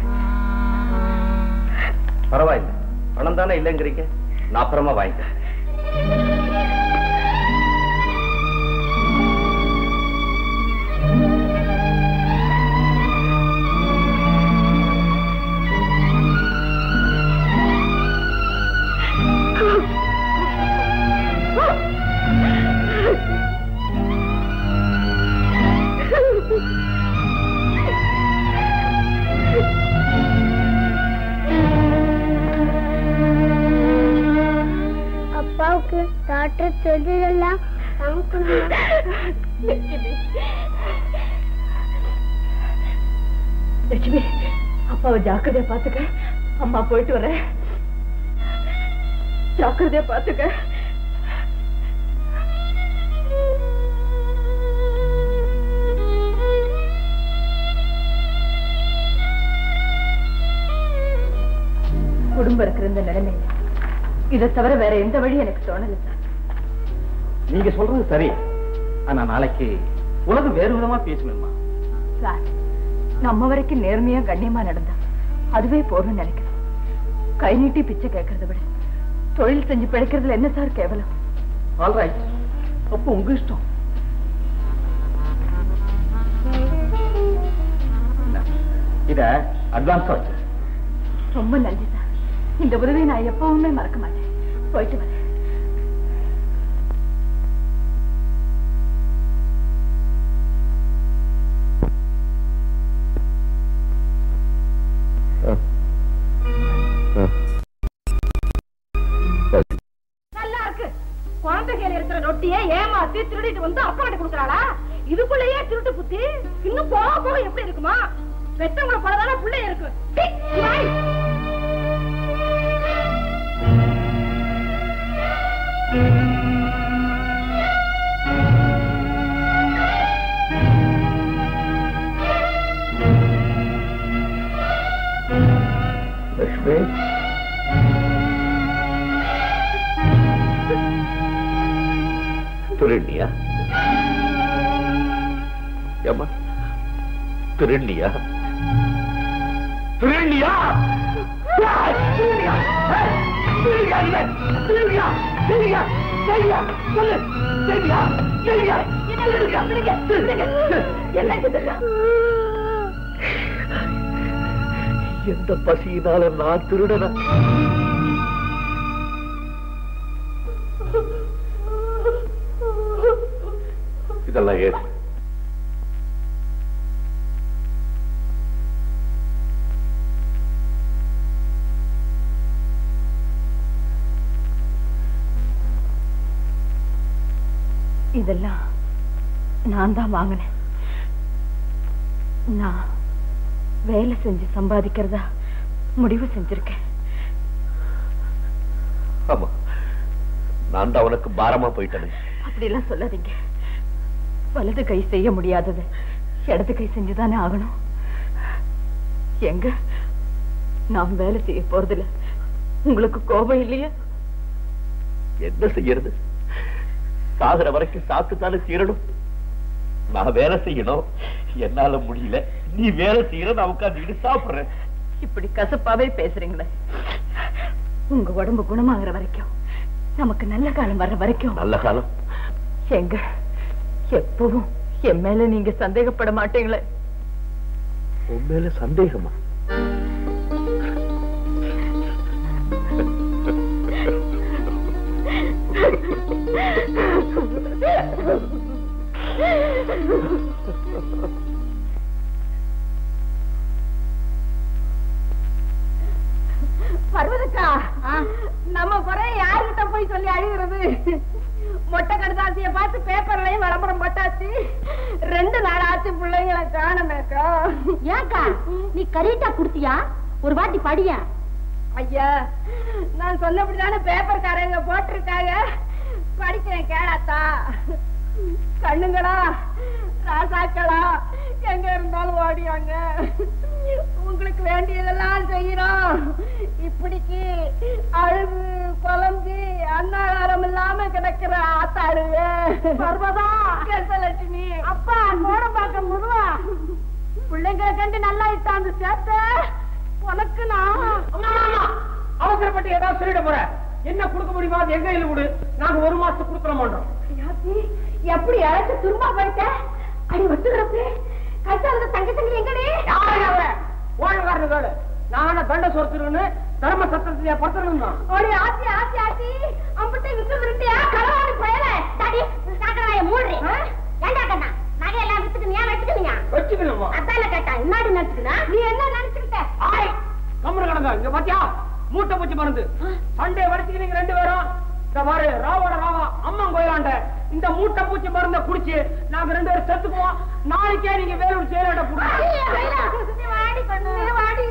பரவாயில்ல பணம் தானே இல்லைங்கிறீங்க நான் அப்புறமா வாங்கிக்கிறேன் அப்பாவுக்கு டாக்டர் சொல்லிடலாம் லட்சுமி லட்சுமி அப்பாவை ஜாக்கிரதையா பாத்துக்க அம்மா போயிட்டு வரேன் ஜாக்கிரதையா பாத்துக்க குடும்பம் இருக்கிற இந்த நிலைமையில இதை தவிர வேற எந்த வழி எனக்கு தோணல சார் நீங்க சொல்றது சரி ஆனா நாளைக்கு உலகம் வேறு விதமா பேசணுமா சார் நம்ம வரைக்கும் நேர்மையா கண்ணியமா நடந்தா அதுவே போதும்னு நினைக்கிறேன் கை நீட்டி பிச்சை கேட்கறத விட தொழில் செஞ்சு பிழைக்கிறதுல என்ன சார் கேவலம் ஆல்ரைட் அப்போ உங்க இஷ்டம் இத அட்வான்ஸா வச்சு ரொம்ப நன்றி சார் இந்த உதவியை நான் எப்பவுமே மறக்க மாட்டேன் போயிட்டு வரேன் நல்லா இருக்கு குழந்தைகள் இருக்கிற ரொட்டியை ஏமாத்தி திருடிட்டு வந்து அப்பா கிட்ட கொடுக்கறாளா இதுக்குள்ளேயே திருட்டு புத்தி இன்னும் போக போக எப்படி இருக்குமா பெத்தவங்களை போலதான பிள்ளை இருக்கு சீ, வாய். லட்சுமி திருண்ணியா ஏம்மா திருண்ணியா திருண்ணியா எந்த பசியினால நான் திருடன இதெல்லாம் ஏன் இதெல்லாம் நான் தான் வாங்கினேன் நான் வேலை செஞ்சு சம்பாதிக்கிறதா முடிவு செஞ்சிருக்கேன் ஆமா நான் தான் அவனுக்கு பாரமா போயிட்டேனே அப்படிலாம் சொல்லாதீங்க வலது கை செய்ய முடியாதது இடது கை செஞ்சுதானே ஆகணும் எங்க நான் வேலை செய்ய போறதில்ல உங்களுக்கு கோபம் இல்லையா என்ன செய்யறது சாகுற வரைக்கும் சாப்பிட்டு தானே தீரணும் நான் வேலை செய்யணும் என்னால முடியல நீ வேலை செய்யற நான் உட்காந்துக்கிட்டு சாப்பிடுறேன் இப்படி கசப்பாவே பேசுறீங்களே உங்க உடம்பு குணமாகிற வரைக்கும் நமக்கு நல்ல காலம் வர்ற வரைக்கும் நல்ல காலம் எங்க எப்பவும் என் மேல நீங்க சந்தேகப்பட மாட்டீங்களே உன் மேல சந்தேகமா பர்வதக்கா நம்ம குறை யாருகிட்ட போய் சொல்லி அழுகிறது மொட்டை கடுதாசிய பார்த்து பேப்பர்லயும் விளம்பரம் போட்டாச்சு ரெண்டு நாள் ஆச்சு பிள்ளைங்களை காணமேக்கா ஏக்கா நீ கரீட்டா குடுத்தியா ஒரு வாட்டி படியா ஐயா நான் சொன்னபடிதானே பேப்பர்காரங்க போட்டிருக்காங்க படிக்கிறேன் கேளாத்தா கண்ணுங்களா ராசாக்களா எங்க இருந்தாலும் ஓடியாங்க உங்களுக்கு வேண்டியதெல்லாம் செய்யறோம் இப்படிக்கு அழுது குழம்பு அன்னாகாரம் இல்லாம கிடக்குற ஆத்தாளுங்க பர்வதா லட்சுமி அப்பா நோட பார்க்க முருவா பிள்ளைங்களை கண்டு நல்லா இட்டாந்து சேர்த்த உனக்கு நான் அவசரப்பட்டு ஏதாவது சொல்லிட போற என்ன கொடுக்க முடியுமா அது எங்க கையில கொடு நாங்க ஒரு மாசத்துக்கு கொடுத்துட மாட்டோம் யாத்தி, எப்படி அழைச்சு துரும்பா போயிட்ட அடி ஒத்துக்கிறப்பே கச்சாலத தங்க தங்க எங்கடி ஓழக்காரனுக்காடு நான தண்ட சொத்துருன்னு தர்ம சத்திரத்திலே பத்திரம் ஓடி ஆத்தி ஆத்தி ஆத்தி அம்பிட்டு வித்து விருட்டியா களவாடி பயல டாடி சாக்கடாய மூடுறி ஏண்டா கண்ணா நகையெல்லாம் வித்துக்கு ஏன் வச்சுக்கிறீங்க வச்சுக்கணுமா அதான கேட்டா இன்னாடி நினைச்சுக்கினா நீ என்ன நினைச்சுக்கிட்ட ஆய் கம்மரு கிடங்க இங்க பாத்தியா மூட்டை பூச்சி மருந்து சண்டே வரைக்கும் ரெண்டு பேரும் இந்த பாரு ராவோட ராவா அம்மன் கோயிலாண்ட இந்த மூட்டை பூச்சி மருந்த குடிச்சு நாங்க ரெண்டு பேரும் செத்துக்குவோம் நாளைக்கே நீங்க வேலூர் செயலாட்ட நீ வாடி கண்ணு வாடி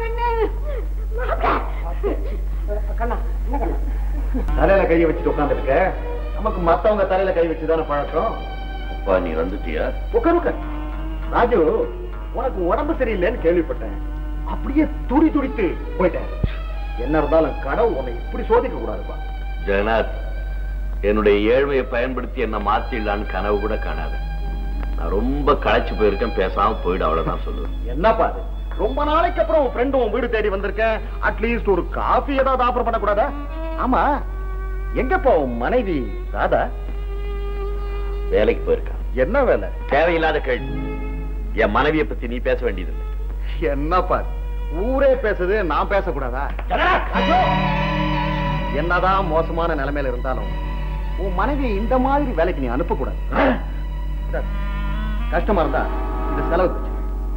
கண்ணா என்ன கண்ணா தலையில கையை வச்சுட்டு உட்காந்துருக்க நமக்கு மத்தவங்க தலையில கை வச்சுதானே பழக்கம் அப்பா நீ வந்துட்டியா உட்கார் உட்கார் ராஜு உனக்கு உடம்பு சரியில்லைன்னு கேள்விப்பட்டேன் அப்படியே துடி துடித்து போயிட்டேன் என்ன இருந்தாலும் கடவுள் உன்னை இப்படி சோதிக்க கூடாதுப்பா ஜெகநாத் என்னுடைய ஏழ்மையை பயன்படுத்தி என்ன மாத்திடலான்னு கனவு கூட காணாத நான் ரொம்ப களைச்சு போயிருக்கேன் பேசாம போயிடு அவ்வளவுதான் சொல்லுவேன் என்னப்பா அது ரொம்ப நாளைக்கு அப்புறம் உன் ஃப்ரெண்டு உன் வீடு தேடி வந்திருக்கேன் அட்லீஸ்ட் ஒரு காஃபி ஏதாவது ஆஃபர் பண்ணக்கூடாதா ஆமா எங்கப்பா உன் மனைவி ராதா வேலைக்கு போயிருக்கா என்ன வேலை தேவையில்லாத கேள்வி என் மனைவியை பத்தி நீ பேச வேண்டியதில்லை என்னப்பா ஊரே பேசுது நான் பேசக்கூடாதா ஐயோ! என்னதான் மோசமான நிலைமையில இருந்தாலும் உன் மனைவி இந்த மாதிரி வேலைக்கு நீ அனுப்பக்கூடாது இந்தா, கஷ்டமா இருந்தா இந்த செலவு வச்சு.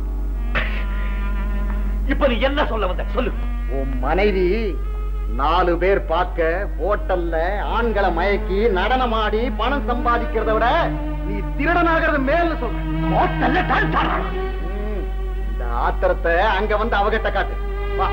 இப்ப நீ என்ன சொல்ல வந்த சொல்லு உன் மனைவி நாலு பேர் பார்க்க ஹோட்டல்ல ஆண்களை மயக்கி நடனமாடி பணம் சம்பாதிக்கிறத விட நீ திருடனாகிறது மேல சொல்ற ஹோட்டல்ல டான்ஸ் இந்த ஆத்திரத்தை அங்க வந்து அவகிட்ட காட்டு வா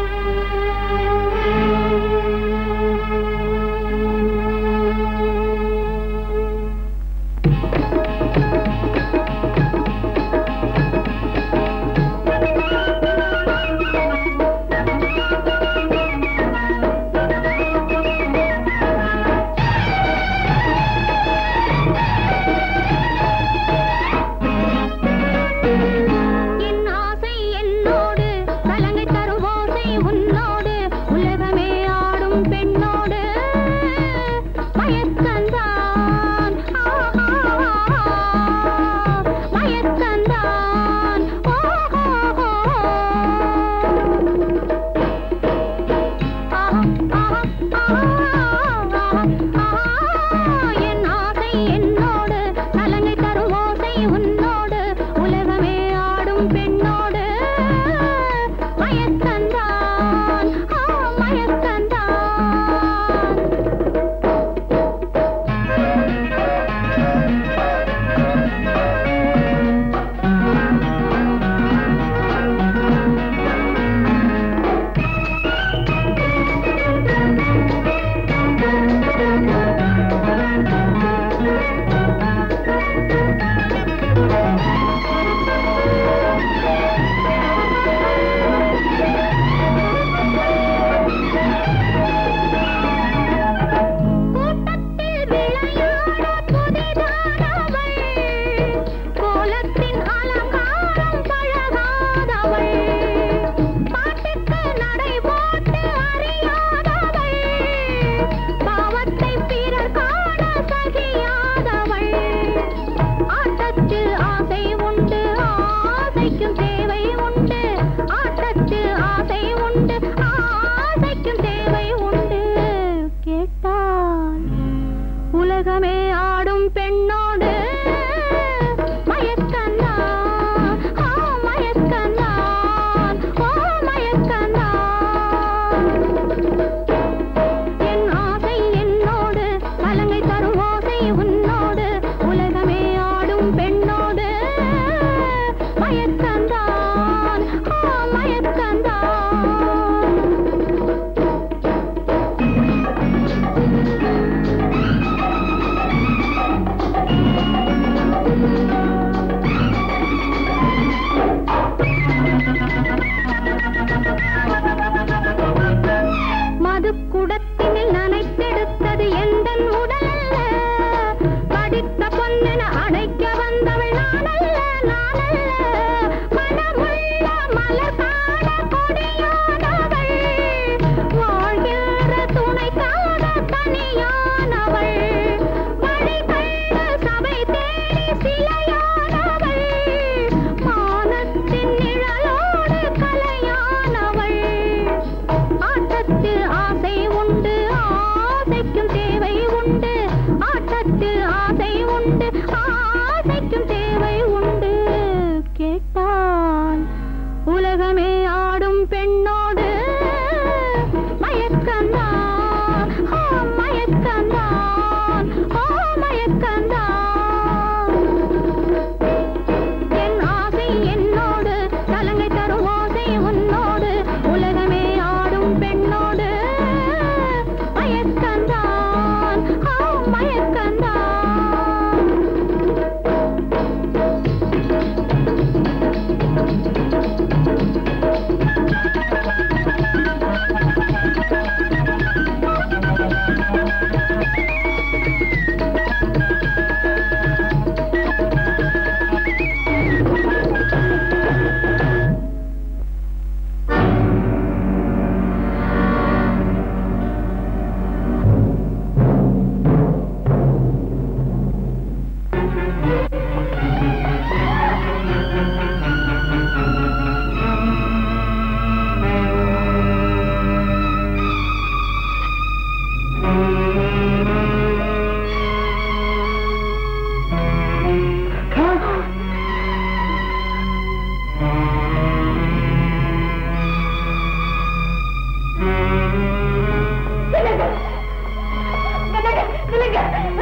என் ஆசை என்னோடு கலங்கை தரும் ஓசை உன்னோடு உள்ள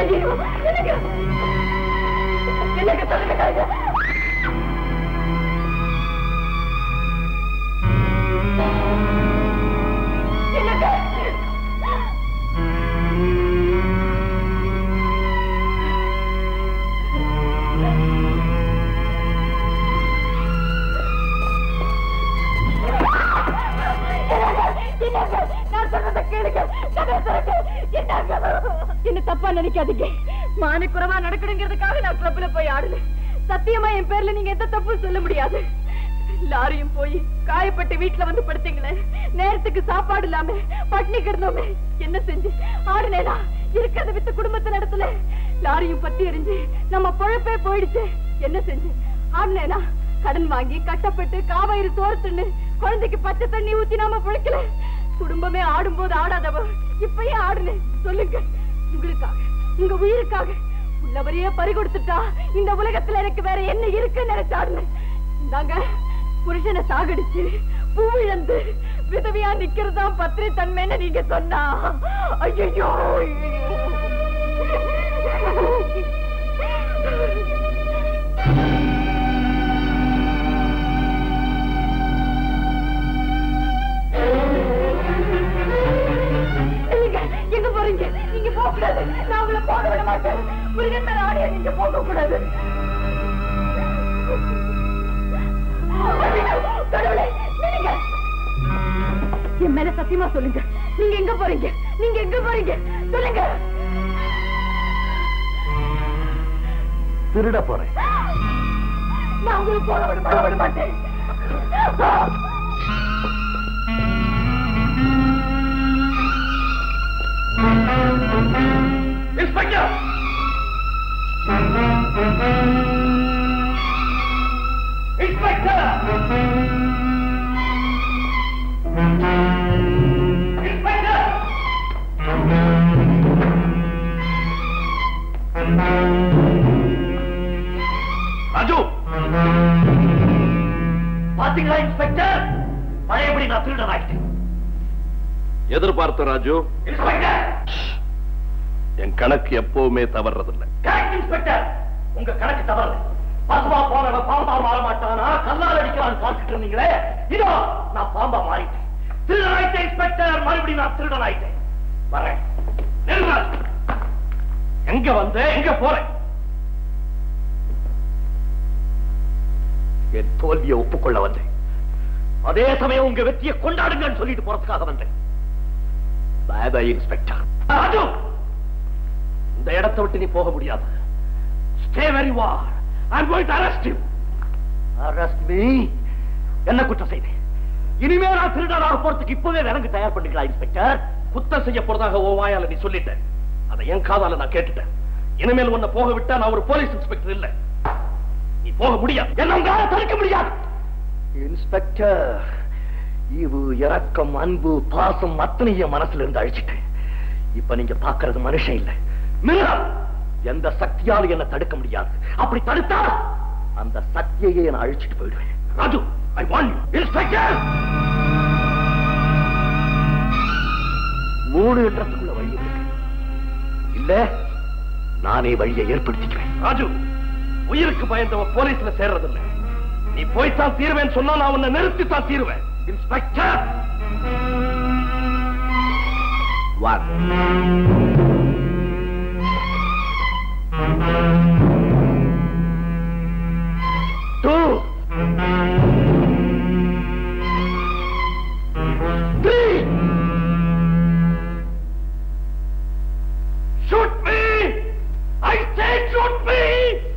ஐயோ, என்னங்க என்னங்க சொல்லுங்க என்னங்க என்ன தப்பா நினைக்காதீங்க மானக்குறவா நடக்கணுங்கிறதுக்காக நான் கிளப்ல போய் ஆடுனேன் சத்தியமா என் பேர்ல நீங்க எந்த தப்பும் சொல்ல முடியாது லாரியும் போய் காயப்பட்டு வீட்டுல வந்து படுத்தீங்களே நேரத்துக்கு சாப்பாடு இல்லாம பட்னி கிடந்தோமே என்ன செஞ்சு ஆடுனேனா இருக்கிறத வித்து குடும்பத்தை நடத்தல லாரியும் பத்தி எரிஞ்சு நம்ம பொழப்பே போயிடுச்சு என்ன செஞ்சு ஆடுனேனா கடன் வாங்கி கஷ்டப்பட்டு காவாயிரு சோறு தின்னு குழந்தைக்கு பச்சை தண்ணி ஊத்தி நாம பிழைக்கல குடும்பமே ஆடும்போது ஆடாதவ இப்பயே ஆடுனேன் சொல்லுங்க உங்களுக்காக உங்க உயிருக்காக உள்ளவரையே பறி கொடுத்துட்டா இந்த உலகத்துல எனக்கு வேற என்ன இருக்குன்னு நினைச்சாடுனேன் இந்தாங்க புருஷனை சாகடிச்சு பூ இழந்து விதவியா நிக்கிறதா பத்திரி தன்மைன்னு நீங்க சொன்னா ஐயோ இல்லைங்க, எங்க போறீங்க நீங்க போக கூடாது நான் உங்களை போக விட மாட்டேன் முருகன் மேல ஆடிய நீங்க போக கூடாது ஐயோ, கடவுளே, நில்லுங்க. என் மேல சத்தியமா சொல்லுங்க நீங்க எங்க போறீங்க நீங்க எங்க போறீங்க சொல்லுங்க திருட போறேன் நான் உங்களை போக விட போக விட மாட்டேன் இன்ஸ்பெக்டர் இன்ஸ்பெக்டர் இன்ஸ்பெக்டர் ராஜு பாத்தீங்களா இன்ஸ்பெக்டர் பழையபடி நான் திருடன் ஆயிட்டேன் எதிர்பார்த்த ராஜு இன்ஸ்பெக்டர் என் கணக்கு எப்பவுமே தவறதில்லை கரெக்ட் இன்ஸ்பெக்டர் உங்க கணக்கு தவறு பசுவா போனவன் பாம்பா மாற மாட்டானா கல்லால் அடிக்கலாம்னு பார்த்துட்டு இருந்தீங்களே இதோ நான் பாம்பா மாறிட்டேன் திருடன் ஆயிட்டேன் இன்ஸ்பெக்டர் மறுபடியும் நான் திருடன் ஆயிட்டேன் வரேன் நில்லுங்க. எங்க வந்து எங்க போறேன் என் தோல்வியை ஒப்புக்கொள்ள வந்தேன் அதே சமயம் உங்க வெற்றியை கொண்டாடுங்கன்னு சொல்லிட்டு போறதுக்காக வந்தேன் பாய் பாய் இன்ஸ்பெக்டர் ராஜு இந்த இடத்தை விட்டு நீ போக முடியாது stay where you are I am going to arrest you arrest me என்ன குற்றம் செய்தேன் இனிமே நான் திருடனாக போறதுக்கு இப்பவே விலங்கு தயார் பண்ணிக்கலாம் இன்ஸ்பெக்டர் குத்தம் செய்ய போறதாக ஓ வாயால நீ சொல்லிட்ட அதை என் காதால நான் கேட்டுட்டேன் இனிமேல் உன்னை போக விட்டா நான் ஒரு போலீஸ் இன்ஸ்பெக்டர் இல்ல நீ போக முடியாது என்ன உங்களால தடுக்க முடியாது இன்ஸ்பெக்டர் இவு இரக்கம் அன்பு பாசம் அத்தனைய மனசுல இருந்து அழிச்சிட்டேன் இப்ப நீங்க பாக்குறது மனுஷன் இல்ல மிருகம் எந்த சக்தியாலும் என்ன தடுக்க முடியாது அப்படி தடுத்தா அந்த சக்தியையே நான் அழிச்சிட்டு போயிடுவேன் Raju I want you inspector மூணு இடத்துக்குள்ள வழி இருக்கு இல்ல நானே வழியை ஏற்படுத்திக்குவேன் ராஜு உயிருக்கு பயந்தவ போலீஸ்ல சேர்றதில்ல நீ போய்த்தான் தீருவேன்னு சொன்னா நான் உன்னை நிறுத்தித்தான் தீருவேன் inspector Two. Three. Shoot me! I say shoot me!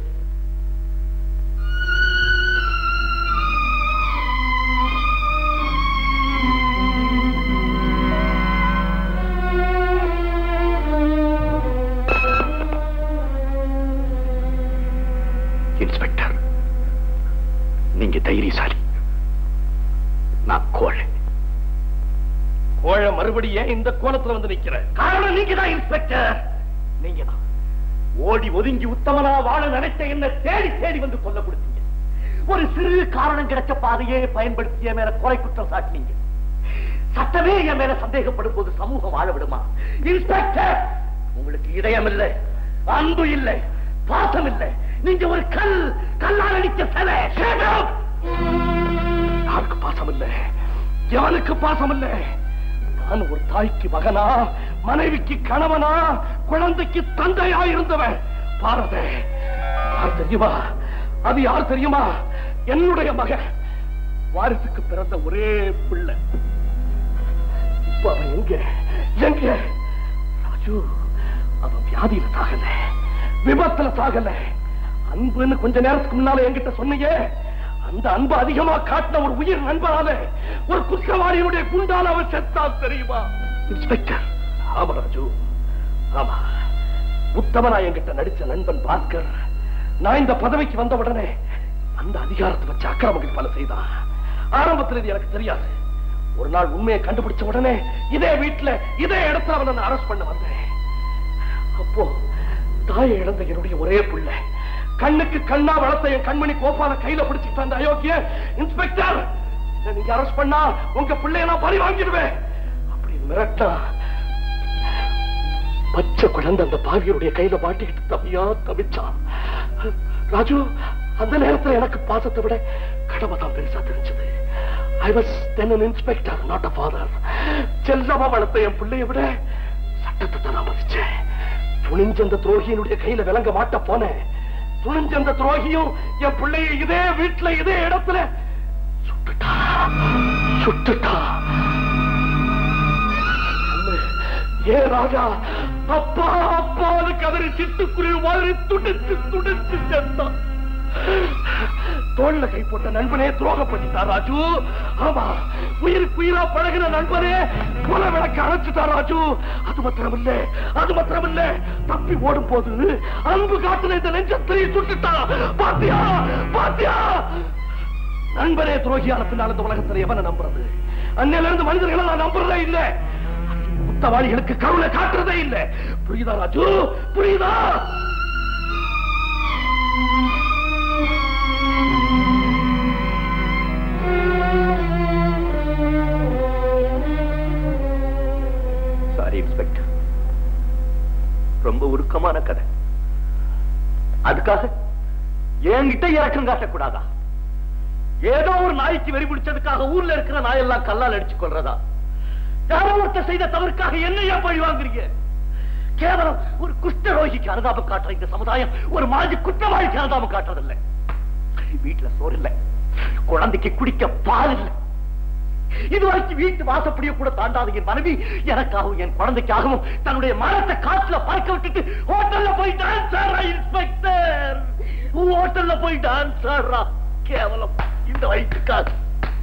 Inspector நீங்க தைரியசாலி நான் கோழை கோழ மறுபடியும் ஏன் இந்த கோலத்துல வந்து நிக்கிற காரணம் நீங்க தான் இன்ஸ்பெக்டர் நீங்க தான் ஓடி ஒதுங்கி உத்தமனா வாழ நினைத்த என்ன தேடி தேடி வந்து கொல்ல கொடுத்தீங்க ஒரு சிறு காரணம் கிடைச்ச பாதையே பயன்படுத்தி என் மேல கொலை குற்றம் சாட்டினீங்க சட்டமே என் மேல சந்தேகப்படும் போது சமூகம் வாழ விடுமா இன்ஸ்பெக்டர் உங்களுக்கு இதயம் இல்லை அன்பு இல்லை பாசம் இல்லை நீங்க ஒரு கல் கல்லால் அடிச்ச சிலை Shut up! யாருக்கு பாசம் இல்லை எவனுக்கு பாசம் இல்லை நான் ஒரு தாய்க்கு மகனா மனைவிக்கு கணவனா குழந்தைக்கு தந்தையா இருந்தவன் பாரதே யார் தெரியுமா அது யார் தெரியுமா என்னுடைய மகன் வாரிசுக்கு பிறந்த ஒரே பிள்ளை இப்ப அவன் எங்க எங்க ராஜு அவன் வியாதியில சாகல விபத்துல சாகல அன்புன்னு கொஞ்ச நேரத்துக்கு முன்னால என்கிட்ட சொன்னீங்க அந்த அன்பு அதிகமா காட்டின ஒரு உயிர் நண்பனால ஒரு குற்றவாளியினுடைய குண்டால அவன் செத்தா தெரியுமா இன்ஸ்பெக்டர் ஆமா ராஜு ஆமா உத்தமனா என்கிட்ட நடிச்ச நண்பன் பாஸ்கர் நான் இந்த பதவிக்கு வந்த உடனே அந்த அதிகாரத்தை வச்சு அக்கிரமங்கள் பல செய்தான் ஆரம்பத்தில் இது எனக்கு தெரியாது ஒரு நாள் உண்மையை கண்டுபிடிச்ச உடனே இதே வீட்டுல இதே இடத்துல அவனை அரெஸ்ட் பண்ண வந்தேன் அப்போ தாயை இழந்த என்னுடைய ஒரே பிள்ளை கண்ணுக்கு கண்ணா வளர்த்த என் கண்மணி கோபால கையில பிடிச்சிட்டு அந்த அயோக்கிய இன்ஸ்பெக்டர் இதை நீங்க அரெஸ்ட் பண்ணா உங்க பிள்ளைய நான் பறி வாங்கிடுவேன் அப்படி மிரட்டா பச்சை குழந்தை அந்த பாவியருடைய கையில மாட்டிக்கிட்டு தவியா தவிச்சான் ராஜு அந்த நேரத்துல எனக்கு பாசத்தை விட கடமை தான் பெருசா தெரிஞ்சது I was then an inspector not a father செல்லமா வளர்த்த என் பிள்ளைய விட சட்டத்தை தான் நான் மதிச்சேன் துணிஞ்ச அந்த துரோகியினுடைய கையில விளங்க மாட்ட போனேன் துணிஞ்ச அந்த துரோகியும் என் பிள்ளைய இதே வீட்டுல இதே இடத்துல சுட்டுட்டா சுட்டுட்டா ஏ ராஜா அப்பா அப்பான்னு கதறி சிட்டுக்குருவி மாதிரி துடிச்சு துடிச்சு செத்தான் தோல்ல கை போட்ட நண்பனே துரோகம் பண்ணிட்டா ராஜு ஆமா உயிருக்கு உயிரா பழகின நண்பனே கொலை விளக்க அழைச்சிட்டா ராஜு அது மாத்திரம் இல்ல அது மாத்திரம் இல்ல தப்பி ஓடும் போது அன்பு காட்டுல இந்த நெஞ்சத்திலே சுட்டுட்டா பாத்தியா பாத்தியா நண்பனே துரோகியான பின்னால் இந்த உலகத்துல எவனை நம்புறது அன்னையில இருந்து மனிதர்களை நான் நம்புறதே இல்ல குத்தவாளிகளுக்கு கருணை காட்டுறதே இல்ல புரியுதா ராஜு புரியுதா சாரி இன்ஸ்பெக்டர் ரொம்ப உருக்கமான கதை அதுக்காக என்கிட்ட இறக்கம் காட்டக்கூடாதா ஏதோ ஒரு நாய்க்கு வெறி பிடிச்சதுக்காக ஊர்ல இருக்கிற நாயெல்லாம் கல்லால் அடிச்சு கொள்றதா யாரோ ஒருத்தர் செய்த தவறுக்காக என்ன ஏன் பழி வாங்குறீங்க கேவலம் ஒரு குஷ்டரோகிக்கு அனுதாபம் காட்டுற இந்த சமுதாயம் ஒரு மாதிரி குற்றவாளிக்கு அனுதாபம் காட்டுறதில்லை வீட்டுல சோறு இல்ல குழந்தைக்கு குடிக்க பால் இல்லை இதுவரைக்கும் வீட்டு வாசப்படியை கூட தாண்டாத என் மனைவி எனக்காகவும் என் குழந்தைக்காகவும் தன்னுடைய மரத்தை காற்றுல பறக்க விட்டுட்டு ஹோட்டல்ல போய் டான்ஸ் ஆடுறா இன்ஸ்பெக்டர் ஹோட்டல்ல போய் டான்ஸ் ஆடுறா கேவலம் இந்த வயிற்றுக்காக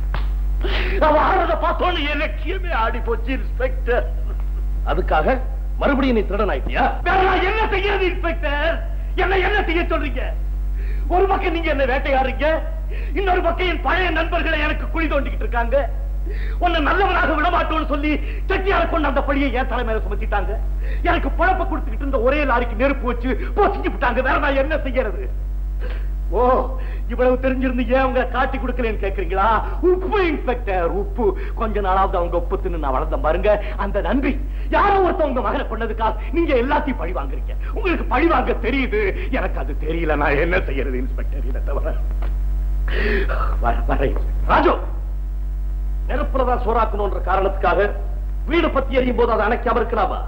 அவ ஆடுறத பார்த்தோன்னு என் லட்சியமே ஆடி போச்சு இன்ஸ்பெக்டர் அதுக்காக மறுபடியும் நீ திருடன் ஆயிட்டியா வேற நான் என்ன செய்யறது இன்ஸ்பெக்டர் என்ன என்ன செய்ய சொல்றீங்க ஒரு பக்கம் நீங்க என்ன வேட்டையாடுறீங்க இன்னொரு பக்கம் என் பழைய நண்பர்களை எனக்கு குழி தோண்டிக்கிட்டு இருக்காங்க உன்னை நல்லவனாக விட மாட்டோம்னு சொல்லி செட்டியார கொண்டு அந்த பழியை என் தலைமையில சுமத்திட்டாங்க எனக்கு பழப்ப கொடுத்துக்கிட்டு இருந்த ஒரே லாரிக்கு நெருப்பு வச்சு போசிச்சு விட்டாங்க வேற நான் என்ன செய்யறது ஓ இவ்வளவு தெரிஞ்சிருந்து ஏன் அவங்க காட்டி கொடுக்கலன்னு கேக்குறீங்களா உப்பு இன்ஸ்பெக்டர் உப்பு கொஞ்ச நாளாவது அவங்க உப்பு தின்னு நான் வளர்ந்த பாருங்க அந்த நன்றி யாரோ ஒருத்தன் உங்க மகனை கொண்டதுக்காக நீங்க எல்லாத்தையும் பழி வாங்குறீங்க உங்களுக்கு பழி வாங்க தெரியுது எனக்கு அது தெரியல நான் என்ன செய்யறது இன்ஸ்பெக்டர் இதை தவிர வர- வரேன். ராஜு நெருப்புலதான் சோறாக்கணும்ன்ற காரணத்துக்காக வீடு பத்தி எரியும் போது அதை அணைக்காம இருக்கலாமா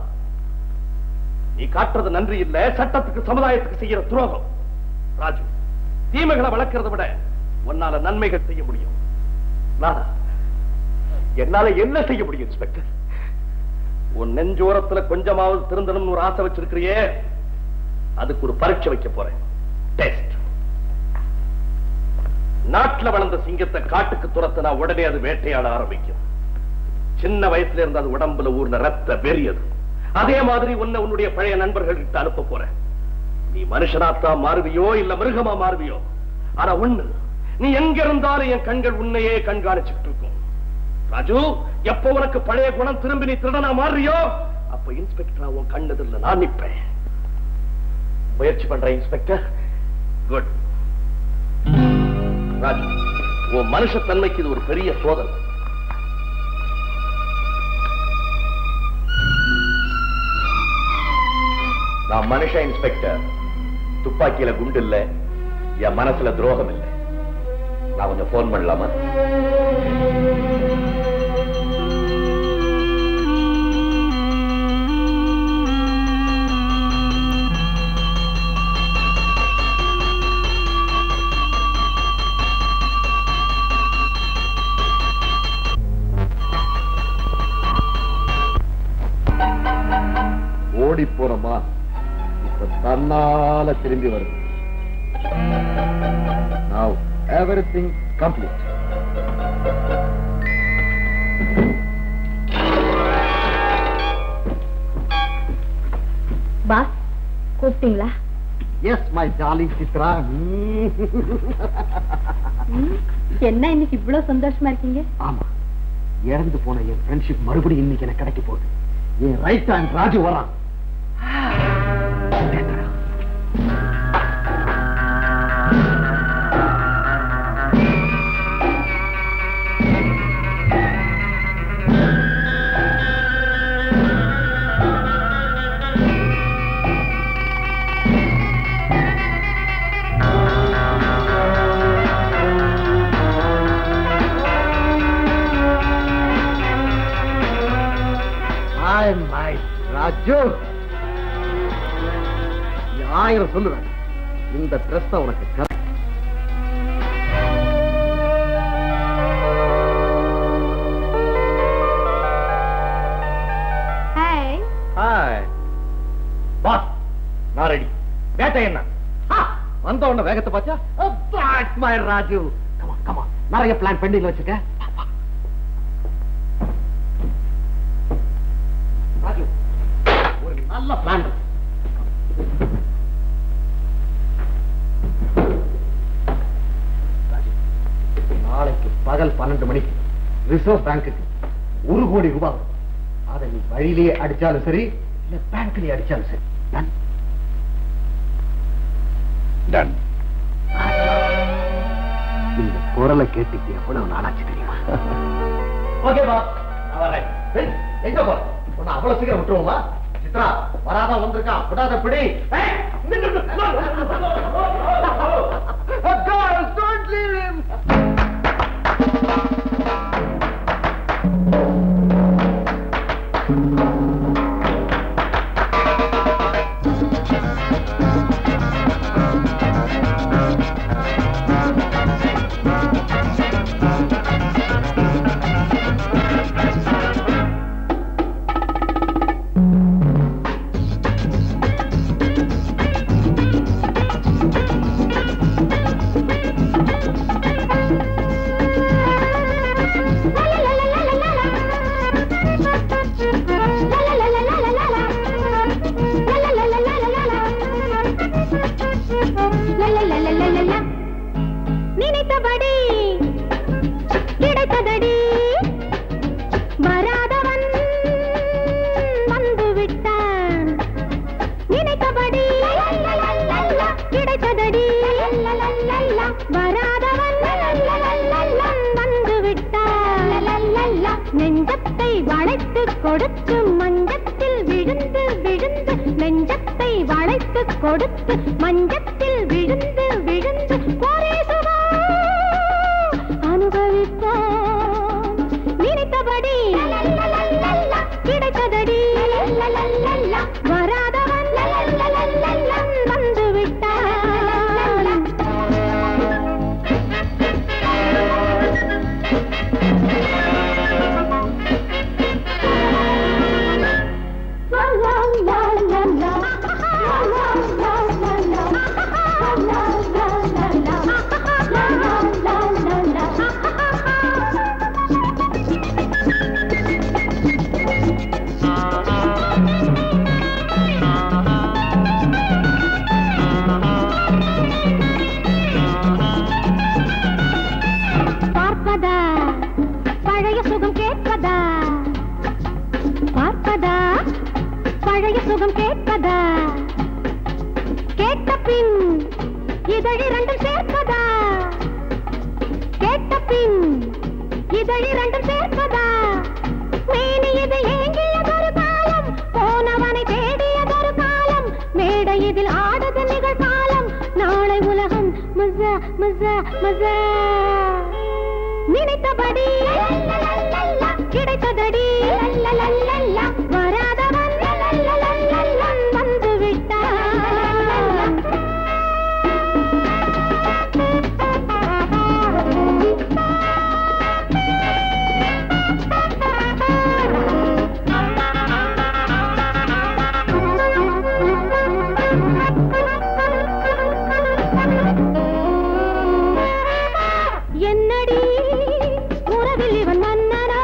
நீ காட்டுறது நன்றி இல்ல சட்டத்துக்கு சமுதாயத்துக்கு செய்யற துரோகம் ராஜு தீமைகளை வளர்க்கறதை விட உன்னால நன்மைகள் செய்ய முடியும் நானா என்னால என்ன செய்ய முடியும் இன்ஸ்பெக்டர் உன் நெஞ்சோரத்துல கொஞ்சமாவது திருந்தணும்னு ஒரு ஆசை வச்சிருக்கிறியே அதுக்கு ஒரு பரீட்சை வைக்க போறேன் டெஸ்ட் நாட்டுல வளர்ந்த சிங்கத்தை காட்டுக்கு துரத்தினா உடனே அது வேட்டையாட ஆரம்பிக்கும் சின்ன வயசுல இருந்து அது உடம்புல ஊர்ன ரத்த வெறியது அதே மாதிரி உன்னை உன்னுடைய பழைய நண்பர்கள் கிட்ட அனுப்ப போறேன் நீ மனுஷனாத்தான் மாறுவியோ இல்ல மிருகமா மாறுவியோ ஆனா ஒண்ணு நீ எங்க இருந்தாலும் என் கண்கள் உன்னையே கண்காணிச்சுட்டு இருக்கும் ராஜு எப்போ உனக்கு பழைய குணம் திரும்பி நீ திருடனா மாறுறியோ அப்ப இன்ஸ்பெக்டரா உன் கண்ணதில்ல நான் நிப்பேன் முயற்சி பண்றேன் இன்ஸ்பெக்டர் குட் ராஜு உன் மனுஷத்தன்மைக்கு இது ஒரு பெரிய சோதனை நான் நான் மனுஷன் இன்ஸ்பெக்டர் துப்பாக்கியில குண்டு இல்ல என் மனசுல துரோகம் இல்லை நான் கொஞ்சம் போன் பண்ணலாமா ஓடி போறமா இப்ப தன்னால திரும்பி வருது Now everything complete. பாஸ் கூப்பிட்டீங்களா எஸ் மை டார்லிங் சித்ரா என்ன இன்னைக்கு இவ்வளவு சந்தோஷமா இருக்கீங்க ஆமா இறந்து போன என் ஃப்ரெண்ட்ஷிப் மறுபடியும் இன்னைக்கு எனக்கு கிடைக்க போகுது என் ரைட் ஹேண்ட் ராஜு வரான் Hi, my ராஜு நீ ஆயிரம் சொல்லுவேன் இந்த ட்ரெஸ் தான் உனக்கு correct. ஹாய் ஹாய் பாஸ் நான் ரெடி வேட்டை என்ன ஆ, வந்த உடனே வேகத்தை பாத்தியா That's my Raju come on come on நிறைய பிளான் பெண்டிங்ல வச்சிருக்கேன் வா, வா. ராஜு ஒரு நல்ல பிளான் நாளைக்கு பகல் பன்னெண்டு மணிக்கு ரிசர்வ் பேங்க்குக்கு ஒரு கோடி ரூபாய் வரும். அதை நீ வழியிலேயே அடிச்சாலும் சரி இல்ல பேங்க்லயே அடிச்சாலும் சரி Done? டன் இந்த குரலை கேட்டுட்டு எவ்வளவு நாளாச்சு தெரியுமா ஓகே பா நான் வரேன் ஏய், எங்க போற உன்னை அவ்வளவு சீக்கிரம் விட்டுருவோமா சித்ரா வராத வந்திருக்கான் விடாத பிடி ஏய், நில்லு, நில்லு. Girls, don't leave him. நினைத்தபடி கிடைத்ததடி வராதவன் வந்து விட்டான் நினைத்தபடி கிடைத்ததடி வராதவன் வந்து விட்டான் நெஞ்சத்தை வளைத்து கொடுத்து மஞ்சத்தில் விழுந்து விழுந்து நெஞ்சத்தை வளைத்து கொடுத்து மஞ்சத்தில் விழுந்து விழுந்து ஒரே சுகம் அனுபவித்தான் நினைத்தபடி கிடைத்ததடி வராதவன் வந்து விட்டான் பார்ப்பதா பழைய சுகம் கேட்பதா பார்ப்பதா பழைய சுகம் கேட்பதா கேட்ட பின் இதழிரண்டும் சேர்ப்பதா கேட்ட பின் இதழிரண்டும் சேர்ப்பதா மேனியது ஏங்கியதொரு காலம் போனவனை தேடியதொரு காலம் மே மசா மசா நினைத்தபடி கிடைத்ததடி வராதவன் வந்து விட்டான் என்னடி உறவில் இவன் மன்னனா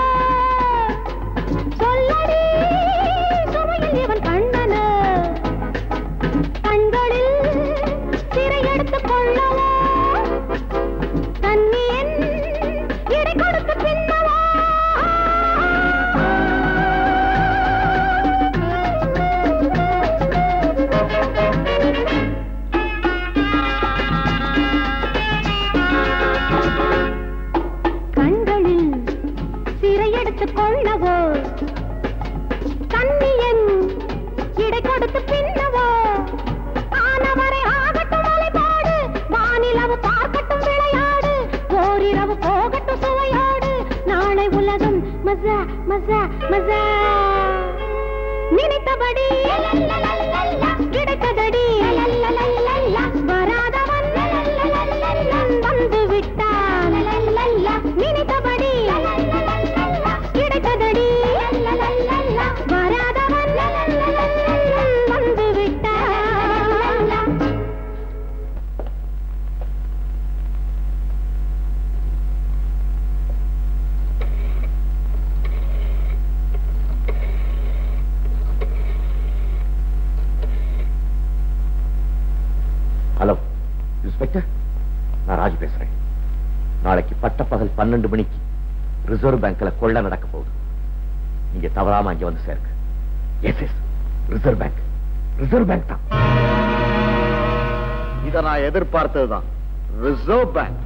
சொல்லடி சுமையில் இவன் கண்ணனா கண்களில் சிறையெடுத்துக் கொள்ளவா கண்ணியன் இடை கொடுத்து பின்னவா கண்களில் சிறையெடுத்துக் கொள்ளவோ கண்ணியன் இடை கொடுத்து பின்னவோ ஆனவரை ஆகட்டும் அலைபாடு வானிலவு பார்க்கட்டும் விளையாடு ஓரிரவு போகட்டும் சுவையாடு நாளை உலகம் மசா மசா மசா நினைத்தபடி கிடைத்ததடி வராதவன் வந்து விட்டான் நினைத்தபடி கிடைத்ததடி வராதவன் வந்து விட்டான் ஹலோ இன்ஸ்பெக்டர் நான் ராஜு பேசுறேன் நாளைக்கு பட்டப்பகல் பன்னெண்டு மணிக்கு ரிசர்வ் பேங்க்ல கொள்ள நடக்க போகுது நீங்க தவறாம அங்க வந்து சேருங்க yes yes reserve bank reserve bank தான் இத நான் எதிர்பார்த்ததுதான் ரிசர்வ் பேங்க்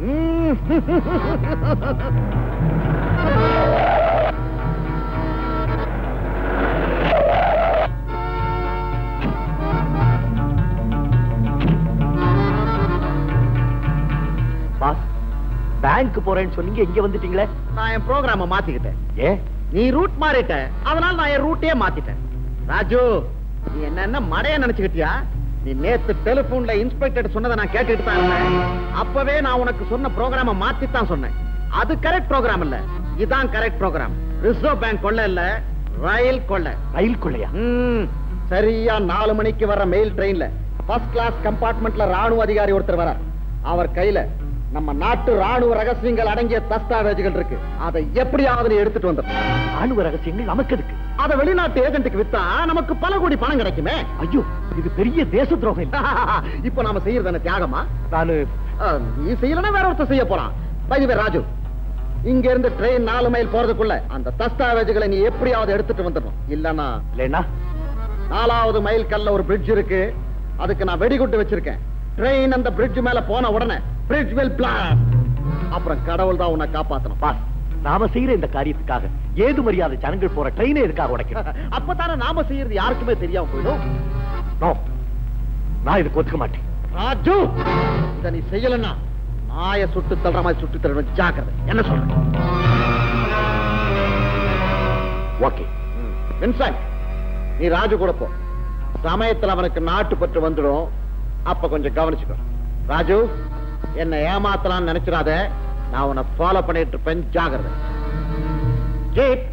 பாஸ் பேங்க் போறேன்னு சொன்னீங்க இங்க வந்துட்டீங்களே நான் என் ப்ரோக்ராம மாத்திக்கிட்டேன் ஏன் நீ ரூட் மாறிட்ட அதனால நான் என் ரூட்டையே மாத்திட்டேன் ராஜு நீ என்ன மடைய நினைச்சுக்கிட்டியா நீ நேத்து டெலிபோன்ல இன்ஸ்பெக்டர் சொன்னதை நான் கேட்டுட்டு தான் இருந்தேன் அப்பவே நான் உனக்கு சொன்ன ப்ரோக்ராம மாத்தி தான் சொன்னேன் அது கரெக்ட் ப்ரோக்ராம் இல்ல இதான் கரெக்ட் ப்ரோக்ராம் ரிசர்வ் பேங்க் கொள்ள இல்ல ரயில் கொள்ள ரயில் கொள்ளையா ம், சரியா நாலு மணிக்கு வர மெயில் ட்ரெயின்ல ஃபர்ஸ்ட் கிளாஸ் கம்பார்ட்மெண்ட்ல ராணுவ அதிகாரி ஒருத்தர் வரார் அவர் கையில நம்ம நாட்டு ராணுவ ரகசியங்கள் அடங்கிய தஸ்தாவேஜுகள் இருக்கு அதை எப்படியாவது நீ எடுத்துட்டு வந்துடும் ராணுவ ரகசியங்கள் நமக்கு இருக்கு அதை வெளிநாட்டு ஏஜென்ட்டுக்கு வித்தா நமக்கு பல கோடி பணம் கிடைக்குமே ஐயோ இது பெரிய தேச துரோகம் இல்ல. இப்ப நாம செய்யறது என்ன தியாகமா நானு அஹ், நீ செய்யலன்னா வேற ஒருத்தர் செய்ய போறான் பைவே ராஜு இங்க இருந்து ட்ரெயின் நாலு மைல் போறதுக்குள்ள அந்த தஸ்தாவேஜுகளை நீ எப்படியாவது எடுத்துட்டு வந்துடணும் இல்லன்னா இல்லைன்னா நாலாவது மைல் கல்ல ஒரு பிரிட்ஜ் இருக்கு அதுக்கு நான் வெடிகுண்டு வச்சிருக்கேன் ட்ரெயின் அந்த பிரிட்ஜ் மேல போன உடனே பிரிட்ஜ் வில் பிளாஸ்ட் அப்புறம் கடவுள் தான் உன்னை காப்பாத்தணும் பாஸ் நாம செய்யற இந்த காரியத்துக்காக ஏது மரியாதை ஜனங்கள் போற ட்ரெயினை எதுக்காக உடைக்கணும் அப்பதானே நாம செய்யறது யாருக்குமே தெரியாம போயிடும் நோ நான் இதுக்கு ஒத்துக்க மாட்டேன் ராஜு இத நீ செய்யலன்னா நாய சுட்டு தள்ளுற மாதிரி சுட்டு தள்ளுற ஜாக்கிரதை என்ன சொல்ற ஓகே வின்சென்ட் நீ ராஜு கூட போ சமயத்துல அவனுக்கு நாட்டு பற்று வந்துடும் அப்ப கொஞ்சம் கவனிச்சுக்கோ ராஜு என்ன ஏமாத்தலாம்னு நினைச்சிடாத நான் உன்னை ஃபாலோ பண்ணிட்டு இருப்பேன் ஜாகிரதை ஜீப்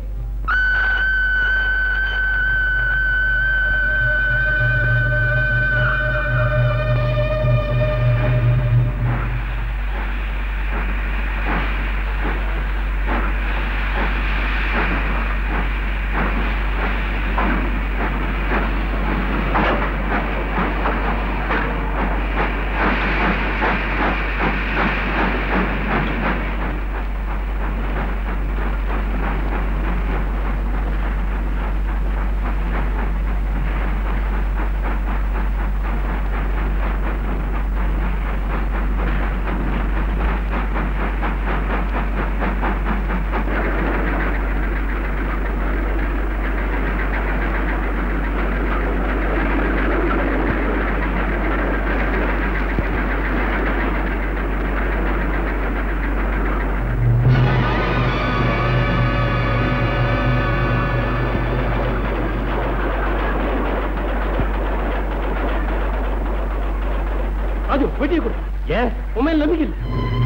வெட்டியை கொடு ஏன் உண்மையில் நம்பிக்கை இல்லை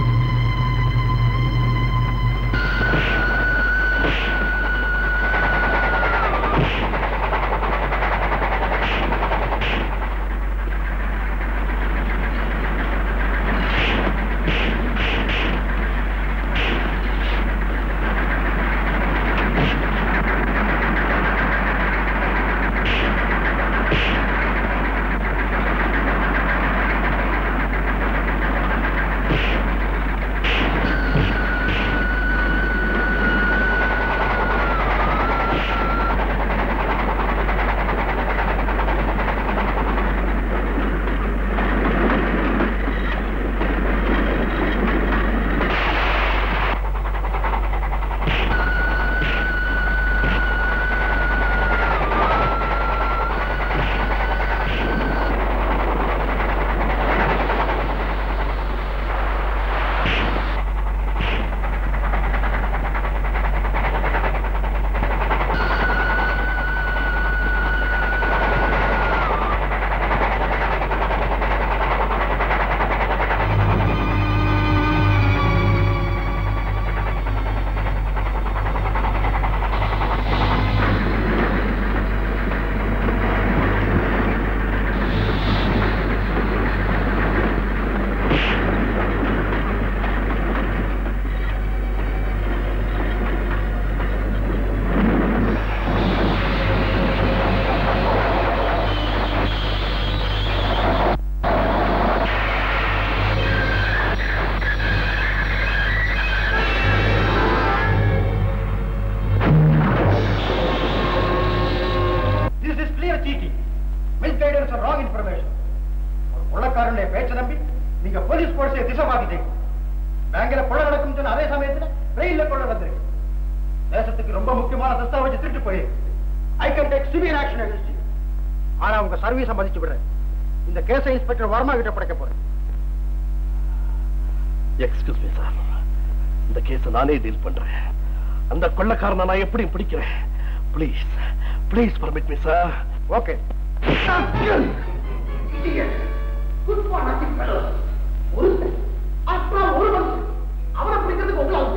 This is clear cheating. Misguidance and wrong information. ஒரு கொள்ளக்காரனுடைய பேச்சை நம்பி நீங்க போலீஸ் போர்ஸை திசை மாத்திட்டீங்க பேங்க்ல கொள்ள நடக்கும் சொன்ன அதே சமயத்துல ரயில்ல கொள்ள வந்திருக்கு தேசத்துக்கு ரொம்ப முக்கியமான தஸ்தாவேஜ் திருட்டு போய் I can take severe action against you ஆனா உங்க சர்வீஸை மதிச்சு விடுறேன் இந்த கேஸை இன்ஸ்பெக்டர் வர்மா கிட்ட படைக்க போறேன் எக்ஸ்கியூஸ் மீ சார் இந்த கேஸ நானே டீல் பண்றேன் அந்த கொள்ளக்காரனை நான் எப்படி பிடிக்கிறேன் please please permit me sir okay அவனை பிடிக்கிறதுக்கு உங்களால்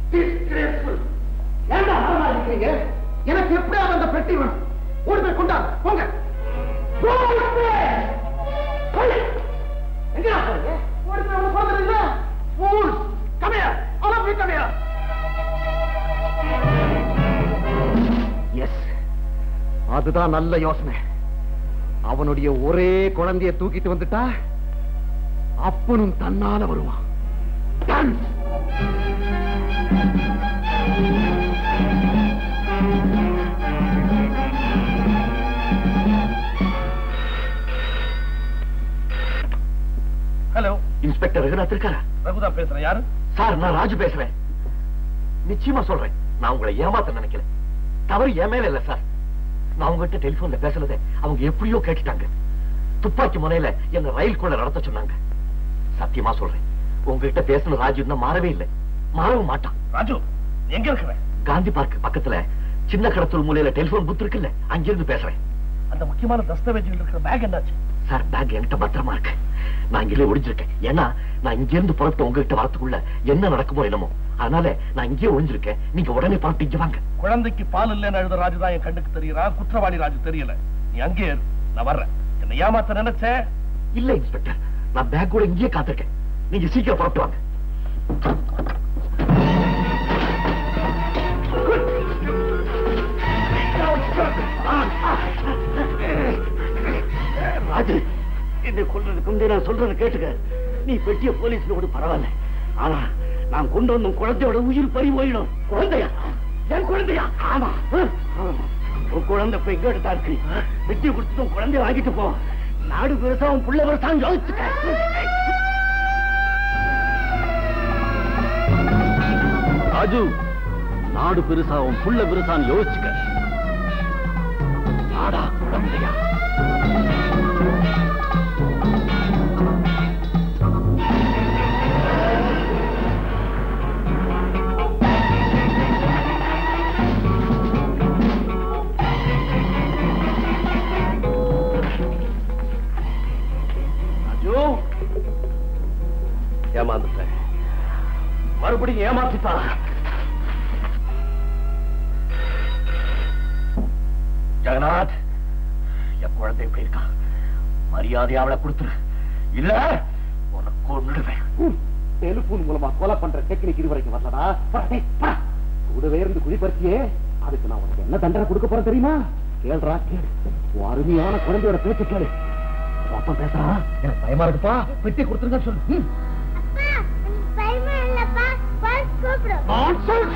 ஏன்டா அவனா இருக்கிறீங்க எனக்கு எப்படியாவது அந்த பெட்டி வேணும் ஓடி போய் கொண்டா போங்க எங்கடா போறீங்க ஓடி போய் அவனை போகிறீங்க Fools! Come here! All of you come here! Yes அதுதான் நல்ல யோசனை அவனுடைய ஒரே குழந்தைய தூக்கிட்டு வந்துட்டா அப்பனும் தன்னால வருவான் Done. ஹலோ இன்ஸ்பெக்டர் ரகுநாத் இருக்காரா ரகுதா பேசுறேன் யாரு சார் நான் ராஜு பேசுறேன் நிச்சயமா சொல்றேன் நான் உங்களை ஏமாத்த நினைக்கல தவறு என் மேல இல்ல சார் நான் உங்ககிட்ட டெலிபோன்ல பேசுனதை அவங்க எப்படியோ கேட்டுட்டாங்க துப்பாக்கி முனையில என்ன ரயில் கொள்ள நடத்த சொன்னாங்க சத்தியமா சொல்றேன் உங்ககிட்ட பேசின ராஜு இன்னும் மாறவே இல்லை மாறவும் மாட்டான் ராஜு நீ எங்க இருக்கிற காந்தி பார்க் பக்கத்துல சின்ன கடத்தல் மூலையில டெலிபோன் புத் இருக்குல்ல அங்கிருந்து பேசுறேன் அந்த முக்கியமான தஸ்தாவேஜுகள் இருக்கிற பேக் என்னாச்சு சார் பேக் என்கிட்ட பத்திரமா இருக்கு நான் இங்கே ஒளிஞ்சிருக்கேன் ஏன்னா நான் இங்க இருந்து புறப்பட்டு உங்ககிட்ட வரத்துக்குள்ள என்ன நடக்குமோ என்னமோ அதனால நான் இங்கே ஒளிஞ்சிருக்கேன் நீங்க உடனே புறப்பட்டு இங்க வாங்க குழந்தைக்கு பால் இல்லைன்னு எழுத ராஜு தான் என் கண்ணுக்கு தெரியறான் குற்றவாளி ராஜு தெரியல நீ அங்கே இரு. நான் வர்றேன் என்ன ஏமாத்த நினைச்ச இல்ல இன்ஸ்பெக்டர் நான் பேக் கூட இங்கேயே காத்திருக்கேன் நீங்க சீக்கிரம் புறப்பட்டு வாங்க ராஜு என்னை கொல்றதுக்கு முந்தைய நான் சொல்றதை கேட்டுக்க நீ பெட்டிய போலீஸ்ல கூட பரவாயில்ல ஆனா நான் கொண்டு வந்த உன் குழந்தையோட உயிர் பறி போயிடும் குழந்தையா என் குழந்தையா ஆமா உன் குழந்தை இப்ப எங்க தான் இருக்கு வெட்டி கொடுத்துட்டு உன் குழந்தைய வாங்கிட்டு போ நாடு பெருசா உன் புள்ள பெருசான்னு யோசிச்சுக்க ராஜு நாடு பெருசா உன் புள்ள பெருசான்னு யோசிச்சுக்க நாடா குழந்தையா ராஜு மறுபடியும் ஏமாத்திட்டா ஜெகநாத் என் குழந்தை எப்படி இருக்கா மரியாதையா அவளை கொடுத்துரு இல்ல உனக்கு கொண்டுடுவேன் டெலிபோன் மூலமா கொலை பண்ற டெக்னிக் இது வரைக்கும் வரலடா போடா, டேய், போடா. கூடவே இருந்து குடி பறிச்சியே அதுக்கு நான் உனக்கு என்ன தண்டனை கொடுக்க போறேன் தெரியுமா கேள்றா கேளு உன் அருமையான குழந்தையோட பேச்சு கேளு உன் அப்பா பேசுறான் எனக்கு பயமா இருக்குப்பா பெட்டி கொடுத்துருங்க சொல்லு ம். பயமா இல்லப்பா பஸ் கூப்பிடு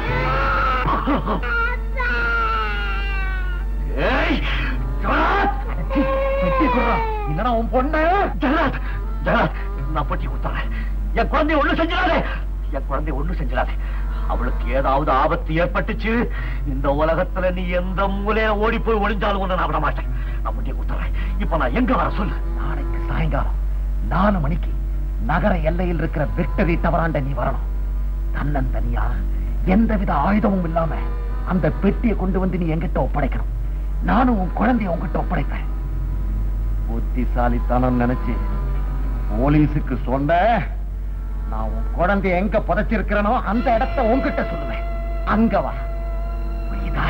ஏய் ஜெகநாத் பெட்டி கொடுறா இல்லனா உன் பொண்ணு ஜெகநாத் ஜெகநாத் நான் பெட்டி கொடுத்தறேன் என் குழந்தை ஒண்ணு செஞ்சிடாதே என் குழந்தை ஒண்ணு செஞ்சிடாதே அவளுக்கு ஏதாவது ஆபத்து ஏற்பட்டுச்சு இந்த உலகத்துல நீ எந்த மூலையில ஓடி போய் ஒளிஞ்சாலும் ஒண்ணு நான் விட மாட்டேன் நான் முட்டியை கொடுத்துறேன் இப்ப நான் எங்க வர சொல்லு நாளைக்கு சாயங்காலம் நாலு மணிக்கு நகர எல்லையில் இருக்கிற விக்டரி டவராண்ட நீ வரணும் தன்னந்தனியா எந்தவித ஆயுதமும் இல்லாம அந்த பெட்டியை கொண்டு வந்து நீ என்கிட்ட ஒப்படைக்கணும் நானும் உன் குழந்தைய உன்கிட்ட ஒப்படைப்பேன் புத்திசாலித்தனம் நினைச்சு போலீஸுக்கு சொன்ன நான் உன் குழந்தைய எங்க புதைச்சிருக்கிறனோ அந்த இடத்த உன்கிட்ட சொல்லுவேன் அங்க வா புரியுதா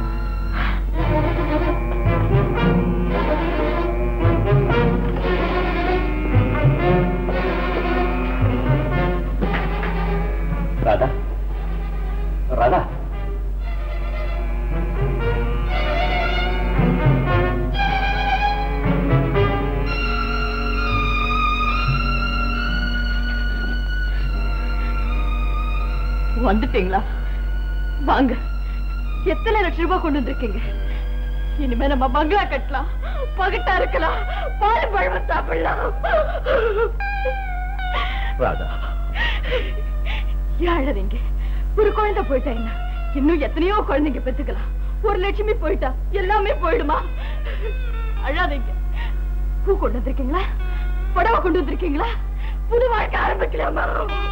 ராதா ராதா வந்துட்டீங்களா வாங்க எத்தனை லட்சம் ரூபாய் கொண்டு வந்திருக்கீங்க இனிமே நம்ம பங்களா கட்டலாம் பகட்டா இருக்கலாம் பால் பழம் சாப்பிடலாம் ராதா யாழறீங்க ஒரு குழந்தை போயிட்டா என்ன இன்னும் எத்தனையோ குழந்தைங்க பெத்துக்கலாம் ஒரு லட்சுமி போயிட்டா எல்லாமே போயிடுமா அழாதீங்க பூ கொண்டு வந்திருக்கீங்களா புடவை கொண்டு வந்திருக்கீங்களா புது வாழ்க்கை ஆரம்பிக்கலாமா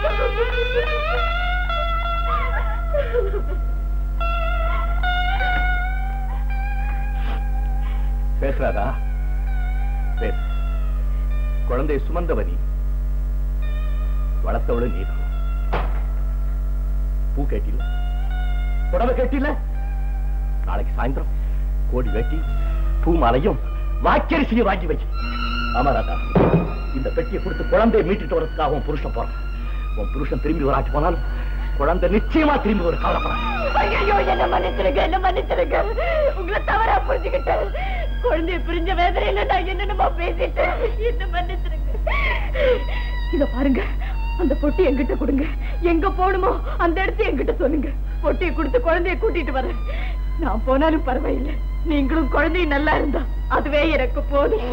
பேசுறாதா பேசு குழந்தை சுமந்தவனி வளர்த்தவளு நீதான் பூ கேட்டில புடவை கேட்டில நாளைக்கு சாயந்தரம் கோடி வெட்டி பூ மாலையும் வாக்கரிசியும் வாங்கி வை ஆமா ராதா இந்த பெட்டியை கொடுத்து குழந்தையை மீட்டுட்டு வரதுக்காக உன் புருஷன் போறான் உன் புருஷன் திரும்பி வராட்டி போனாலும் குழந்தை நிச்சயமா திரும்பி ஒரு கவலைப்படாது ஐயோ என்ன மன்னிச்சிருங்க என்ன மன்னிச்சிருங்க உங்களை தவறா புரிஞ்சுக்கிட்டேன் குழந்தைய பிரிஞ்ச வேதனையில நான் என்னென்னமோ பேசிட்டேன் என்ன மன்னிச்சிருங்க இத பாருங்க அந்த பொட்டி என்கிட்ட கொடுங்க எங்க போகணுமோ அந்த இடத்த என்கிட்ட சொல்லுங்க பொட்டியை கொடுத்து குழந்தைய கூட்டிட்டு வரேன் நான் போனாலும் பரவாயில்லை நீங்களும் குழந்தையும் நல்லா இருந்தா அதுவே எனக்கு போதும்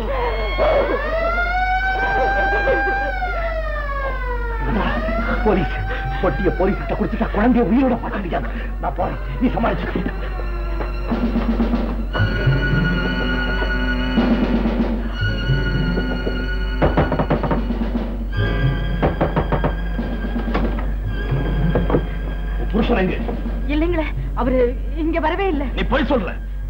போலீஸ் பொட்டிய போலீஸ் கிட்ட கொடுத்துட்டா குழந்தைய உயிரோட பார்க்க முடியாது நான் போறேன் நீ சமாளிச்சு புருஷன் எங்க இல்லைங்களே அவரு இங்க வரவே இல்லை நீ போய் சொல்ற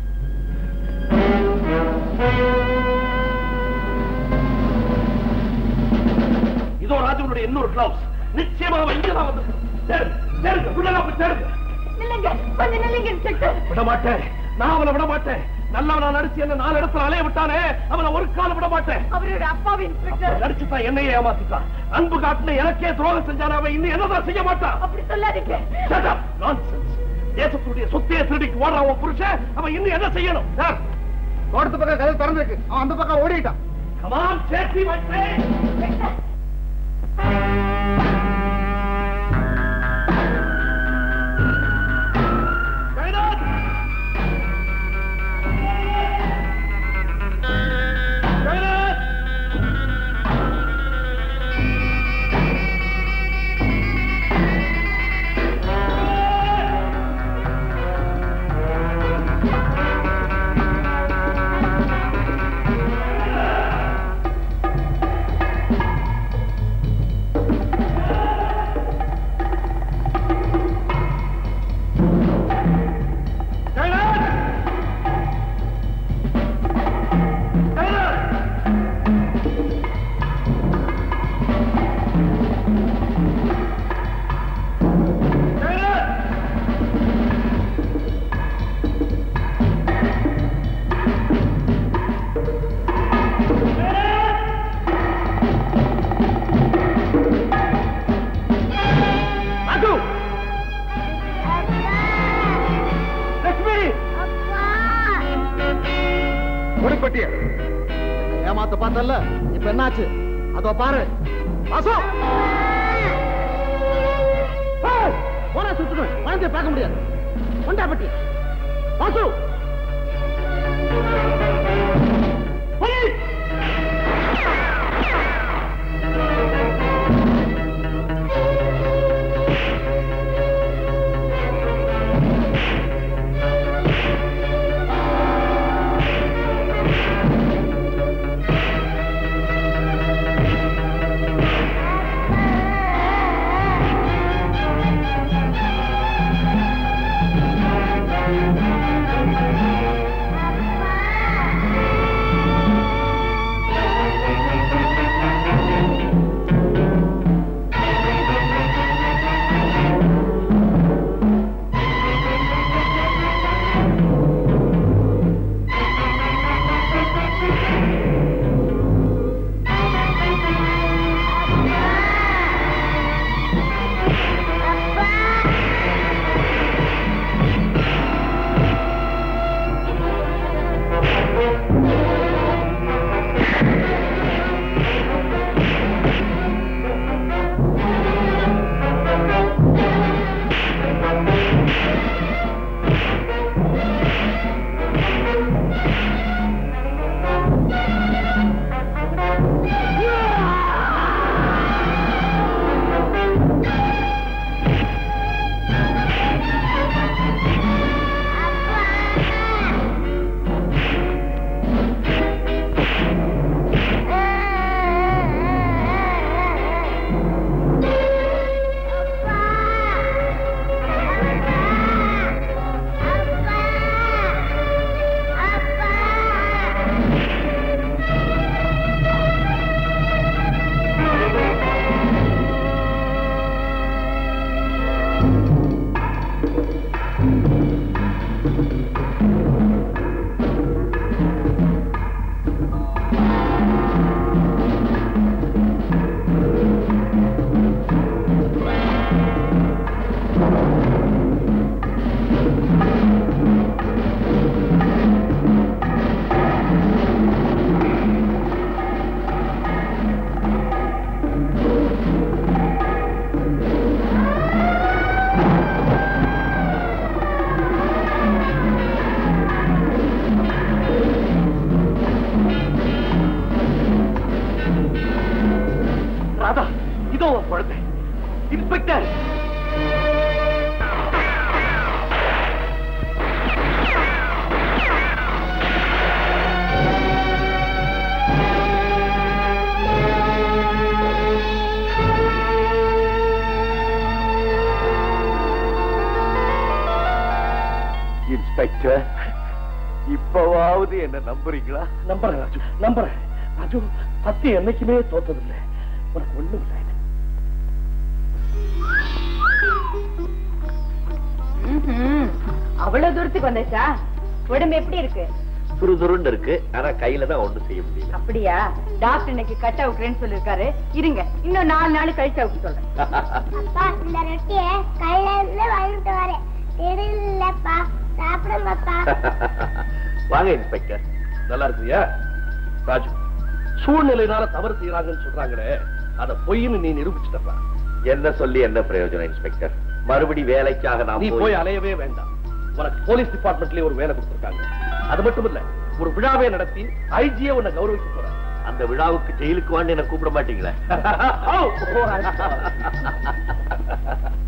இதோ ராஜுவனுடைய இன்னொரு கிளவுஸ் நிச்சயமா அவன் இங்கதான் வந்து தேடுங்க தேடுங்க உள்ளலாம் போய் தேடுங்க நில்லுங்க கொஞ்சம் நில்லுங்க இன்ஸ்பெக்டர் விட மாட்டேன் நான் அவனை விட மாட்டேன் நல்லவனா நடிச்சு என்ன நாலு இடத்துல அலைய விட்டானே அவனை ஒரு காலம் விட மாட்டேன் அவரோட அப்பாவி இன்ஸ்பெக்டர் நடிச்சுதான் என்னையே ஏமாத்திட்டான் அன்பு காட்டுன எனக்கே துரோகம் செஞ்சான அவன் இன்னும் என்னதான் செய்ய மாட்டான் அப்படி சொல்லாதீங்க Shut up! Nonsense! தேசத்துடைய சொத்தையே திருடிக்கு ஓடுறான் உன் புருஷன் அவன் இன்னும் என்ன செய்யணும் சார் தோட்டத்து பக்கம் கதவு திறந்திருக்கு அவன் அந்த பக்கம் ஓடிட்டான் கமான் சேஃப்டி மை முடிப்பட்டிய ஏமாத்த பார்த்தல இப்ப என்னாச்சு அதோ பாரு வாசு ஏய், போனா சுத்துவேன் குழந்தைய பார்க்க முடியாது கொண்டா பட்டி வாசு போலீஸ்! ராதா இதோ உன் குழந்தை இன்ஸ்பெக்டர் இன்ஸ்பெக்டர் இப்பவாவது என்ன நம்புறீங்களா நம்புறேன் ராஜு நம்புறேன் ராஜு சத்தியம் என்னைக்குமே தோத்ததில்லை உனக்கு ஒண்ணும் இல்லை ம்ஹும். அவ்வளவு தூரத்துக்கு வந்தாச்சா உடம்பு எப்படி இருக்கு துருதுருன்னு இருக்கு ஆனா கையில தான் ஒண்ணும் செய்ய முடியல அப்படியா டாக்டர் இன்னைக்கு கட் அவுக்குறேன்னு சொல்லிருக்காரு இருங்க இன்னும் நாலு நாள் கழிச்சு அவுக்கு சொல்றேன் அப்பா இந்த ரொட்டிய கையில இருந்து வாங்கிட்டு வரேன் தெரியலப்பா சாப்பிடுங்கப்பா வாங்க இன்ஸ்பெக்டர் நல்லா இருக்கியா ராஜு சூழ்நிலையினால தவறு செய்யறாங்கன்னு சொல்றாங்களே அத பொய்ன்னு நீ நிரூபிச்சுட்டா என்ன சொல்லி என்ன பிரயோஜனம் இன்ஸ்பெக்டர் மறுபடி வேலைக்காக நீ நான் போய் அலையவே வேண்டாம் உனக்கு போலீஸ் டிபார்ட்மெண்ட்லயே ஒரு வேலை கொடுத்திருக்காங்க அது மட்டும் இல்ல ஒரு விழாவை நடத்தி ஐஜியே உன்னை கௌரவிக்க போறாங்க அந்த விழாவுக்கு ஜெயிலுக்கு வான்னு என்ன கூப்பிட மாட்டீங்களே ஓ, ஓ, I'm sorry.